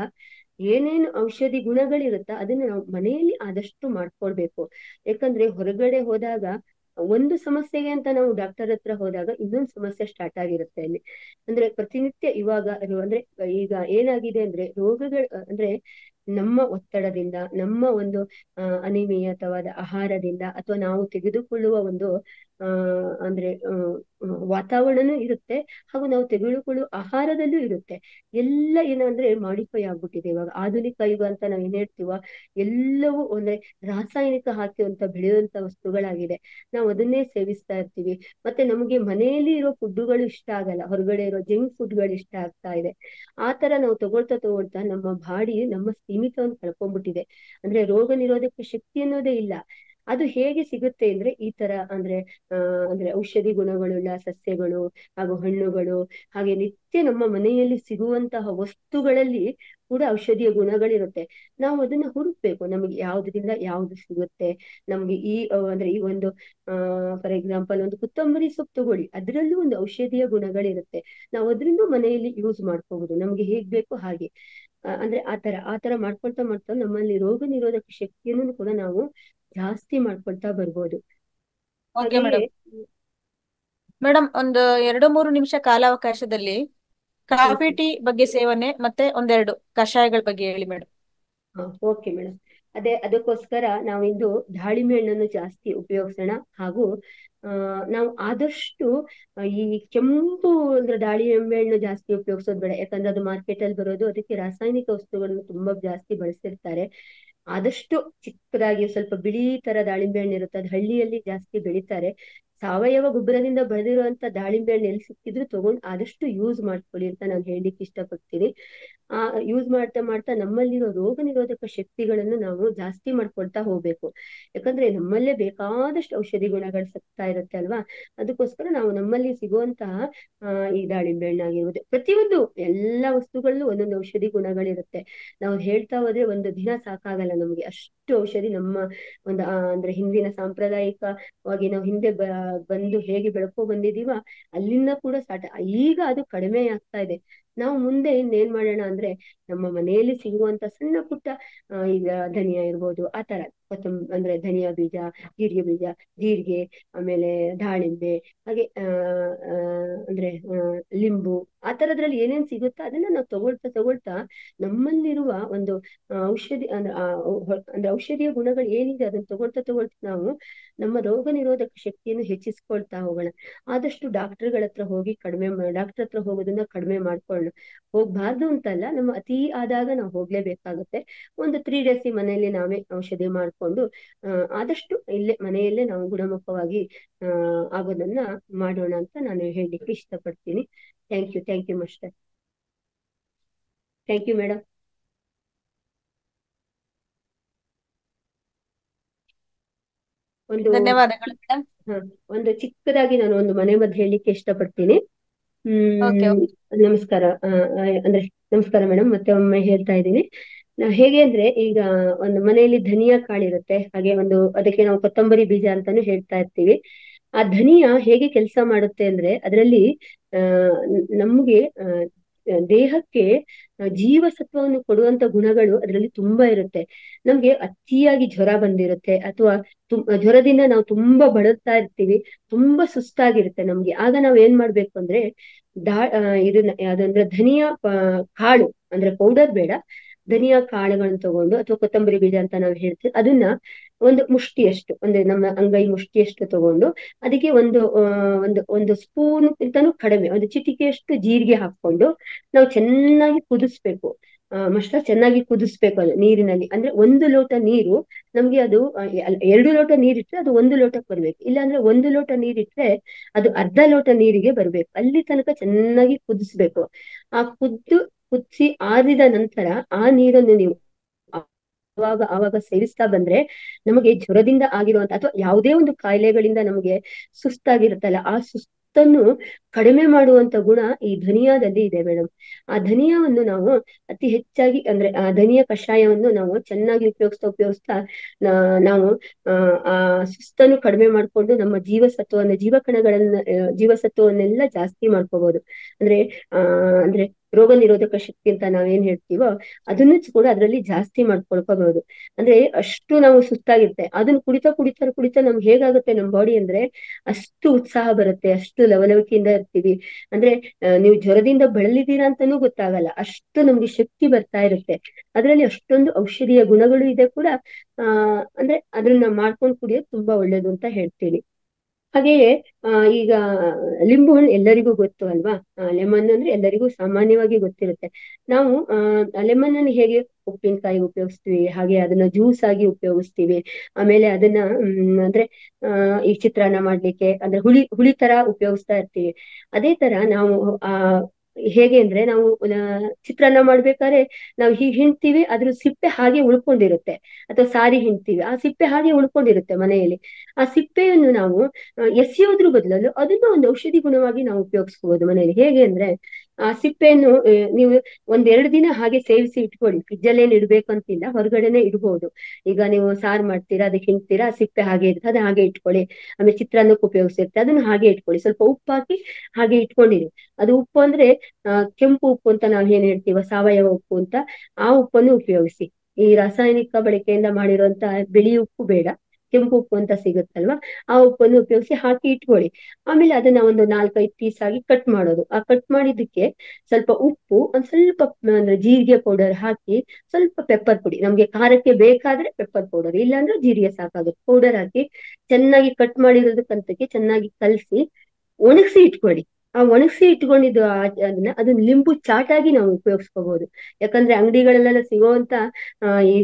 ಏನೇನು ಔಷಧಿ ಗುಣಗಳಿರುತ್ತ ಅದನ್ನ ನಾವು ಮನೆಯಲ್ಲಿ ಆದಷ್ಟು ಮಾಡ್ಕೊಳ್ಬೇಕು ಯಾಕಂದ್ರೆ ಹೊರಗಡೆ ಹೋದಾಗ ಒಂದು ಸಮಸ್ಯೆಗೆ ಅಂತ ನಾವು ಡಾಕ್ಟರ್ ಹತ್ರ ಹೋದಾಗ ಇನ್ನೊಂದು ಸಮಸ್ಯೆ ಸ್ಟಾರ್ಟ್ ಆಗಿರುತ್ತೆ ಅಲ್ಲಿ ಅಂದ್ರೆ ಪ್ರತಿನಿತ್ಯ ಇವಾಗ ಅಂದ್ರೆ ಈಗ ಏನಾಗಿದೆ ಅಂದ್ರೆ ರೋಗಗಳು ಅಂದ್ರೆ ನಮ್ಮ ಒತ್ತಡದಿಂದ ನಮ್ಮ ಒಂದು ಅಹ್ ಅನಿಯಮಿತವಾದ ಆಹಾರದಿಂದ ಅಥವಾ ನಾವು ತೆಗೆದುಕೊಳ್ಳುವ ಒಂದು ಅಹ್ ಅಂದ್ರೆ ವಾತಾವರಣನೂ ಇರುತ್ತೆ ಹಾಗೂ ನಾವು ತೆಗೆದುಕೊಳ್ಳುವ ಆಹಾರದಲ್ಲೂ ಇರುತ್ತೆ ಎಲ್ಲ ಏನಂದ್ರೆ ಮಾಡಿಫೈ ಆಗ್ಬಿಟ್ಟಿದೆ ಇವಾಗ ಆಧುನಿಕ ಯುಗ ಅಂತ ನಾವ್ ಏನ್ ಹೇಳ್ತೀವ ಎಲ್ಲವೂ ಅಂದ್ರೆ ರಾಸಾಯನಿಕ ಹಾಕುವಂತ ಬೆಳೆಯುವಂತ ವಸ್ತುಗಳಾಗಿದೆ ನಾವು ಅದನ್ನೇ ಸೇವಿಸ್ತಾ ಇರ್ತೀವಿ ಮತ್ತೆ ನಮಗೆ ಮನೆಯಲ್ಲಿ ಇರೋ ಫುಡ್ಗಳು ಇಷ್ಟ ಆಗಲ್ಲ ಹೊರಗಡೆ ಇರೋ ಜಂಕ್ ಫುಡ್ಗಳು ಇಷ್ಟ ಆಗ್ತಾ ಇದೆ ಆ ತರ ನಾವು ತಗೊಳ್ತಾ ತಗೊಳ್ತಾ ನಮ್ಮ ಬಾಡಿ ನಮ್ಮ ಸೀಮಿತವನ್ನು ಕಳ್ಕೊಂಡ್ಬಿಟ್ಟಿದೆ ಅಂದ್ರೆ ರೋಗ ನಿರೋಧಕ ಶಕ್ತಿ ಅನ್ನೋದೇ ಇಲ್ಲ ಅದು ಹೇಗೆ ಸಿಗುತ್ತೆ ಅಂದ್ರೆ ಈ ತರ ಅಂದ್ರೆ ಅಹ್ ಅಂದ್ರೆ ಔಷಧಿ ಗುಣಗಳುಳ್ಳ ಸಸ್ಯಗಳು ಹಾಗೂ ಹಣ್ಣುಗಳು ಹಾಗೆ ನಿತ್ಯ ನಮ್ಮ ಮನೆಯಲ್ಲಿ ಸಿಗುವಂತಹ ವಸ್ತುಗಳಲ್ಲಿ ಕೂಡ ಔಷಧಿಯ ಗುಣಗಳಿರುತ್ತೆ ನಾವು ಅದನ್ನ ಹುಡುಕ್ಬೇಕು ನಮಗೆ ಯಾವ್ದ್ರಿಂದ ಯಾವ್ದು ಸಿಗುತ್ತೆ ನಮ್ಗೆ ಈ ಅಂದ್ರೆ ಈ ಒಂದು ಅಹ್ ಫಾರ್ ಎಕ್ಸಾಂಪಲ್ ಒಂದು ಕೊತ್ತಂಬರಿ ಸೊಪ್ಪು ತಗೊಳ್ಳಿ ಅದ್ರಲ್ಲೂ ಒಂದು ಔಷಧೀಯ ಗುಣಗಳಿರುತ್ತೆ ನಾವು ಅದ್ರಿಂದ ಮನೆಯಲ್ಲಿ ಯೂಸ್ ಮಾಡ್ಕೋಬಹುದು ನಮ್ಗೆ ಹೇಗ್ ಬೇಕು ಹಾಗೆ ಅಂದ್ರೆ ಆತರ ಆತರ ಮಾಡ್ಕೊಳ್ತಾ ಮಾಡ್ತಾ ನಮ್ಮಲ್ಲಿ ರೋಗ ನಿರೋಧಕ ಶಕ್ತಿಯನ್ನು ಕೂಡ ನಾವು ಜಾಸ್ತಿ ಮಾಡ್ಕೊಳ್ತಾ ಬರ್ಬೋದು ಮೇಡಮ್ ಒಂದು ಎರಡು ಮೂರು ನಿಮಿಷ ಕಾಲಾವಕಾಶದಲ್ಲಿ ಕಾಫಿ ಟೀ ಬಗ್ಗೆ ಸೇವನೆ ಮತ್ತೆ ಒಂದೆರಡು ಕಷಾಯಗಳ ಬಗ್ಗೆ ಹೇಳಿ ಮೇಡಮ್ ಓಕೆ ಮೇಡಮ್ ಅದೇ ಅದಕ್ಕೋಸ್ಕರ ನಾವಿಂದು ದಾಳಿಂಬೆ ಹಣ್ಣನ್ನು ಜಾಸ್ತಿ ಉಪಯೋಗಿಸೋಣ ಹಾಗೂ ಅಹ್ ನಾವು ಆದಷ್ಟು ಈ ಕೆಂಪು ಅಂದ್ರೆ ದಾಳಿಂಬೆ ಹಣ್ಣು ಜಾಸ್ತಿ ಉಪಯೋಗಿಸೋದು ಬೇಡ ಯಾಕಂದ್ರೆ ಅದು ಮಾರ್ಕೆಟ್ ಅಲ್ಲಿ ಬರೋದು ಅದಕ್ಕೆ ರಾಸಾಯನಿಕ ವಸ್ತುಗಳನ್ನು ತುಂಬಾ ಜಾಸ್ತಿ ಬಳಸಿರ್ತಾರೆ ಆದಷ್ಟು ಚಿಕ್ಕದಾಗಿ ಸ್ವಲ್ಪ ಬಿಳಿ ತರ ದಾಳಿಂಬೆ ಹಣ್ಣು ಇರುತ್ತೆ ಅದು ಹಳ್ಳಿಯಲ್ಲಿ ಜಾಸ್ತಿ ಬೆಳಿತಾರೆ ಸಾವಯವ ಗೊಬ್ಬರದಿಂದ ಬೆಳೆದಿರುವಂತ ದಾಳಿಂಬೆ ಹಣ್ಣು ಎಲ್ಲಿ ಸಿಕ್ಕಿದ್ರು ತಗೊಂಡು ಆದಷ್ಟು ಯೂಸ್ ಮಾಡ್ಕೊಳ್ಳಿ ಅಂತ ನಾನು ಹೇಳಲಿಕ್ಕೆ ಇಷ್ಟಪಡ್ತೀನಿ ಆ ಯೂಸ್ ಮಾಡ್ತಾ ಮಾಡ್ತಾ ನಮ್ಮಲ್ಲಿರೋ ರೋಗ ನಿರೋಧಕ ಶಕ್ತಿಗಳನ್ನು ನಾವು ಜಾಸ್ತಿ ಮಾಡ್ಕೊಳ್ತಾ ಹೋಗ್ಬೇಕು ಯಾಕಂದ್ರೆ ನಮ್ಮಲ್ಲೇ ಬೇಕಾದಷ್ಟು ಔಷಧಿ ಗುಣಗಳು ಸಿಗ್ತಾ ಇರುತ್ತೆ ಅಲ್ವಾ ಅದಕ್ಕೋಸ್ಕರ ನಾವು ನಮ್ಮಲ್ಲಿ ಸಿಗುವಂತಹ ಅಹ್ ಈ ದಾಳಿಂಬೆ ಹಣ್ಣಾಗಿರ್ಬೋದು ಪ್ರತಿಯೊಂದು ಎಲ್ಲಾ ವಸ್ತುಗಳಲ್ಲೂ ಒಂದೊಂದು ಔಷಧಿ ಗುಣಗಳಿರುತ್ತೆ ನಾವು ಹೇಳ್ತಾ ಹೋದ್ರೆ ಒಂದು ದಿನ ಸಾಕಾಗಲ್ಲ ನಮ್ಗೆ ಅಷ್ಟು ಔಷಧಿ ನಮ್ಮ ಒಂದು ಅಂದ್ರೆ ಹಿಂದಿನ ಸಾಂಪ್ರದಾಯಿಕವಾಗಿ ನಾವು ಹಿಂದೆ ಬಂದು ಹೇಗೆ ಬೆಳ್ಕೊ ಬಂದಿದೀವ ಅಲ್ಲಿಂದ ಕೂಡ ಸ್ಟಾರ್ಟ್ ಈಗ ಅದು ಕಡಿಮೆ ಆಗ್ತಾ ಇದೆ ನಾವು ಮುಂದೆ ಇನ್ನೇನ್ ಮಾಡೋಣ ಅಂದ್ರೆ ನಮ್ಮ ಮನೆಯಲ್ಲಿ ಸಿಗುವಂತ ಸಣ್ಣ ಪುಟ್ಟ ಈಗ ಧನಿಯಾ ಇರ್ಬೋದು ಆ ತರ ಕೊತ್ತಂಬ ಅಂದ್ರೆ ಧನಿಯಾ ಬೀಜ ಜೀರಿಗೆ ಬೀಜ ಜೀರಿಗೆ ಆಮೇಲೆ ದಾಳಿಂಬೆ ಹಾಗೆ ಅಹ್ ಅಂದ್ರೆ ಲಿಂಬು ಆ ತರದ್ರಲ್ಲಿ ಏನೇನ್ ಸಿಗುತ್ತೋ ಅದನ್ನ ನಾವು ತಗೊಳ್ತಾ ತಗೊಳ್ತಾ ನಮ್ಮಲ್ಲಿರುವ ಒಂದು ಔಷಧಿ ಅಂದ್ರೆ ಅಂದ್ರೆ ಔಷಧಿಯ ಗುಣಗಳು ಏನಿದೆ ಅದನ್ನ ತಗೊಳ್ತಾ ತಗೊಳ್ತಾ ನಾವು ನಮ್ಮ ರೋಗ ನಿರೋಧಕ ಶಕ್ತಿಯನ್ನು ಹೆಚ್ಚಿಸ್ಕೊಳ್ತಾ ಹೋಗೋಣ ಆದಷ್ಟು ಡಾಕ್ಟರ್ಗಳ ಹತ್ರ ಹೋಗಿ ಕಡಿಮೆ ಡಾಕ್ಟರ್ ಹತ್ರ ಹೋಗೋದನ್ನ ಕಡಿಮೆ ಮಾಡ್ಕೊಳ್ಳೋಣ ಹೋಗ್ಬಾರ್ದು ಅಂತಲ್ಲ ನಮ್ಮ ಅತಿ ಆದಾಗ ನಾವು ಹೋಗ್ಲೇಬೇಕಾಗುತ್ತೆ ಒಂದು ತ್ರೀ ಡೇಸ್ ಈ ಮನೆಯಲ್ಲಿ ನಾವೇ ಔಷಧಿ ಮಾಡ್ಕೊಂಡು ಅಹ್ ಆದಷ್ಟು ಇಲ್ಲೇ ಮನೆಯಲ್ಲೇ ನಾವು ಗುಣಮುಖವಾಗಿ ಅಹ್ ಆಗೋದನ್ನ ಮಾಡೋಣ ಅಂತ ನಾನು ಹೇಳಲಿಕ್ಕೆ ಇಷ್ಟಪಡ್ತೀನಿ thank you thank you master thank you madam ಒಂದು ಧನ್ಯವಾದಗಳು ಮೇಡಮ್ ಒಂದು ಚಿಕ್ಕದಾಗಿ ನಾನು ಒಂದು ಮನೆ ಮದ್ದು ಹೇಳಲಿಕ್ಕೆ ಇಷ್ಟಪಡ್ತೀನಿ ಹ್ಮ್ ನಮಸ್ಕಾರ ಅಂದ್ರೆ ನಮಸ್ಕಾರ ಮೇಡಮ್ ಮತ್ತೆ ಒಮ್ಮೆ ಹೇಳ್ತಾ ಇದ್ದೀನಿ ಹೇಗೆ ಅಂದ್ರೆ ಈಗ ಒಂದು ಮನೆಯಲ್ಲಿ ಧನಿಯಾ ಕಾಳಿರುತ್ತೆ ಹಾಗೆ ಒಂದು ಅದಕ್ಕೆ ನಾವು ಕೊತ್ತಂಬರಿ ಬೀಜ ಅಂತಾನು ಹೇಳ್ತಾ ಇರ್ತೀವಿ ಆ ಧನಿಯಾ ಹೇಗೆ ಕೆಲಸ ಮಾಡುತ್ತೆ ಅಂದ್ರೆ ಅದರಲ್ಲಿ ಅಹ್ ನಮ್ಗೆ ಅಹ್ ದೇಹಕ್ಕೆ ಜೀವಸತ್ವವನ್ನು ಕೊಡುವಂತ ಗುಣಗಳು ಅದರಲ್ಲಿ ತುಂಬಾ ಇರುತ್ತೆ ನಮ್ಗೆ ಅತಿಯಾಗಿ ಜ್ವರ ಬಂದಿರುತ್ತೆ ಅಥವಾ ಜ್ವರದಿಂದ ನಾವು ತುಂಬಾ ಬಳಲ್ತಾ ಇರ್ತೀವಿ ತುಂಬಾ ಸುಸ್ತಾಗಿರುತ್ತೆ ನಮ್ಗೆ ಆಗ ನಾವ್ ಏನ್ ಮಾಡ್ಬೇಕು ಅಂದ್ರೆ ದಾ ಇದನ್ನ ಯಾವ್ದಂದ್ರೆ ಧನಿಯಾ ಕಾಳು ಅಂದ್ರೆ ಪೌಡರ್ ಬೇಡ ಧನಿಯಾ ಕಾಳುಗಳನ್ನ ತಗೊಂಡು ಅಥವಾ ಕೊತ್ತಂಬರಿ ಬೀಜ ಅಂತ ನಾವು ಹೇಳ್ತೀವಿ ಅದನ್ನ ಒಂದು ಮುಷ್ಟಿಯಷ್ಟು ಅಂದ್ರೆ ನಮ್ಮ ಅಂಗೈ ಮುಷ್ಟಿಯಷ್ಟು ತಗೊಂಡು ಅದಕ್ಕೆ ಒಂದು ಒಂದು ಒಂದು ಸ್ಪೂನ್ ಇಂತಾನು ಕಡಿಮೆ ಒಂದು ಚಿಟಿಕೆಯಷ್ಟು ಜೀರಿಗೆ ಹಾಕೊಂಡು ನಾವು ಚೆನ್ನಾಗಿ ಕುದಿಸ್ಬೇಕು ಮಷ್ಟ ಚೆನ್ನಾಗಿ ಕುದಿಸ್ಬೇಕು ಅದು ನೀರಿನಲ್ಲಿ ಅಂದ್ರೆ ಒಂದು ಲೋಟ ನೀರು ನಮ್ಗೆ ಅದು ಎರಡು ಲೋಟ ನೀರಿಟ್ರೆ ಅದು ಒಂದು ಲೋಟಕ್ಕೆ ಬರ್ಬೇಕು ಇಲ್ಲಾಂದ್ರೆ ಒಂದು ಲೋಟ ನೀರಿಟ್ರೆ ಅದು ಅರ್ಧ ಲೋಟ ನೀರಿಗೆ ಬರ್ಬೇಕು ಅಲ್ಲಿ ತನಕ ಚೆನ್ನಾಗಿ ಕುದಿಸ್ಬೇಕು ಆ ಕುದ್ದು ಕುದಿಸಿ ಆರಿದ ನಂತರ ಆ ನೀರನ್ನು ನೀವು ಆವಾಗ ಆವಾಗ ಸೇವಿಸ್ತಾ ಬಂದ್ರೆ ನಮಗೆ ಜ್ವರದಿಂದ ಆಗಿರುವಂತ ಅಥವಾ ಯಾವುದೇ ಒಂದು ಕಾಯಿಲೆಗಳಿಂದ ನಮಗೆ ಸುಸ್ತಾಗಿರುತ್ತಲ್ಲ ಆ ಸುಸ್ತನ್ನು ಕಡಿಮೆ ಮಾಡುವಂತ ಗುಣ ಈ ಧನಿಯಾದಲ್ಲಿ ಇದೆ ಮೇಡಮ್ ಆ ಧನಿಯಾವನ್ನು ನಾವು ಅತಿ ಹೆಚ್ಚಾಗಿ ಅಂದ್ರೆ ಆ ಧನಿಯಾ ಕಷಾಯವನ್ನು ನಾವು ಚೆನ್ನಾಗಿ ಉಪಯೋಗಿಸ್ತಾ ಉಪಯೋಗಿಸ್ತಾ ನಾವು ಆ ಸುಸ್ತನ್ನು ಕಡಿಮೆ ಮಾಡ್ಕೊಂಡು ನಮ್ಮ ಜೀವಸತ್ವವನ್ನು ಜೀವಕಣಗಳನ್ನ ಜೀವಸತ್ವವನ್ನೆಲ್ಲ ಜಾಸ್ತಿ ಮಾಡ್ಕೋಬಹುದು ಅಂದ್ರೆ ಆ ಅಂದ್ರೆ ರೋಗ ನಿರೋಧಕ ಶಕ್ತಿ ಅಂತ ನಾವೇನ್ ಹೇಳ್ತೀವೋ ಅದನ್ನು ಕೂಡ ಅದರಲ್ಲಿ ಜಾಸ್ತಿ ಮಾಡ್ಕೊಳ್ಕೋಬಹುದು ಅಂದ್ರೆ ಅಷ್ಟು ನಾವು ಸುಸ್ತಾಗಿರುತ್ತೆ ಅದನ್ನ ಕುಡಿತಾ ಕುಡಿತಾ ಕುಡಿತಾ ನಮ್ಗೆ ಹೇಗಾಗುತ್ತೆ ನಮ್ ಬಾಡಿ ಅಂದ್ರೆ ಅಷ್ಟು ಉತ್ಸಾಹ ಬರುತ್ತೆ ಅಷ್ಟು ಲವಲವಿಕೆಯಿಂದ ಇರ್ತೀವಿ ಅಂದ್ರೆ ನೀವು ಜ್ವರದಿಂದ ಬಳಲಿದ್ದೀರಾ ಅಂತಾನೂ ಗೊತ್ತಾಗಲ್ಲ ಅಷ್ಟು ನಮ್ಗೆ ಶಕ್ತಿ ಬರ್ತಾ ಇರುತ್ತೆ ಅದರಲ್ಲಿ ಅಷ್ಟೊಂದು ಔಷಧಿಯ ಗುಣಗಳು ಇದೆ ಕೂಡ ಆ ಅಂದ್ರೆ ಅದನ್ನ ಮಾಡ್ಕೊಂಡು ಕುಡಿಯೋದು ತುಂಬಾ ಒಳ್ಳೇದು ಅಂತ ಹೇಳ್ತೀನಿ ಹಾಗೆಯೇ ಆ ಈಗ ಲಿಂಬು ಹಣ್ಣು ಎಲ್ಲರಿಗೂ ಗೊತ್ತು ಅಲ್ವಾ ಲೆಮನ್ ಅಂದ್ರೆ ಎಲ್ಲರಿಗೂ ಸಾಮಾನ್ಯವಾಗಿ ಗೊತ್ತಿರುತ್ತೆ ನಾವು ಆ ಲೆಮನ್ ಅನ್ನು ಹೇಗೆ ಉಪ್ಪಿನಕಾಯಿ ಉಪಯೋಗಿಸ್ತೀವಿ ಹಾಗೆ ಅದನ್ನ ಜ್ಯೂಸ್ ಆಗಿ ಉಪಯೋಗಿಸ್ತೀವಿ ಆಮೇಲೆ ಅದನ್ನ ಹ್ಮ್ ಅಂದ್ರೆ ಆ ಈ ಚಿತ್ರಾನ್ನ ಮಾಡ್ಲಿಕ್ಕೆ ಅಂದ್ರೆ ಹುಳಿ ಹುಳಿ ತರ ಉಪಯೋಗಿಸ್ತಾ ಇರ್ತೀವಿ ಅದೇ ತರ ನಾವು ಆ ಹೇಗೆ ಅಂದ್ರೆ ನಾವು ಚಿತ್ರಾನ್ನ ಮಾಡ್ಬೇಕಾದ್ರೆ ನಾವು ಹೀಗೆ ಹಿಂಡ್ತೀವಿ ಅದ್ರ ಸಿಪ್ಪೆ ಹಾಗೆ ಉಳ್ಕೊಂಡಿರುತ್ತೆ ಅಥವಾ ಸಾರಿ ಹಿಂಡ್ತೀವಿ ಆ ಸಿಪ್ಪೆ ಹಾಗೆ ಉಳ್ಕೊಂಡಿರುತ್ತೆ ಮನೆಯಲ್ಲಿ ಆ ಸಿಪ್ಪೆಯನ್ನು ನಾವು ಎಸೆಯೋದ್ರ ಬದಲು ಅದನ್ನ ಒಂದು ಔಷಧಿ ಗುಣವಾಗಿ ನಾವು ಉಪಯೋಗಿಸ್ಕೋಬಹುದು ಮನೆಯಲ್ಲಿ ಹೇಗೆ ಅಂದ್ರೆ ಆ ಸಿಪ್ಪೆಯನ್ನು ನೀವು ಒಂದೆರಡು ದಿನ ಹಾಗೆ ಸೇವಿಸಿ ಇಟ್ಕೊಳ್ಳಿ ಫ್ರಿಜ್ಜಲ್ಲಿ ಏನ್ ಇಡ್ಬೇಕು ಅಂತಿಲ್ಲ ಹೊರಗಡೆನೆ ಇಡ್ಬೋದು ಈಗ ನೀವು ಸಾರು ಮಾಡ್ತೀರಾ ಅದಕ್ಕೆ ಹಿಂಡ್ತೀರಾ ಸಿಪ್ಪೆ ಹಾಗೆ ಇರುತ್ತೆ ಅದನ್ನ ಹಾಗೆ ಇಟ್ಕೊಳ್ಳಿ ಆಮೇಲೆ ಚಿತ್ರಾನ್ನಕ್ಕೆ ಉಪಯೋಗಿಸಿರುತ್ತೆ ಅದನ್ನ ಹಾಗೆ ಇಟ್ಕೊಳ್ಳಿ ಸ್ವಲ್ಪ ಉಪ್ಪು ಹಾಕಿ ಹಾಗೆ ಇಟ್ಕೊಂಡಿರಿ ಅದು ಉಪ್ಪು ಅಂದ್ರೆ ಕೆಂಪು ಉಪ್ಪು ಅಂತ ನಾವ್ ಏನ್ ಹೇಳ್ತೀವ ಸಾವಯವ ಉಪ್ಪು ಅಂತ ಆ ಉಪ್ಪನ್ನು ಉಪಯೋಗಿಸಿ ಈ ರಾಸಾಯನಿಕ ಬಳಕೆಯಿಂದ ಮಾಡಿರುವಂತ ಬಿಳಿ ಉಪ್ಪು ಬೇಡ ಕೆಂಪು ಉಪ್ಪು ಅಂತ ಸಿಗುತ್ತಲ್ವಾ ಆ ಉಪ್ಪನ್ನು ಉಪಯೋಗಿಸಿ ಹಾಕಿ ಇಟ್ಕೊಳ್ಳಿ ಆಮೇಲೆ ಅದನ್ನ ಒಂದು ನಾಲ್ಕೈದು ಪೀಸ್ ಆಗಿ ಕಟ್ ಮಾಡೋದು ಆ ಕಟ್ ಮಾಡಿದ್ದಕ್ಕೆ ಸ್ವಲ್ಪ ಉಪ್ಪು ಒಂದ್ ಸ್ವಲ್ಪ ಅಂದ್ರೆ ಜೀರಿಗೆ ಪೌಡರ್ ಹಾಕಿ ಸ್ವಲ್ಪ ಪೆಪ್ಪರ್ ಪುಡಿ ನಮ್ಗೆ ಖಾರಕ್ಕೆ ಬೇಕಾದ್ರೆ ಪೆಪ್ಪರ್ ಪೌಡರ್ ಇಲ್ಲಾಂದ್ರೆ ಜೀರಿಗೆ ಸಾಕಾಗುತ್ತೆ ಪೌಡರ್ ಹಾಕಿ ಚೆನ್ನಾಗಿ ಕಟ್ ಮಾಡಿರೋದಕ್ಕಂತಕ್ಕೆ ಚೆನ್ನಾಗಿ ಕಲಸಿ ಒಣಗಿಸಿ ಇಟ್ಕೊಳ್ಳಿ ಆ ಒಣಗಿಸಿ ಇಟ್ಕೊಂಡಿದ್ದು ಅದನ್ನ ಅದನ್ನ ಲಿಂಬು ಚಾಟಾಗಿ ನಾವು ಉಪಯೋಗಿಸ್ಕೋಬಹುದು ಯಾಕಂದ್ರೆ ಅಂಗಡಿಗಳಲ್ಲೆಲ್ಲ ಸಿಗುವಂತ ಈಗ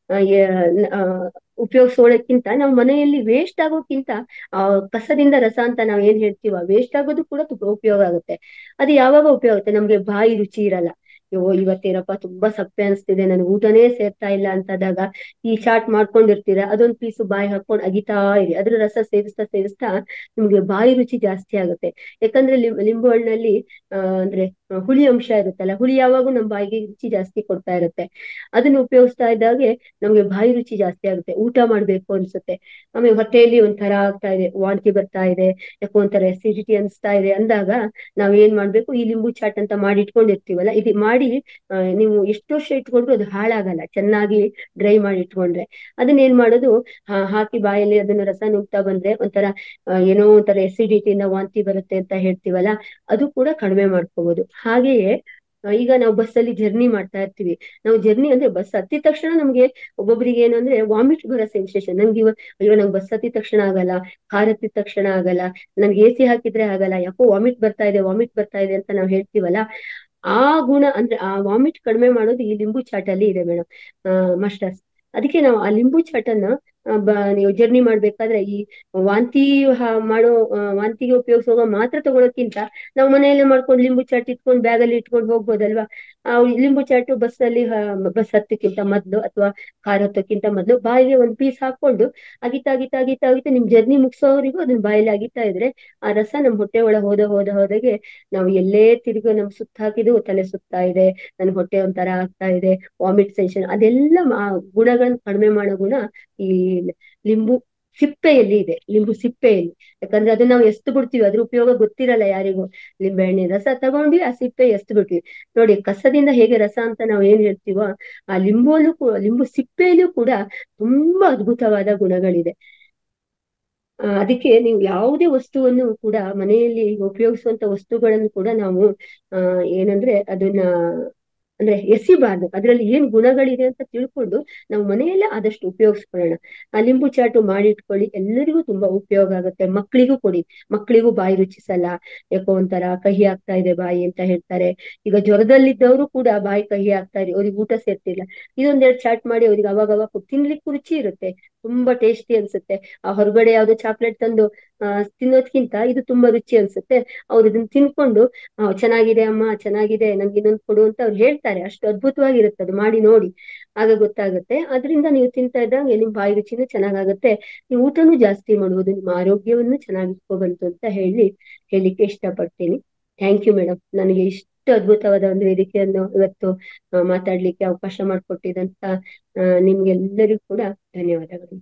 ಉಪಯೋಗಿಸೋಳಕ್ಕಿಂತ ನಾವು ಮನೆಯಲ್ಲಿ ವೇಸ್ಟ್ ಆಗೋಕ್ಕಿಂತ ಆ ಕಸದಿಂದ ರಸ ಅಂತ ನಾವ್ ಏನ್ ಹೇಳ್ತೀವ ವೇಸ್ಟ್ ಆಗೋದು ಕೂಡ ಉಪಯೋಗ ಆಗುತ್ತೆ ಅದು ಯಾವಾಗ ಉಪಯೋಗ ಆಗುತ್ತೆ ನಮ್ಗೆ ಬಾಯಿ ರುಚಿ ಇರಲ್ಲ ಅಯ್ಯೋ ಇವತ್ತೇನಪ್ಪ ತುಂಬಾ ಸಪ್ಪೆ ಅನ್ಸ್ತಿದೆ ನನ್ಗೆ ಊಟನೇ ಸೇರ್ತಾ ಇಲ್ಲ ಅಂತದಾಗ ಈ ಚಾಟ್ ಮಾಡ್ಕೊಂಡಿರ್ತೀರ ಅದೊಂದ್ ಪೀಸು ಬಾಯಿ ಹಾಕೊಂಡ್ ಅಗಿತಾ ಇರಿ ಅದ್ರ ರಸ ಸೇವಿಸ್ತಾ ಸೇವಿಸ್ತಾ ನಿಮ್ಗೆ ಬಾಯಿ ರುಚಿ ಜಾಸ್ತಿ ಆಗುತ್ತೆ ಯಾಕಂದ್ರೆ ಲಿಂಬು ಹಣ್ಣಲ್ಲಿ ಆ ಅಂದ್ರೆ ಹುಳಿ ಅಂಶ ಇರುತ್ತಲ್ಲ ಹುಳಿ ಯಾವಾಗೂ ನಮ್ ಬಾಯಿಗೆ ರುಚಿ ಜಾಸ್ತಿ ಕೊಡ್ತಾ ಇರುತ್ತೆ ಅದನ್ನ ಉಪಯೋಗಿಸ್ತಾ ಇದ್ದಾಗೆ ನಮ್ಗೆ ಬಾಯಿ ರುಚಿ ಜಾಸ್ತಿ ಆಗುತ್ತೆ ಊಟ ಮಾಡ್ಬೇಕು ಅನ್ಸುತ್ತೆ ಆಮೇಲೆ ಹೊಟ್ಟೆಯಲ್ಲಿ ಒಂಥರ ಆಗ್ತಾ ಇದೆ ವಾಂತಿ ಬರ್ತಾ ಇದೆ ಯಾಕೋ ಒಂಥರ ಎಸಿಡಿಟಿ ಅನ್ಸ್ತಾ ಇದೆ ಅಂದಾಗ ನಾವ್ ಏನ್ ಮಾಡ್ಬೇಕು ಈ ಲಿಂಬು ಚಾಟ್ ಅಂತ ಮಾಡಿ ಇಟ್ಕೊಂಡಿರ್ತೀವಲ್ಲ ಇದು ಮಾಡಿ ನೀವು ಎಷ್ಟು ವರ್ಷ ಇಟ್ಕೊಂಡ್ರು ಅದು ಹಾಳಾಗಲ್ಲ ಚೆನ್ನಾಗಿ ಡ್ರೈ ಮಾಡಿ ಇಟ್ಕೊಂಡ್ರೆ ಅದನ್ನ ಏನ್ ಮಾಡೋದು ಹಾಕಿ ಬಾಯಲ್ಲಿ ಅದನ್ನ ರಸ ನುಗ್ತಾ ಬಂದ್ರೆ ಒಂಥರ ಏನೋ ಒಂಥರ ಎಸಿಡಿಟಿಯಿಂದ ವಾಂತಿ ಬರುತ್ತೆ ಅಂತ ಹೇಳ್ತೀವಲ್ಲ ಅದು ಕೂಡ ಕಡಿಮೆ ಮಾಡ್ಕೋಬಹುದು ಹಾಗೆಯೇ ಈಗ ನಾವು ಬಸ್ಸಲ್ಲಿ ಜರ್ನಿ ಮಾಡ್ತಾ ಇರ್ತೀವಿ ನಾವು ಜರ್ನಿ ಅಂದ್ರೆ ಬಸ್ ಹತ್ತಿದ ತಕ್ಷಣ ನಮ್ಗೆ ಒಬ್ಬೊಬ್ರಿಗೆ ಏನು ಅಂದ್ರೆ ವಾಮಿಟ್ ಬರೋ ಸೆನ್ಸೇಷನ್ ನಮ್ಗೆ ಇವ ಅಯ್ಯೋ ನಂಗೆ ಬಸ್ ಹತ್ತಿದ ತಕ್ಷಣ ಆಗಲ್ಲ ಕಾರ್ ಹತ್ತಿದ ತಕ್ಷಣ ಆಗಲ್ಲ ನನ್ಗೆ ಎ ಸಿ ಹಾಕಿದ್ರೆ ಆಗಲ್ಲ ಯಾಕೋ ವಾಮಿಟ್ ಬರ್ತಾ ಇದೆ ವಾಮಿಟ್ ಬರ್ತಾ ಇದೆ ಅಂತ ನಾವ್ ಹೇಳ್ತೀವಲ್ಲ ಆ ಗುಣ ಅಂದ್ರೆ ಆ ವಾಮಿಟ್ ಕಡಿಮೆ ಮಾಡೋದು ಈ ಲಿಂಬು ಚಾಟಲ್ಲಿ ಇದೆ ಮೇಡಮ್ ಮಾಸ್ಟರ್ಸ್ ಅದಕ್ಕೆ ನಾವು ಆ ಲಿಂಬು ಚಾಟನ್ನ ನೀವು ಜರ್ನಿ ಮಾಡ್ಬೇಕಾದ್ರೆ ಈ ವಾಂತಿ ಮಾಡೋ ವಾಂತಿಗೆ ಉಪಯೋಗಿಸುವಾಗ ಮಾತ್ರ ತಗೊಳಕ್ಕಿಂತ ನಾವು ಮನೆಯಲ್ಲೇ ಮಾಡ್ಕೊಂಡು ಲಿಂಬು ಚಾಟ್ ಇಟ್ಕೊಂಡು ಬ್ಯಾಗಲ್ಲಿ ಇಟ್ಕೊಂಡು ಹೋಗ್ಬೋದಲ್ವಾ ಆ ಲಿಂಬು ಚಾಟು ಬಸ್ಸಲ್ಲಿ ಬಸ್ ಹತ್ತಕ್ಕಿಂತ ಮೊದ್ಲು ಅಥವಾ ಕಾರ್ ಹತ್ತಕ್ಕಿಂತ ಮೊದ್ಲು ಬಾಯಿಗೆ ಒಂದು ಪೀಸ್ ಹಾಕೊಂಡು ಅಗಿತಾ ಅಗಿತಾ ಅಗಿತಾ ಅಗಿತಾ ನಿಮ್ ಜರ್ನಿ ಮುಗಿಸೋವರೆಗೂ ಅದನ್ನ ಬಾಯಲ್ಲಿ ಅಗಿತಾ ಇದ್ರೆ ಆ ರಸ ನಮ್ ಹೊಟ್ಟೆ ಒಳ ಹೋದ ಹೋದ ಹೋದಾಗೆ ನಾವು ಎಲ್ಲೇ ತಿರುಗು ನಮ್ ಸುತ್ತ ಹಾಕಿದ್ರು ತಲೆ ಸುತ್ತಾ ಇದೆ ನನ್ ಹೊಟ್ಟೆ ಒಂಥರ ಆಗ್ತಾ ಇದೆ ವಾಮಿಟ್ ಸೆನ್ಷನ್ ಅದೆಲ್ಲ ಗುಣಗಳನ್ನ ಕಡಿಮೆ ಮಾಡೋ ಗುಣ ಈ ಲಿಂಬು ಸಿಪ್ಪೆಯಲ್ಲಿ ಇದೆ ಲಿಂಬು ಸಿಪ್ಪೆಯಲ್ಲಿ ಯಾಕಂದ್ರೆ ಅದನ್ನ ನಾವು ಎಷ್ಟು ಬಿಡ್ತೀವಿ ಅದ್ರ ಉಪಯೋಗ ಗೊತ್ತಿರಲ್ಲ ಯಾರಿಗೂ ಲಿಂಬೆಹಣ್ಣಿನ ರಸ ತಗೊಂಡ್ವಿ ಆ ಸಿಪ್ಪೆ ಎಷ್ಟು ಬಿಡ್ತೀವಿ ನೋಡಿ ಕಸದಿಂದ ಹೇಗೆ ರಸ ಅಂತ ನಾವು ಏನ್ ಹೇಳ್ತೀವೋ ಆ ಲಿಂಬುಲ್ಲೂ ಕೂ- ಲಿಂಬು ಸಿಪ್ಪೆಯಲ್ಲೂ ಕೂಡ ತುಂಬಾ ಅದ್ಭುತವಾದ ಗುಣಗಳಿದೆ ಆ, ಅದಕ್ಕೆ ನೀವು ಯಾವುದೇ ವಸ್ತುವನ್ನು ಕೂಡ ಮನೆಯಲ್ಲಿ ಉಪಯೋಗಿಸುವಂತ ವಸ್ತುಗಳನ್ನು ಕೂಡ ನಾವು ಆ ಏನಂದ್ರೆ ಅದನ್ನ ಅಂದ್ರೆ ಎಸಿಬಾರ್ದು ಅದ್ರಲ್ಲಿ ಏನ್ ಗುಣಗಳಿದೆ ಅಂತ ತಿಳ್ಕೊಂಡು ನಾವು ಮನೆಯಲ್ಲೇ ಆದಷ್ಟು ಉಪಯೋಗಿಸ್ಕೊಳ್ಳೋಣ ಆ ಲಿಂಬು ಚಾಟು ಮಾಡಿ ಇಟ್ಕೊಳ್ಳಿ ಎಲ್ಲರಿಗೂ ತುಂಬಾ ಉಪಯೋಗ ಆಗುತ್ತೆ ಮಕ್ಕಳಿಗೂ ಕೊಡಿ ಮಕ್ಕಳಿಗೂ ಬಾಯಿ ರುಚಿಸಲ್ಲ ಯಾಕೋ ಒಂಥರ ಕಹಿ ಆಗ್ತಾ ಇದೆ ಬಾಯಿ ಅಂತ ಹೇಳ್ತಾರೆ ಈಗ ಜ್ವರದಲ್ಲಿದ್ದವರು ಕೂಡ ಬಾಯಿ ಕಹಿ ಆಗ್ತಾ ಇದೆ ಅವ್ರಿಗೆ ಊಟ ಸೇರ್ತಿಲ್ಲ ಇದೊಂದೆರಡು ಚಾಟ್ ಮಾಡಿ ಅವ್ರಿಗೆ ಅವಾಗ ಅವಾಗ ಕೊಟ್ಟು ತಿನ್ಲಿಕ್ಕೂ ರುಚಿ ಇರುತ್ತೆ ತುಂಬಾ ಟೇಸ್ಟಿ ಅನ್ಸುತ್ತೆ ಆ ಹೊರಗಡೆ ಯಾವ್ದೋ ಚಾಕ್ಲೇಟ್ ತಂದು ಆ ತಿನ್ನೋದ್ಕಿಂತ ಇದು ತುಂಬಾ ರುಚಿ ಅನ್ಸುತ್ತೆ ಅವ್ರು ಇದನ್ನ ತಿನ್ಕೊಂಡು ಆ, ಚೆನ್ನಾಗಿದೆ ಅಮ್ಮ ಚೆನ್ನಾಗಿದೆ ನಂಗೆ ಇನ್ನೊಂದು ಕೊಡು ಅಂತ ಅವ್ರು ಹೇಳ್ತಾರೆ ಅಷ್ಟು ಅದ್ಭುತವಾಗಿರುತ್ತೆ ಅದು ಮಾಡಿ ನೋಡಿ ಆಗ ಗೊತ್ತಾಗುತ್ತೆ ಅದರಿಂದ ನೀವು ತಿಂತಾ ಇದ್ದಂಗೆ ನಿಮ್ ಬಾಯಿ ರುಚಿನೂ ಚೆನ್ನಾಗಾಗುತ್ತೆ ನೀವು ಊಟನೂ ಜಾಸ್ತಿ ಮಾಡುವುದು ನಿಮ್ಮ ಆರೋಗ್ಯವನ್ನು ಚೆನ್ನಾಗಿ ಇಟ್ಕೊಬಂತು ಅಂತ ಹೇಳಿ ಹೇಳಿಕ್ಕೆ ಇಷ್ಟಪಡ್ತೀನಿ ಥ್ಯಾಂಕ್ ಯು ಮೇಡಮ್ ನನಗೆ ಇಷ್ಟು ಅದ್ಭುತವಾದ ಒಂದು ವೇದಿಕೆಯನ್ನು ಇವತ್ತು ಆ, ಮಾತಾಡ್ಲಿಕ್ಕೆ ಅವಕಾಶ ಮಾಡಿಕೊಟ್ಟಿದಂತ ನಿಮ್ಗೆಲ್ಲರಿಗೂ ಕೂಡ ಧನ್ಯವಾದಗಳು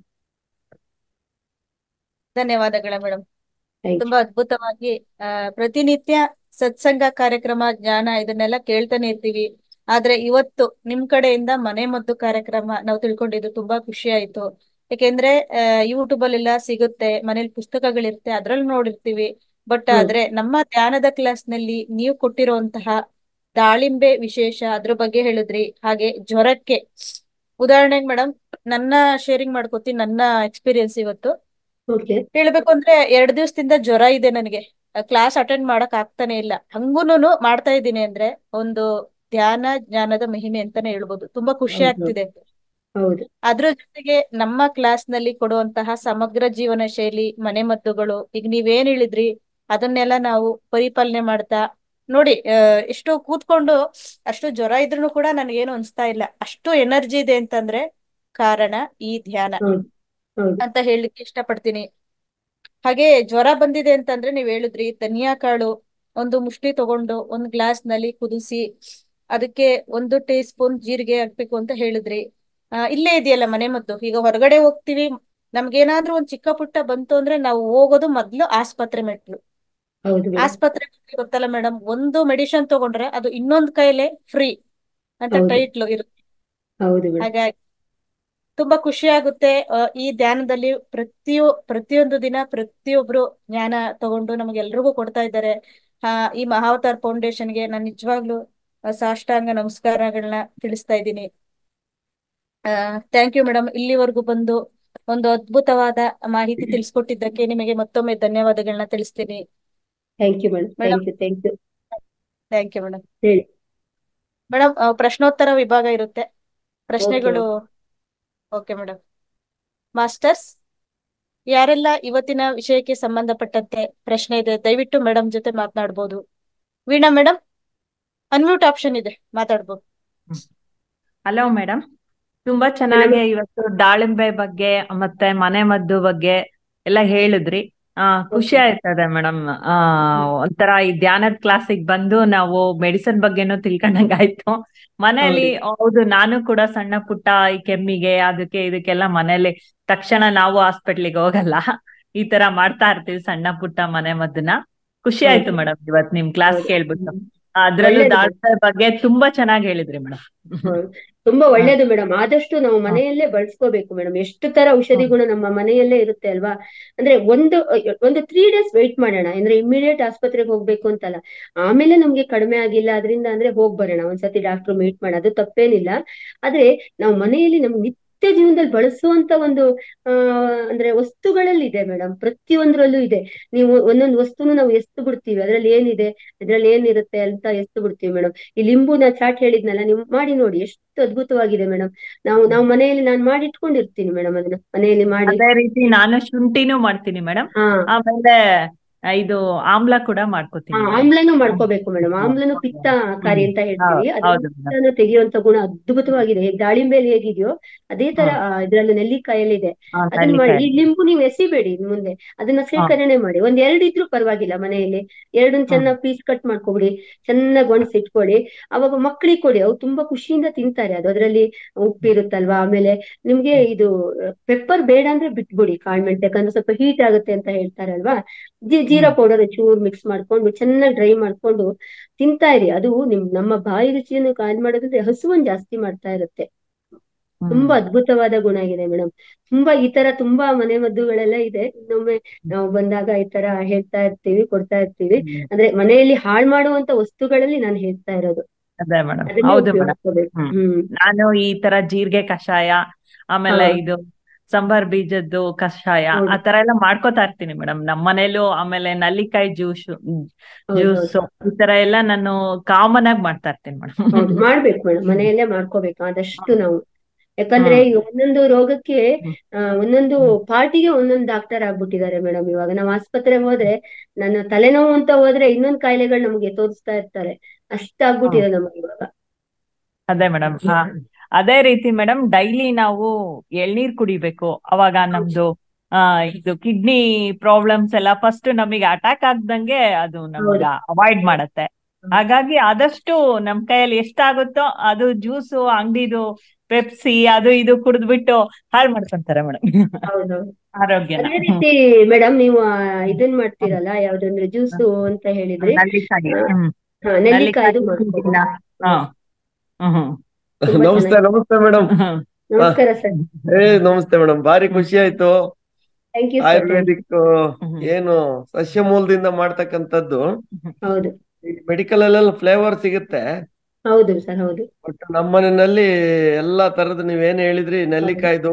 ಧನ್ಯವಾದಗಳ ಮೇಡಮ್ ಥ್ಯಾಂಕ್ ಯು ತುಂಬಾ ಅದ್ಭುತವಾಗಿ ಆ ಪ್ರತಿನಿತ್ಯ ಸತ್ಸಂಗ ಕಾರ್ಯಕ್ರಮ ಜ್ಞಾನ ಇದನ್ನೆಲ್ಲ ಕೇಳ್ತಾನೆ ಇರ್ತೀವಿ ಆದ್ರೆ ಇವತ್ತು ನಿಮ್ ಕಡೆಯಿಂದ ಮನೆ ಮದ್ದು ಕಾರ್ಯಕ್ರಮ ನಾವು ತಿಳ್ಕೊಂಡಿದ್ದು ತುಂಬಾ ಖುಷಿ ಆಯ್ತು ಯಾಕೆಂದ್ರೆ ಯೂಟ್ಯೂಬ್ ಅಲ್ಲೆಲ್ಲ ಸಿಗುತ್ತೆ ಮನೇಲಿ ಪುಸ್ತಕಗಳಿರುತ್ತೆ ಅದ್ರಲ್ಲಿ ನೋಡಿರ್ತೀವಿ ಬಟ್ ಹ್ಮ್ ಆದ್ರೆ ನಮ್ಮ ಧ್ಯಾನದ ಕ್ಲಾಸ್ ನಲ್ಲಿ ನೀವು ಕೊಟ್ಟಿರುವಂತಹ ದಾಳಿಂಬೆ ವಿಶೇಷ ಅದ್ರ ಬಗ್ಗೆ ಹೇಳಿದ್ರಿ ಹಾಗೆ ಜ್ವರಕ್ಕೆ ಉದಾಹರಣೆಗೆ ಮೇಡಮ್ ನನ್ನ ಶೇರಿಂಗ್ ಮಾಡ್ಕೋತೀನಿ ನನ್ನ ಎಕ್ಸ್ಪೀರಿಯನ್ಸ್ ಇವತ್ತು ಓಕೆ ಹೇಳ್ಬೇಕು ಅಂದ್ರೆ ಎರಡ್ ದಿವಸದಿಂದ ಜ್ವರ ಇದೆ ನನಗೆ ಕ್ಲಾಸ್ ಅಟೆಂಡ್ ಮಾಡಕ್ ಆಗ್ತಾನೆ ಇಲ್ಲ ಹಂಗೂನು ಮಾಡ್ತಾ ಇದ್ದೀನಿ ಅಂದ್ರೆ ಒಂದು ಧ್ಯಾನ ಜ್ಞಾನದ ಮಹಿಮೆ ಅಂತಾನೆ ಹೇಳ್ಬೋದು ತುಂಬಾ ಖುಷಿ ಹೌದು ಆಗ್ತಿದೆ ಹೌದು ಅದ್ರ ಜೊತೆಗೆ ನಮ್ಮ ಕ್ಲಾಸ್ ನಲ್ಲಿ ಕೊಡುವಂತಹ ಸಮಗ್ರ ಜೀವನ ಶೈಲಿ ಮನೆಮದ್ದುಗಳು ಈಗ ನೀವೇನ್ ಹೇಳಿದ್ರಿ ಅದನ್ನೆಲ್ಲ ನಾವು ಪರಿಪಾಲನೆ ಮಾಡ್ತಾ ನೋಡಿ ಆ, ಎಷ್ಟು ಕೂತ್ಕೊಂಡು ಅಷ್ಟು ಜ್ವರ ಇದ್ರೂ ಕೂಡ ನನಗೇನು ಅನ್ಸ್ತಾ ಇಲ್ಲ ಅಷ್ಟು ಎನರ್ಜಿ ಇದೆ ಅಂತಂದ್ರೆ ಕಾರಣ ಈ ಧ್ಯಾನ ಹೌದು ಹೌದು ಅಂತ ಹೇಳಲಿಕ್ಕೆ ಇಷ್ಟಪಡ್ತೀನಿ ಹಾಗೆ ಜ್ವರ ಬಂದಿದೆ ಅಂತಂದ್ರೆ ನೀವ್ ಹೇಳಿದ್ರಿ ಧನಿಯಾ ಕಾಳು ಒಂದು ಮುಷ್ಟಿ ತಗೊಂಡು ಒಂದ್ ಗ್ಲಾಸ್ ನಲ್ಲಿ ಕುದಿಸಿ ಅದಕ್ಕೆ ಒಂದು ಟೀ ಸ್ಪೂನ್ ಜೀರಿಗೆ ಹಾಕ್ಬೇಕು ಅಂತ ಹೇಳಿದ್ರಿ ಆ, ಇಲ್ಲೇ ಇದೆಯಲ್ಲ ಮನೆ ಮದ್ದು ಈಗ ಹೊರಗಡೆ ಹೋಗ್ತೀವಿ ನಮ್ಗೇನಾದ್ರೂ ಒಂದ್ ಚಿಕ್ಕ ಪುಟ್ಟ ಬಂತು ಅಂದ್ರೆ ನಾವು ಹೋಗೋದು ಮೊದ್ಲು ಆಸ್ಪತ್ರೆ ಮೆಟ್ಲು ಹೌದು ಮೇಡಮ್ ಆಸ್ಪತ್ರೆ ಮೆಟ್ಲು ಗೊತ್ತಲ್ಲ ಮೇಡಮ್ ಒಂದು ಮೆಡಿಸಿನ್ ತಗೊಂಡ್ರೆ ಅದು ಇನ್ನೊಂದ್ ಕೈಲೇ ಫ್ರೀ ಅಂತ ಹೌದು ಟೈಟ್ಲು ಇರುತ್ತೆ ಹೌದು ಮೇಡಮ್ ಹಾಗಾಗಿ ತುಂಬಾ ಖುಷಿ ಆಗುತ್ತೆ ಆ, ಈ ಧ್ಯಾನದಲ್ಲಿ ಪ್ರತಿಯೊ ಪ್ರತಿಯೊಂದು ದಿನ ಪ್ರತಿಯೊಬ್ರು ಜ್ಞಾನ ತಗೊಂಡು ನಮಗೆಲ್ರಿಗೂ ಕೊಡ್ತಾ ಇದ್ದಾರೆ ಆ ಈ ಮಹಾವತಾರ್ ಫೌಂಡೇಶನ್ಗೆ ನಾನು ನಿಜವಾಗ್ಲೂ ಆ, ಸಾಷ್ಟಾಂಗ ನಮಸ್ಕಾರಗಳನ್ನ ತಿಳಿಸ್ತಾ ಇದ್ದೀನಿ ಥ್ಯಾಂಕ್ ಯು ಮೇಡಮ್ ಇಲ್ಲಿವರೆಗೂ ಬಂದು ಒಂದು ಅದ್ಭುತವಾದ ಮಾಹಿತಿ ತಿಳಿಸ್ಕೊಟ್ಟಿದ್ದಕ್ಕೆ ನಿಮಗೆ ಮತ್ತೊಮ್ಮೆ ಧನ್ಯವಾದಗಳನ್ನ ತಿಳಿಸ್ತೀನಿ thank you madam madam thank you thank you thank you madam ಹೇಳಿ ಮೇಡಮ್ ಪ್ರಶ್ನೋತ್ತರ ವಿಭಾಗ ಇರುತ್ತೆ ಓಕೆ ಪ್ರಶ್ನೆಗಳು ಓಕೆ ಮೇಡಮ್ ಮಾಸ್ಟರ್ಸ್ ಯಾರೆಲ್ಲ ಇವತ್ತಿನ ವಿಷಯಕ್ಕೆ ಸಂಬಂಧಪಟ್ಟಂತೆ ಪ್ರಶ್ನೆ ಇದೆ ದಯವಿಟ್ಟು ಮೇಡಮ್ ಜೊತೆ ಮಾತನಾಡ್ಬೋದು ವೀಣಾ ಮೇಡಮ್ ಅನ್ಮ್ಯೂಟ್ ಆಪ್ಷನ್ ಇದೆ ಮಾತಾಡ್ಬೋದು ಹಲೋ ಮೇಡಮ್ ತುಂಬಾ ಮೇಡಮ್ ಚೆನ್ನಾಗಿ ಇವತ್ತು ದಾಳಿಂಬೆ ಬಗ್ಗೆ ಮತ್ತೆ ಮನೆ ಮದ್ದು ಬಗ್ಗೆ ಎಲ್ಲ ಹೇಳಿದ್ರಿ ಆ ಖುಷಿ ಓಕೆ ಆಯ್ತದೆ ಮೇಡಮ್ ಆ ಒಂಥರ ಈ ಧ್ಯಾನದ ಕ್ಲಾಸಿಗೆ ಬಂದು ನಾವು ಮೆಡಿಸಿನ್ ಬಗ್ಗೆನೂ ತಿಳ್ಕೊಂಡಂಗ್ ಆಯ್ತು ಮನೆಯಲ್ಲಿ ಹೌದು ಹೌದು ನಾನು ಕೂಡ ಸಣ್ಣ ಪುಟ್ಟ ಈ ಕೆಮ್ಮಿಗೆ ಅದಕ್ಕೆ ಇದಕ್ಕೆಲ್ಲ ಮನೇಲಿ ತಕ್ಷಣ ನಾವು ಹಾಸ್ಪಿಟ್ಲಿಗೆ ಹೋಗಲ್ಲ ಈ ತರ ಮಾಡ್ತಾ ಇರ್ತೀವಿ ಸಣ್ಣ ಪುಟ್ಟ ಮನೆ ಮದ್ದನ್ನ ಖುಷಿ ಆಯ್ತು ಹೌದು ಮೇಡಮ್ ಇವತ್ ನಿಮ್ ಕ್ಲಾಸ್ ಹೌದು ಕೇಳ್ಬಿಟ್ಟು ಅದ್ರಲ್ಲೂ ಒಳ್ಳೇದು ಮೇಡಮ್ ದಾಳಿಂಬೆ ಬಗ್ಗೆ ತುಂಬಾ ಚೆನ್ನಾಗಿ ಹೇಳಿದ್ರಿ ಮೇಡಮ್ ಹೌದು. ತುಂಬಾ ಒಳ್ಳೇದು ಮೇಡಮ್ ಆದಷ್ಟು ನಾವು ಮನೆಯಲ್ಲೇ ಬಳಸ್ಕೋಬೇಕು ಮೇಡಮ್ ಎಷ್ಟು ತರ ಔಷಧಿ ಗುಣ ನಮ್ಮ ಮನೆಯಲ್ಲೇ ಇರುತ್ತೆ ಅಲ್ವಾ ಅಂದ್ರೆ ಒಂದು ಒಂದು ತ್ರೀ ಡೇಸ್ ವೆಯ್ಟ್ ಮಾಡೋಣ ಅಂದ್ರೆ ಇಮಿಡಿಯೇಟ್ ಆಸ್ಪತ್ರೆಗೆ ಹೋಗ್ಬೇಕು ಅಂತಲ್ಲ ಆಮೇಲೆ ನಮ್ಗೆ ಕಡಿಮೆ ಆಗಿಲ್ಲ ಅದರಿಂದ ಅಂದ್ರೆ ಹೋಗ್ ಬರೋಣ ಒಂದ್ಸತಿ ಡಾಕ್ಟರ್ ಮೀಟ್ ಮಾಡೋದು ತಪ್ಪೇನಿಲ್ಲ ಆದ್ರೆ ನಾವು ಮನೆಯಲ್ಲಿ ನಮ್ ನಿತ್ಯ ಜೀವನದಲ್ಲಿ ಬಳಸುವಂತ ಒಂದು ಆ ಅಂದ್ರೆ ವಸ್ತುಗಳಲ್ಲಿ ಇದೆ ಮೇಡಮ್ ಪ್ರತಿಯೊಂದ್ರಲ್ಲೂ ಇದೆ ನೀವು ಒಂದೊಂದು ವಸ್ತುನು ನಾವು ಎಷ್ಟು ಬಿಡ್ತೀವಿ ಅದ್ರಲ್ಲಿ ಏನಿದೆ ಇದ್ರಲ್ಲಿ ಏನಿರುತ್ತೆ ಅಂತ ಎಷ್ಟು ಬಿಡ್ತೀವಿ ಮೇಡಮ್ ಈ ಲಿಂಬುನ ಚಾಟ್ ಹೇಳಿದ್ನಲ್ಲ ನೀವು ಮಾಡಿ ನೋಡಿ ಎಷ್ಟು ಅದ್ಭುತವಾಗಿದೆ ಮೇಡಮ್ ನಾವು ನಾವು ಮನೆಯಲ್ಲಿ ನಾನು ಮಾಡಿ ಇಟ್ಕೊಂಡಿರ್ತೀನಿ ಮೇಡಮ್ ಅದನ್ನ ಮನೆಯಲ್ಲಿ ಮಾಡಿ ಅದೇ ರೀತಿ ನಾನು ಶುಂಠಿನೂ ಮಾಡ್ತೀನಿ ಮೇಡಮ್ ಹಾ ಆಮೇಲೆ ಆ, ಇದು ಆಮ್ಲ ಕೂಡ ಆ, ಮಾಡ್ಕೋತೀನಿ ಮೇಡಮ್ ಆಮ್ಲನು ಮಾಡ್ಕೋಬೇಕು ಮೇಡಮ್ ಆಮ್ಲನು ಪಿತ್ತಕಾರಿ ಅಂತ ಹೇಳ್ತೀವಿ ಅದ್ರ ಹೌದು ಮೇಡಮ್ ಪಿತ್ತನ ತೆಗೆಯುವಂತ ಗುಣ ಅದ್ಭುತವಾಗಿದೆ ದಾಳಿಂಬೆಯಲ್ಲಿ ಹೇಗಿದೆಯೋ ಅದೇ ತರ ಆ, ಇದ್ರಲ್ಲಿ ನೆಲ್ಲಿಕಾಯಲ್ಲಿ ಇದೆ ಅದನ್ನ ಮಾಡಿ ಈ ಲಿಂಬು ನೀವು ಎಸಿಬೇಡಿ ಇನ್ ಮುಂದೆ ಅದನ್ನ ಶೇಖರಣೆ ಮಾಡಿ ಒಂದ್ ಎರಡು ಇದ್ರೂ ಪರವಾಗಿಲ್ಲ ಮನೆಯಲ್ಲಿ ಎರಡನ್ನ ಚೆನ್ನಾಗಿ ಪೀಸ್ ಕಟ್ ಮಾಡ್ಕೊಬಿಡಿ ಚೆನ್ನಾಗಿ ಒಣಸಿ ಇಟ್ಕೊಳ್ಳಿ ಅವಾಗ ಮಕ್ಕಳಿಗೆ ಕೊಡಿ ಅವು ತುಂಬಾ ಖುಷಿಯಿಂದ ತಿಂತಾರೆ ಅದು ಅದ್ರಲ್ಲಿ ಉಪ್ಪು ಇರುತ್ತಲ್ವಾ ಆಮೇಲೆ ನಿಮ್ಗೆ ಇದು ಪೆಪ್ಪರ್ ಬೇಡ ಅಂದ್ರೆ ಬಿಟ್ಬಿಡಿ ಕಾಳ್ಮೆಣಸು ಯಾಕಂದ್ರೆ ಸ್ವಲ್ಪ ಹೀಟ್ ಆಗುತ್ತೆ ಅಂತ ಹೇಳ್ತಾರಲ್ವಾ ಜೀ ಜೀರಾ ಪೌಡರ್ ಚೂರ್ ಮಿಕ್ಸ್ ಮಾಡ್ಕೊಂಡು ಚೆನ್ನಾಗಿ ಡ್ರೈ ಮಾಡ್ಕೊಂಡು ತಿಂತಾ ಇರಿ ಅದು ನಿಮ್ ನಮ್ಮ ಬಾಯಿ ರುಚಿಯನ್ನು ಕಾಲ್ ಮಾಡೋದಂದ್ರೆ ಹಸುವನ್ ಜಾಸ್ತಿ ಮಾಡ್ತಾ ಇರುತ್ತೆ ತುಂಬಾ ಅದ್ಭುತವಾದ ಗುಣ ಇದೆ ಮೇಡಮ್ ತುಂಬಾ ಈ ತರ ತುಂಬಾ ಮನೆ ಮದ್ದುಗಳೆಲ್ಲ ಇದೆ ಇನ್ನೊಮ್ಮೆ ನಾವು ಬಂದಾಗ ಈ ತರ ಹೇಳ್ತಾ ಇರ್ತೀವಿ ಕೊಡ್ತಾ ಇರ್ತೀವಿ ಅಂದ್ರೆ ಮನೆಯಲ್ಲಿ ಹಾಳ್ ಮಾಡುವಂತ ವಸ್ತುಗಳಲ್ಲಿ ನಾನು ಹೇಳ್ತಾ ಇರೋದು ಅದೇ ಮೇಡಮ್ ಅದನ್ನೇ ಹೌದು ಮೇಡಮ್ ಉಪಯೋಗಿಸ್ಕೋಬೇಕು ಹ್ಮ್. ಹ್ಮ್ ನಾನು ಈ ತರ ಜೀರಿಗೆ ಕಷಾಯ ಆಮೇಲೆ ಹಾ. ಇದು ಸಂಬಾರ್ ಬೀಜದ್ದು ಕಷಾಯ ಹೌದು. ಆ ತರ ಎಲ್ಲ ಮಾಡ್ಕೋತಾ ಇರ್ತೀನಿ ಮೇಡಮ್ ನಮ್ಮ ಮನೇಲೂ ಆಮೇಲೆ ನಲ್ಲಿಕಾಯಿ ಜ್ಯೂಸ್ ಹೌದು ಜ್ಯೂಸ್ ಈ ತರ ಎಲ್ಲ ನಾನು ಕಾಮನ್ ಆಗಿ ಮಾಡ್ತಾ ಇರ್ತೀನಿ ಮೇಡಮ್ ಹೌದು ಮಾಡ್ಬೇಕು ಮೇಡಮ್ ಮನೆಯಲ್ಲೇ ಮಾಡ್ಕೋಬೇಕು ಆದಷ್ಟು ನಾವು ಯಾಕಂದ್ರೆ ಹ್ಮ್. ಈ ಒಂದೊಂದು ರೋಗಕ್ಕೆ ಹ್ಮ್. ಆ, ಒಂದೊಂದು ಪಾರ್ಟಿಗೆ ಒಂದೊಂದು ಡಾಕ್ಟರ್ ಆಗ್ಬಿಟ್ಟಿದ್ದಾರೆ ಮೇಡಮ್ ಇವಾಗ ನಾವು ಆಸ್ಪತ್ರೆಗೆ ಹೋದ್ರೆ ನನ್ನ ತಲೆನೋವು ಅಂತ ಹೋದ್ರೆ ಇನ್ನೊಂದು ಕಾಯಿಲೆಗಳು ನಮಗೆ ತೋರಿಸ್ತಾ ಇರ್ತಾರೆ ಅಷ್ಟಾಗ್ಬಿಟ್ಟಿದೆ ನಮಗೆ ಇವಾಗ ಅದೇ ಮೇಡಮ್ ಹಾ ಅದೇ ರೀತಿ ಮೇಡಮ್ ಡೈಲಿ ನಾವು ಎಳ್ನೀರ್ ಕುಡಿಬೇಕು ಅವಾಗ ನಮ್ದು ಆ ಇದು ಕಿಡ್ನಿ ಪ್ರಾಬ್ಲಮ್ಸ್ ಎಲ್ಲ ಫಸ್ಟ್ ನಮಗೆ ಅಟ್ಯಾಕ್ ಆಗ್ದಂಗೆ ಅದು ನಮ್ಗ ಹೌದು. ಅವಾಯ್ಡ್ ಮಾಡತ್ತೆ ಹಾಗಾಗಿ ಆದಷ್ಟು ನಮ್ ಕೈಯಲ್ಲಿ ಎಷ್ಟಾಗುತ್ತೋ ಅದು ಜ್ಯೂಸು ಅಂಗಡಿದು ಪೆಪ್ಸಿ ಅದು ಇದು ಕುಡಿದ್ಬಿಟ್ಟು ಹಾಳು ಮಾಡ್ಕೊಂತಾರೆ ಮೇಡಮ್ ಹೌದೌದು ಆರೋಗ್ಯನ ಅದೇ ರೀತಿ ಮೇಡಮ್ ನೀವು ಆ, ಇದನ್ ಮಾಡ್ತೀರಲ್ಲ ಯಾವ್ದಂದ್ರೆ ಜ್ಯೂಸು ಅಂತ ಹೇಳಿದ್ರಿ ನಲ್ಲಿಕಾಯಿ ಹ್ಮ್ ಹಾ ನೆಲ್ಲಿಕಾಯ್ದು ನಲ್ಲಿಕಾಯಿ ಮಾಡ್ಕೋಬಹುದು ಹೂವಿನ, ಹಾ ಹ್ಮ್ ತುಂಬಾ ನಮಸ್ತೆ ಚೆನ್ನಾಗಿ- ನಮಸ್ತೆ ಮೇಡಮ್ ಹ್ಮ್ ನಮಸ್ಕಾರ ಸರ್ ಏ ನಮಸ್ತೆ ಮೇಡಮ್ ಭಾರಿ ಖುಷಿ ಆಯ್ತು ಥ್ಯಾಂಕ್ ಯು ಸರ್ ಆಯುರ್ವೇದಿಕ್ ಹ್ಮ್. ಏನು ಸಸ್ಯ ಮೂಲದಿಂದ ಮಾಡ್ತಕ್ಕಂಥದ್ದು ಹೌದು ಮೆಡಿಕಲ್ ಅಲ್ಲೆಲ್ಲ ಫ್ಲೇವರ್ ಸಿಗುತ್ತೆ ಹೌದು ಸರ್ ಹೌದು ಬಟ್ ನಮ್ಮ ಮನೆಯಲ್ಲಿ ಎಲ್ಲಾ ತರದ ನೀವೇನ್ ಹೇಳಿದ್ರಿ ನೆಲ್ಲಿಕಾಯ್ದು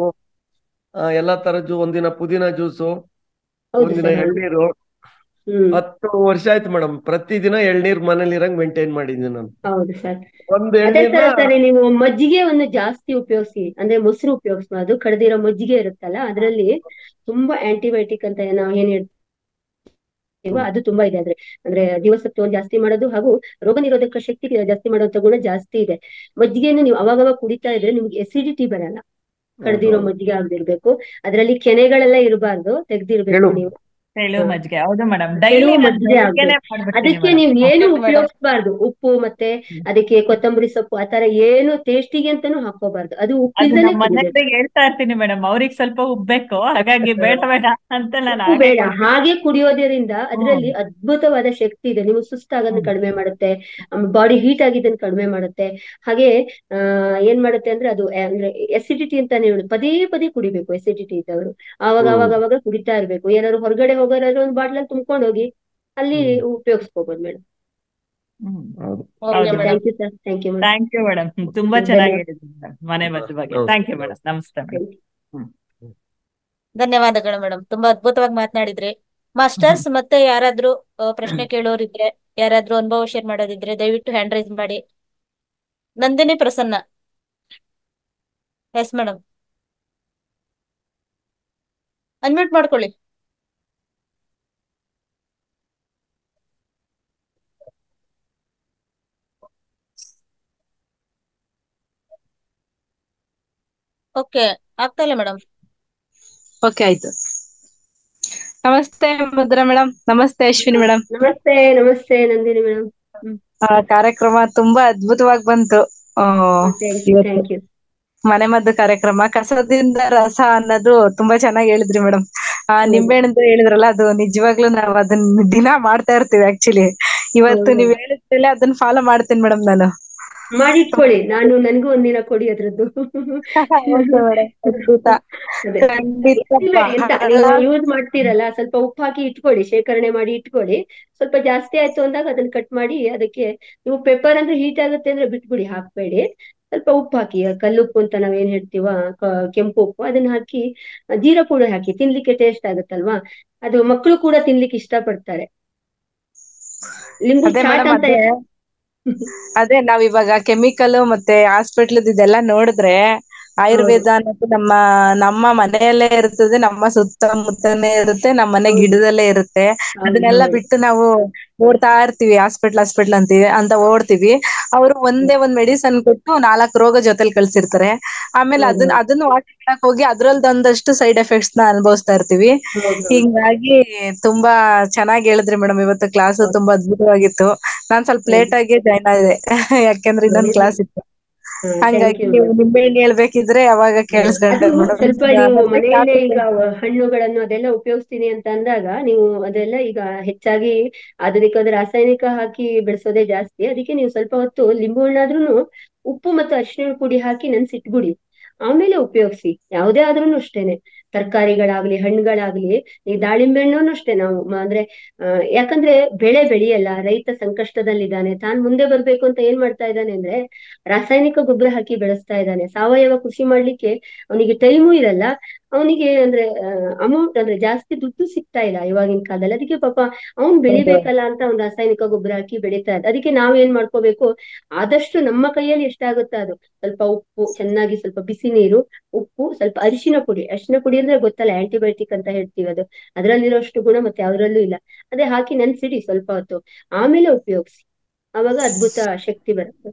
ಆ, ಎಲ್ಲಾ ತರದ್ದು ಒಂದಿನ ಪುದೀನ ಜ್ಯೂಸು ಹೌದು ಒಂದಿನ ಸರ್ ಹೌದು ಎಳ್ನೀರು ಹ್ಮ್ ಹತ್ತು ವರ್ಷ ಆಯ್ತು ಮೇಡಮ್ ಪ್ರತಿದಿನ ಎಳ್ನೀರ್ ಮನೇಲಿ ಇರಂಗ್ ಮೇಂಟೈನ್ ಮಾಡಿದ್ದೀನಿ ನಾನು ಹೌದು ಸರ್ ಒಂದು ಅದೇ ತರ ಎಳ್ನೀರ್ನ ಸರಿ ನೀವು ಮಜ್ಜಿಗೆವನ್ನು ಜಾಸ್ತಿ ಉಪಯೋಗಿಸಿ ಅಂದ್ರೆ ಮೊಸರು ಉಪಯೋಗಿಸಬಾರ್ದು ಕಡ್ದಿರೋ ಮಜ್ಜಿಗೆ ಇರುತ್ತಲ್ಲ ಅದರಲ್ಲಿ ತುಂಬಾ ಆಂಟಿಬಯೋಟಿಕ್ ಅಂತ ನಾವು ಏನ್ ಹೇಳ್ತೀವೋ ಅದು ತುಂಬಾ ಇದೆ ಅಂದ್ರೆ ಅಂದ್ರೆ ಜೀವಸತ್ವವನ್ನು ಜಾಸ್ತಿ ಮಾಡೋದು ಹಾಗೂ ರೋಗ ನಿರೋಧಕ ಶಕ್ತಿ ಜಾಸ್ತಿ ಮಾಡುವಂತ ಗುಣ ಜಾಸ್ತಿ ಇದೆ ಮಜ್ಜಿಗೆಯನ್ನು ನೀವು ಅವಾಗವಾಗ ಕುಡಿತಾ ಇದ್ರೆ ನಿಮ್ಗೆ ಎಸಿಡಿಟಿ ಬರಲ್ಲ ಕಡ್ದಿರೋ ಮಜ್ಜಿಗೆ ಆಗದಿರ್ಬೇಕು ಅದರಲ್ಲಿ ಕೆನೆಗಳೆಲ್ಲ ಇರಬಾರ್ದು ತೆಗ್ದಿರ್ಬೇಕು ಹೇಳು. ನೀವು ತೆಳು ಮಜ್ಜಿಗೆ ಹೌದು ಮೇಡಮ್ ತೆಳು ಡೈಲಿ ಮಜ್ಜಿಗೆ ಅದಕ್ಕೆ ನೀವು ಏನು ಉಪಯೋಗಿಸಬಾರ್ದು ಉಪ್ಪು ಮತ್ತೆ ಅದಕ್ಕೆ ಕೊತ್ತಂಬರಿ ಸೊಪ್ಪು ಆತರ ಏನು ಟೇಸ್ಟಿಗೆ ಅಂತಾನು ಹಾಕೋಬಾರ್ದು ಅದು ಅದು ಉಪ್ಪಿಲ್ದೇನೆ ನಮ್ಮ ಕುಡಿಬೇಕು ಮನೆಯವ್ರಿಗೆ ಹೇಳ್ತಾ ಇರ್ತೀನಿ ಮೇಡಮ್ ಅವ್ರಿಗೆ ಸ್ವಲ್ಪ ಉಬ್ಬೇಕು ಹಾಗಾಗಿ ಬೇಡ ಬೇಡ ಅಂತ ನಾನು ಉಪ್ಪು ಹಾಗೆ ಬೇಡ ಕೊಡ್ತೀನಿ. ಹಾಗೆ ಕುಡಿಯೋದ್ರಿಂದ ಅದರಲ್ಲಿ ಅದ್ಭುತವಾದ ಶಕ್ತಿ ಇದೆ ನೀವು ಸುಸ್ತಾಗೋದನ್ನ ಹ್ಮ್. ಕಡಿಮೆ ಮಾಡುತ್ತೆ ಬಾಡಿ ಹೀಟ್ ಆಗಿದ್ದನ್ನ ಕಡಿಮೆ ಮಾಡುತ್ತೆ ಹಾಗೆ ಆ ಏನ್ ಮಾಡುತ್ತೆ ಅಂದ್ರೆ ಅದು ಆ, ಅಂದ್ರೆ ಎಸಿಡಿಟಿ ಅಂತಾನೆ ಹೇಳುದು ಪದೇ ಪದೇ ಕುಡಿಬೇಕು ಎಸಿಡಿಟಿ ಇದ್ದವರು ಆವಾಗ ಹ್ಮ್. ಅವಾಗ ಅವಾಗ ಕುಡಿತಾ ಇರ್ಬೇಕು ಏನಾದ್ರು ಹೊರಗಡೆ ಹೋಗೋರಾದ್ರೆ ಒಂದು ಬಾಟ್ಲಲ್ಲಿ ತುಂಬ್ಕೊಂಡು ಹೋಗಿ ಅಲ್ಲಿ ಹ್ಮ್. ಉಪಯೋಗಿಸ್ಕೋಬಹುದು ಮೇಡಮ್ ಹ್ಮ್ ಹೌದು ಓಕೆ ಹೌದು madam thank you sir thank you madam thank you madam ತುಂಬಾ ಧನ್ಯವಾದ. ಚೆನ್ನಾಗಿ ಹೇಳಿದ್ರಿ ಮೇಡಮ್ ಮನೆ ಮದ್ದು ಬಗ್ಗೆ ಹೌದು. ಥ್ಯಾಂಕ್ ಯು ಮೇಡಮ್ ನಮಸ್ತೆ ಮೇಡಮ್ ಧನ್ಯವಾದಗಳು ಮೇಡಮ್ ತುಂಬಾ ಅದ್ಭುತವಾಗಿ ಮಾತನಾಡಿದ್ರಿ ಮಾಸ್ಟರ್ಸ್ ಮತ್ತೆ ಯಾರಾದ್ರೂ ಆ, ಪ್ರಶ್ನೆ ಕೇಳೋರಿದ್ರೆ ಯಾರಾದ್ರೂ ಅನುಭವ ಶೇರ್ ಮಾಡೋದಿದ್ರೆ ದಯವಿಟ್ಟು ಹ್ಯಾಂಡ್ ರೈಸ್ ಮಾಡಿ Nandini Prasanna S madam unmute ಮಾಡ್ಕೊಳ್ಳಿ ಓಕೆ ಆಗ್ತಾ ಇಲ್ಲ ಮೇಡಮ್ ಓಕೆ ಆಯ್ತು ನಮಸ್ತೆ ಮುದ್ರಾ ಮೇಡಮ್ ನಮಸ್ತೆ ಅಶ್ವಿನಿ ಮೇಡಮ್ ನಮಸ್ತೆ ನಮಸ್ತೆ ನಂದಿನಿ ಮೇಡಮ್ ಕಾರ್ಯಕ್ರಮ ತುಂಬಾ ಅದ್ಭುತವಾಗಿ ಬಂತು ಆ, ಥ್ಯಾಂಕ್ ಯು ಇವತ್ತು ಥ್ಯಾಂಕ್ ಯು ಮನೆ ಮದ್ದು ಕಾರ್ಯಕ್ರಮ ಕಸದಿಂದ ರಸ ಅನ್ನೋದು ತುಂಬಾ ಚೆನ್ನಾಗಿ ಹೇಳಿದ್ರಿ ಮೇಡಮ್ ಆ ಹೌದು. ನಿಂಬೆಹಣ್ಣು ಹೇಳಿದ್ರಲ್ಲ ಅದು ನಿಜವಾಗ್ಲೂ ನಾವ್ ಅದನ್ನ ದಿನ ಮಾಡ್ತಾ ಇರ್ತೀವಿ ಆಕ್ಚುಲಿ ಇವತ್ತು ಹೌದು. ನೀವ್ ಹೇಳಿದ್ಮೇಲೆ ಅದನ್ನ ಫಾಲೋ ಮಾಡ್ತೀನಿ ಮೇಡಮ್ ನಾನು ಮಾಡಿಟ್ಕೊಳ್ಳಿ ನಾನು ನನ್ಗೂ ಒಂದಿನ ಕೊಡಿ ಅದ್ರದ್ದು ಅದ್ಭುತ ಅದೇ ಖಂಡಿತಪ್ಪ ಇಲ್ಲ, ಎಂತ ನೀವು ಯೂಸ್ ಮಾಡ್ತೀರಲ್ಲ ಸ್ವಲ್ಪ ಉಪ್ಪು ಹಾಕಿ ಇಟ್ಕೊಳ್ಳಿ ಶೇಖರಣೆ ಮಾಡಿ ಇಟ್ಕೊಳ್ಳಿ ಸ್ವಲ್ಪ ಜಾಸ್ತಿ ಆಯ್ತು ಅಂದಾಗ ಅದನ್ನ ಕಟ್ ಮಾಡಿ ಅದಕ್ಕೆ ನೀವು ಪೆಪ್ಪರ್ ಅಂದ್ರೆ ಹೀಟ್ ಆಗುತ್ತೆ ಅಂದ್ರೆ ಬಿಟ್ಬಿಡಿ ಹಾಕ್ಬೇಡಿ ಸ್ವಲ್ಪ ಉಪ್ಪು ಹಾಕಿ ಕಲ್ಲುಪ್ಪು ಅಂತ ನಾವೇನ್ ಹೇಳ್ತೀವ ಕ- ಕೆಂಪು ಉಪ್ಪು ಅದನ್ನ ಹಾಕಿ ಜೀರಾ ಪುಡಿ ಹಾಕಿ ತಿನ್ಲಿಕ್ಕೆ ಟೇಸ್ಟ್ ಆಗುತ್ತಲ್ವಾ ಅದು ಮಕ್ಕಳು ಕೂಡ ತಿನ್ಲಿಕ್ಕೆ ಇಷ್ಟಪಡ್ತಾರೆ ಲಿಂಬು ಅದೇ ಚಾಟ್ ಮೇಡಮ್ ಅಂತ ಅದೇ ಅದೇ ನಾವ್ ಇವಾಗ ಕೆಮಿಕಲ್ ಮತ್ತೆ ಹಾಸ್ಪಿಟ್ಲ್ ಇದೆಲ್ಲ ನೋಡಿದ್ರೆ ಆಯುರ್ವೇದ ಅನ್ನೋದು ನಮ್ಮ ನಮ್ಮ ಮನೆಯಲ್ಲೇ ಇರ್ತದೆ ನಮ್ಮ ಸುತ್ತಮುತ್ತನೇ ಇರುತ್ತೆ ನಮ್ಮ ಮನೆ ಹೌದು. ಗಿಡದಲ್ಲೇ ಇರುತ್ತೆ ಹೌದು, ಅದನ್ನೆಲ್ಲ ಹೌದು. ಬಿಟ್ಟು ನಾವು ಓಡ್ತಾ ಇರ್ತೀವಿ ಹಾಸ್ಪಿಟ್ಲ್ ಹಾಸ್ಪಿಟ್ಲ್ ಅಂತೀವಿ ಅಂತ ಓಡ್ತೀವಿ ಅವರು ಒಂದೇ ಒಂದ್ ಮೆಡಿಸನ್ ಕೊಟ್ಟು ನಾಲ್ಕು ರೋಗ ಜೊತೆಲಿ ಕಳ್ಸಿರ್ತಾರೆ ಆಮೇಲೆ ಹೌದು, ಅದನ್ನ ಅದನ್ನ ವಾಸಿ ಮಾಡಕ್ ಹೋಗಿ ಅದ್ರಲ್ಲಿ ಒಂದಷ್ಟು ಸೈಡ್ ಎಫೆಕ್ಟ್ಸ್ ನ ಅನುಭವಿಸ್ತಾ ಇರ್ತೀವಿ ಹೌದು, ಹೌದು. ಹಿಂಗಾಗಿ ತುಂಬಾ ಚೆನ್ನಾಗಿ ಹೇಳಿದ್ರಿ ಮೇಡಮ್ ಇವತ್ತು ಕ್ಲಾಸ್ ತುಂಬಾ ಅದ್ಭುತವಾಗಿತ್ತು ನಾನ್ ಸ್ವಲ್ಪ ಲೇಟ್ ಆಗಿ ಜಾಯ್ನ್ ಆಗಿದೆ ಯಾಕೆಂದ್ರೆ ಇನ್ನೊಂದ್ ಕ್ಲಾಸ್ ಇತ್ತು ಹಾ, thank ಹಂಗಾಗಿ you, ನೀವು madam. ನಿಂಬೆಹಣ್ಣು ಹೇಳ್ಬೇಕಿದ್ರೆ ಅವಾಗ ಅದು ಕೇಳಿಸ್ಕೊಂಡೆ ಮೇಡಮ್ ಸ್ವಲ್ಪ ನೀವು ಮನೆಯಲ್ಲೇ ಈಗ ಹಣ್ಣುಗಳನ್ನು ಅದೆಲ್ಲ ಉಪಯೋಗಿಸ್ತೀನಿ ಅಂತ ಅಂದಾಗ ನೀವು ಅದೆಲ್ಲ ಈಗ ಹೆಚ್ಚಾಗಿ ಆಧುನಿಕವಾದ ರಾಸಾಯನಿಕ ಹಾಕಿ ಬೆಳೆಸೋದೇ ಜಾಸ್ತಿ ಅದಕ್ಕೆ ನೀವು ಸ್ವಲ್ಪ ಹೊತ್ತು ಲಿಂಬು ಹಣ್ಣಾದ್ರೂ ಉಪ್ಪು ಮತ್ತು ಅರಿಶಿಣ ಪುಡಿ ಹಾಕಿ ನೆನ್ಸಿಟ್ಬಿಡಿ ಆಮೇಲೆ ಉಪಯೋಗಿಸಿ ಯಾವುದೇ ಆದ್ರೂನು ಅಷ್ಟೇನೆ ತರಕಾರಿಗಳಾಗ್ಲಿ ಹಣ್ಣುಗಳಾಗ್ಲಿ ಈ ದಾಳಿಂಬೆ ಹಣ್ಣು ಅಷ್ಟೇ ನಾವು ಮ- ಅಂದ್ರೆ ಆ, ಯಾಕಂದ್ರೆ ಬೆಳೆ ಬೆಳೆಯಲ್ಲ ರೈತ ಸಂಕಷ್ಟದಲ್ಲಿದ್ದಾನೆ ತಾನ್ ಮುಂದೆ ಬರ್ಬೇಕು ಅಂತ ಏನ್ ಮಾಡ್ತಾ ಇದ್ದಾನೆ ಅಂದ್ರೆ ರಾಸಾಯನಿಕ ಗೊಬ್ಬರ ಹಾಕಿ ಬೆಳೆಸ್ತಾ ಇದ್ದಾನೆ ಸಾವಯವ ಕೃಷಿ ಮಾಡ್ಲಿಕ್ಕೆ ಅವನಿಗೆ ಟೈಮು ಇರಲ್ಲ ಅವನಿಗೆ ಅಂದ್ರೆ ಅಮೌಂಟ್ ಅಂದ್ರೆ ಜಾಸ್ತಿ ದುಡ್ಡು ಸಿಗ್ತಾ ಇಲ್ಲ ಇವಾಗಿನ ಕಾಲದಲ್ಲಿ ಅದಕ್ಕೆ ಪಾಪ ಅವ್ನ್ ಬೆಳಿಬೇಕಲ್ಲ ಅಂತ ಅವ್ನ್ ರಾಸಾಯನಿಕ ಗೊಬ್ಬರ ಹಾಕಿ ಬೆಳೀತಾ ಇದ್ದ ಅದಕ್ಕೆ ನಾವ್ ಏನ್ ಮಾಡ್ಕೋಬೇಕು ಆದಷ್ಟು ನಮ್ಮ ಕೈಯಲ್ಲಿ ಎಷ್ಟಾಗುತ್ತೋ ಅದು ಸ್ವಲ್ಪ ಉಪ್ಪು ಚೆನ್ನಾಗಿ ಸ್ವಲ್ಪ ಬಿಸಿ ನೀರು ಉಪ್ಪು ಸ್ವಲ್ಪ ಅರಿಶಿನ ಪುಡಿ ಅರಿಶಿನ ಪುಡಿ ಅಂದ್ರೆ ಗೊತ್ತಲ್ಲ ಆಂಟಿಬಯೋಟಿಕ್ ಅಂತ ಹೇಳ್ತೀವಿ ಅದು ಅದ್ರಲ್ಲಿರೋಷ್ಟು ಗುಣ ಮತ್ತೆ ಯಾವ್ದ್ರಲ್ಲೂ ಇಲ್ಲ ಅದೇ ಹಾಕಿ ನೆನ್ಸಿಡಿ ಸ್ವಲ್ಪ ಹೊತ್ತು ಆಮೇಲೆ ಉಪಯೋಗಿಸಿ ಅವಾಗ ಅದ್ಭುತ ಶಕ್ತಿ ಬರುತ್ತೆ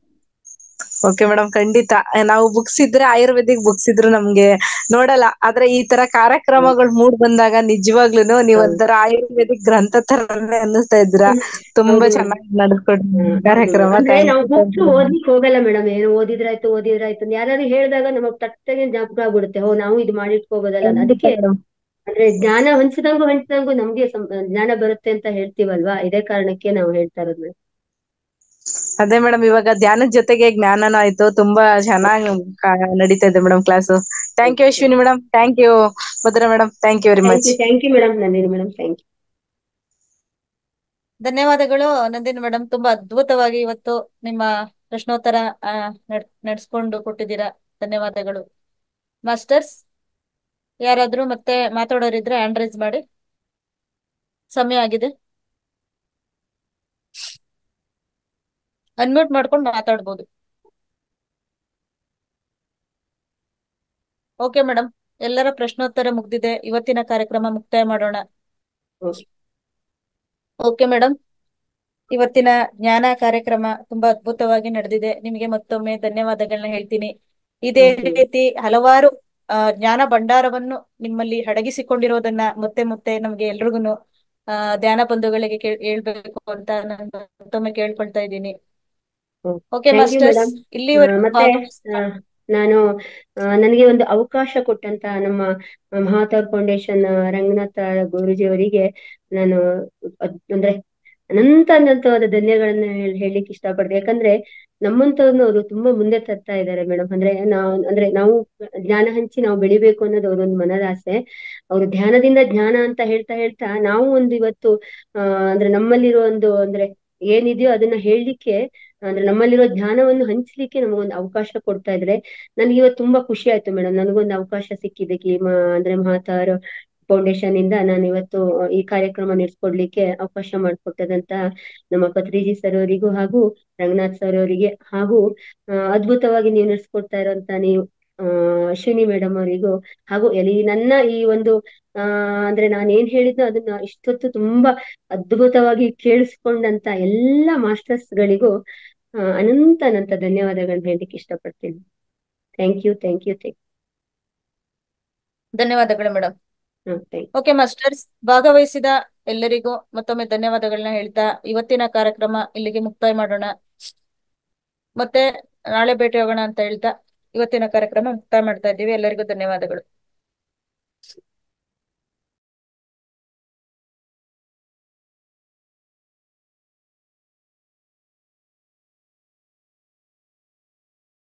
ಓಕೆ ಮೇಡಮ್ ಖಂಡಿತ ನಾವು ಬುಕ್ಸ್ ಇದ್ರೆ ಆಯುರ್ವೇದಿಕ್ ಬುಕ್ಸ್ ಇದ್ರು ನಮ್ಗೆ ನೋಡಲ್ಲ ಆದ್ರೆ ಈ ತರ ಕಾರ್ಯಕ್ರಮಗಳು ಮೂಡ್ ಬಂದಾಗ ನಿಜವಾಗ್ಲೂನು ನೀವ್ ಹೌದು. ಒಂಥರ ಆಯುರ್ವೇದಿಕ್ ಗ್ರಂಥ ತರನೇ ಅನ್ನಿಸ್ತಾ ಇದ್ದೀರಾ ತುಂಬಾ ಹೌದು madam. ಚೆನ್ನಾಗಿ ನಡೆಸ್ಕೊಡ್ರಿ ಹ್ಮ್, ಕಾರ್ಯಕ್ರಮ ಹೌದು. ಅಂದ್ರೆ Thank ನಾವು you, ಬುಕ್ಸ್ thank you. ಓದ್ಲಿಕ್ಕೆ ಹೋಗಲ್ಲ ಮೇಡಮ್ ಏನು ಓದಿದ್ರಾಯ್ತು ಓದಿದ್ರಾಯ್ತು ಅಂತ ಯಾರಾದ್ರು ಹೇಳಿದಾಗ ನಮಗ್ ತಟ್ಟಗೆ ಜ್ಞಾಪಕ ಆಗ್ಬಿಡುತ್ತೆ ಓ ನಾವು ಇದು ಮಾಡಿಟ್ಕೋಬೋದಲ್ಲ ಅಂತ. ಅದಕ್ಕೆ ಖಂಡಿತ madam. ಅಂದ್ರೆ ಜ್ಞಾನ ಹಂಚಿದಂಗು ಹಂಚಿದಂಗು ನಮ್ಗೆ ಸಂ- ಜ್ಞಾನ ಬರುತ್ತೆ ಅಂತ ಹೇಳ್ತೀವಲ್ವಾ ಇದೇ ಕಾರಣಕ್ಕೆ ನಾವು ಹೇಳ್ತಾ ಇರೋದು madam. ಅದೇ ಮೇಡಮ್ ಇವಾಗ ಧ್ಯಾನದ ಜೊತೆಗೆ ಜ್ಞಾನನೂ ಆಯ್ತು ತುಂಬಾ ಚೆನ್ನಾಗಿ ನಡೀತಾ ಇದೆ madam class thank you Ashwini madam thank you Bhadra madam thank you very thank much you thank you madam Nandini madam thank you ಧನ್ಯವಾದಗಳು ನಂದಿನಿ ಮೇಡಮ್ ತುಂಬಾ ಅದ್ಭುತವಾಗಿ ಇವತ್ತು ನಿಮ್ಮ ಪ್ರಶ್ನೋತ್ತರ ಆ, ನಡ್- ನಡ್ಸ್ಕೊಂಡು ಕೊಟ್ಟಿದ್ದೀರಾ ಧನ್ಯವಾದಗಳು ಮಾಸ್ಟರ್ಸ್ ಯಾರಾದ್ರೂ ಮತ್ತೆ ಮಾತಾಡೋರಿದ್ರೆ ಹ್ಯಾಂಡ್ ರೈಸ್ ಮಾಡಿ ಸಮಯ ಆಗಿದೆ ಅನ್ಮ್ಯೂಟ್ ಮಾಡ್ಕೊಂಡು ಮಾತಾಡ್ಬೋದು ಓಕೆ ಮೇಡಮ್ ಎಲ್ಲರ ಪ್ರಶ್ನೋತ್ತರ ಮುಗ್ದಿದೆ ಇವತ್ತಿನ ಕಾರ್ಯಕ್ರಮ ಮುಕ್ತಾಯ ಮಾಡೋಣ Okay. ಓಕೆ ಮೇಡಮ್ ಇವತ್ತಿನ ಜ್ಞಾನ ಕಾರ್ಯಕ್ರಮ ತುಂಬಾ ಅದ್ಭುತವಾಗಿ ನಡೆದಿದೆ ನಿಮಗೆ ಮತ್ತೊಮ್ಮೆ ಧನ್ಯವಾದಗಳನ್ನ ಹೇಳ್ತೀನಿ ಇದೇ Okay. ರೀತಿ ಹಲವಾರು ಆ, ಜ್ಞಾನ ಭಂಡಾರವನ್ನು ನಿಮ್ಮಲ್ಲಿ ಅಡಗಿಸಿಕೊಂಡಿರೋದನ್ನ ಮತ್ತೆ ಮತ್ತೆ ನಮ್ಗೆ ಎಲ್ರಿಗೂ ಆ ಧ್ಯಾನ ಬಂಧುಗಳಿಗೆ ಕೇಳ್ ಹೇಳ್ಬೇಕು ಅಂತ ನಾನು ಮತ್ತೊಮ್ಮೆ ಕೇಳ್ಕೊಳ್ತಾ ಇದ್ದೀನಿ ಹ್ಮ್. Okay Thank you, masters madam. ಆ, ಇಲ್ಲಿವರೆಗೂ ಮತ್ತೆ ಭಾಗವಹಿಸಿದ ಆ, ನಾನು ಆ, ನನಗೆ ಒಂದು ಅವಕಾಶ ಕೊಟ್ಟಂತ ನಮ್ಮ ಮಹಾತಾರ್ ಫೌಂಡೇಶನ್ ರಂಗನಾಥ ಗುರೂಜಿ ಅವರಿಗೆ ನಾನು ಅದ್- ಅಂದ್ರೆ ಅನಂತ ಅನಂತವಾದ ಧನ್ಯಗಳನ್ನ ಹೇಳ್- ಹೇಳಲಿಕ್ಕೆ ಇಷ್ಟಪಡ್ತೀನಿ ಯಾಕಂದ್ರೆ ನಮ್ಮಂತವ್ರನ್ನ ಅವರು ತುಂಬಾ ಮುಂದೆ ತರ್ತಾ ಇದ್ದಾರೆ ಮೇಡಮ್ ಅಂದ್ರೆ ನಾವು ಅಂದ್ರೆ ನಾವು ಜ್ಞಾನ ಹಂಚಿ ನಾವು ಬೆಳಿಬೇಕು ಅನ್ನೋದು ಅವರೊಂದು ಮನದಾಸೆ ಅವರು ಧ್ಯಾನದಿಂದ ಜ್ಞಾನ ಅಂತ ಹೇಳ್ತಾ ಹೇಳ್ತಾ ನಾವು ಒಂದು ಇವತ್ತು ಆ ಅಂದ್ರೆ ನಮ್ಮಲ್ಲಿರೋ ಒಂದು ಅಂದ್ರೆ ಏನಿದೆಯೋ ಅದನ್ನ ಹೇಳಲಿಕ್ಕೆ ಅಂದ್ರೆ ನಮ್ಮಲ್ಲಿರೋ ಜ್ಞಾನವನ್ನು ಹಂಚ್ಲಿಕ್ಕೆ ನಮಗೊಂದು ಅವಕಾಶ ಕೊಡ್ತಾ ಇದ್ರೆ ನನ್ಗೆ ಇವತ್ತು ತುಂಬಾ ಖುಷಿ ಆಯ್ತು ಮೇಡಮ್ ನನಗೊಂದು ಅವಕಾಶ ಸಿಕ್ಕಿದ್ದಕ್ಕೆ ಈ ಮ- ಅಂದ್ರೆ ಮಹಾತಾರ್ ಫೌಂಡೇಶನ್ ಇಂದ ನಾನು ಇವತ್ತು ಈ ಕಾರ್ಯಕ್ರಮ ನಡೆಸ್ಕೊಡ್ಲಿಕ್ಕೆ ಅವಕಾಶ ಮಾಡಿಕೊಟ್ಟದಂತ ನಮ್ಮ ಪತ್ರಿಜಿ ಸರ್ ಅವರಿಗೂ ಹಾಗೂ ರಂಗನಾಥ್ ಸರ್ ಅವರಿಗೆ ಹಾಗೂ ಆ, ಅದ್ಭುತವಾಗಿ ನೀವು ನಡೆಸ್ಕೊಡ್ತಾ ಇರೋಂತ ನೀವು ಆ ಅಶ್ವಿನಿ ಮೇಡಮ್ ಅವರಿಗೂ ಹಾಗೂ ಎಲ್ಲಿ ನನ್ನ ಈ ಒಂದು ಆ ಅಂದ್ರೆ ನಾನು ಏನ್ ಹೇಳಿದ್ನೋ ಅದನ್ನ ಇಷ್ಟೊತ್ತು ತುಂಬಾ ಅದ್ಭುತವಾಗಿ ಕೇಳಿಸ್ಕೊಂಡಂತ ಎಲ್ಲಾ ಮಾಸ್ಟರ್ಸ್ ಗಳಿಗೂ ಆ, ಅನಂತ ಅನಂತ ಧನ್ಯವಾದಗಳನ್ನ ಹೇಳಲಿಕ್ಕೆ ಇಷ್ಟಪಡ್ತೀನಿ thank you thank you thank ಧನ್ಯವಾದಗಳು madam you thank okay masters ಭಾಗವಹಿಸಿದ ಎಲ್ಲರಿಗೂ ಮತ್ತೊಮ್ಮೆ ಧನ್ಯವಾದಗಳನ್ನ ಹೇಳ್ತಾ ಇವತ್ತಿನ ಕಾರ್ಯಕ್ರಮ ಇಲ್ಲಿಗೆ ಮುಕ್ತಾಯ ಮಾಡೋಣ ಮತ್ತೆ ನಾಳೆ ಭೇಟಿ ಹೋಗೋಣ ಅಂತ ಹೇಳ್ತಾ ಇವತ್ತಿನ ಕಾರ್ಯಕ್ರಮ ಮುಕ್ತಾಯ ಮಾಡ್ತಾ ಇದ್ದೀವಿ ಎಲ್ಲರಿಗೂ ಧನ್ಯವಾದಗಳು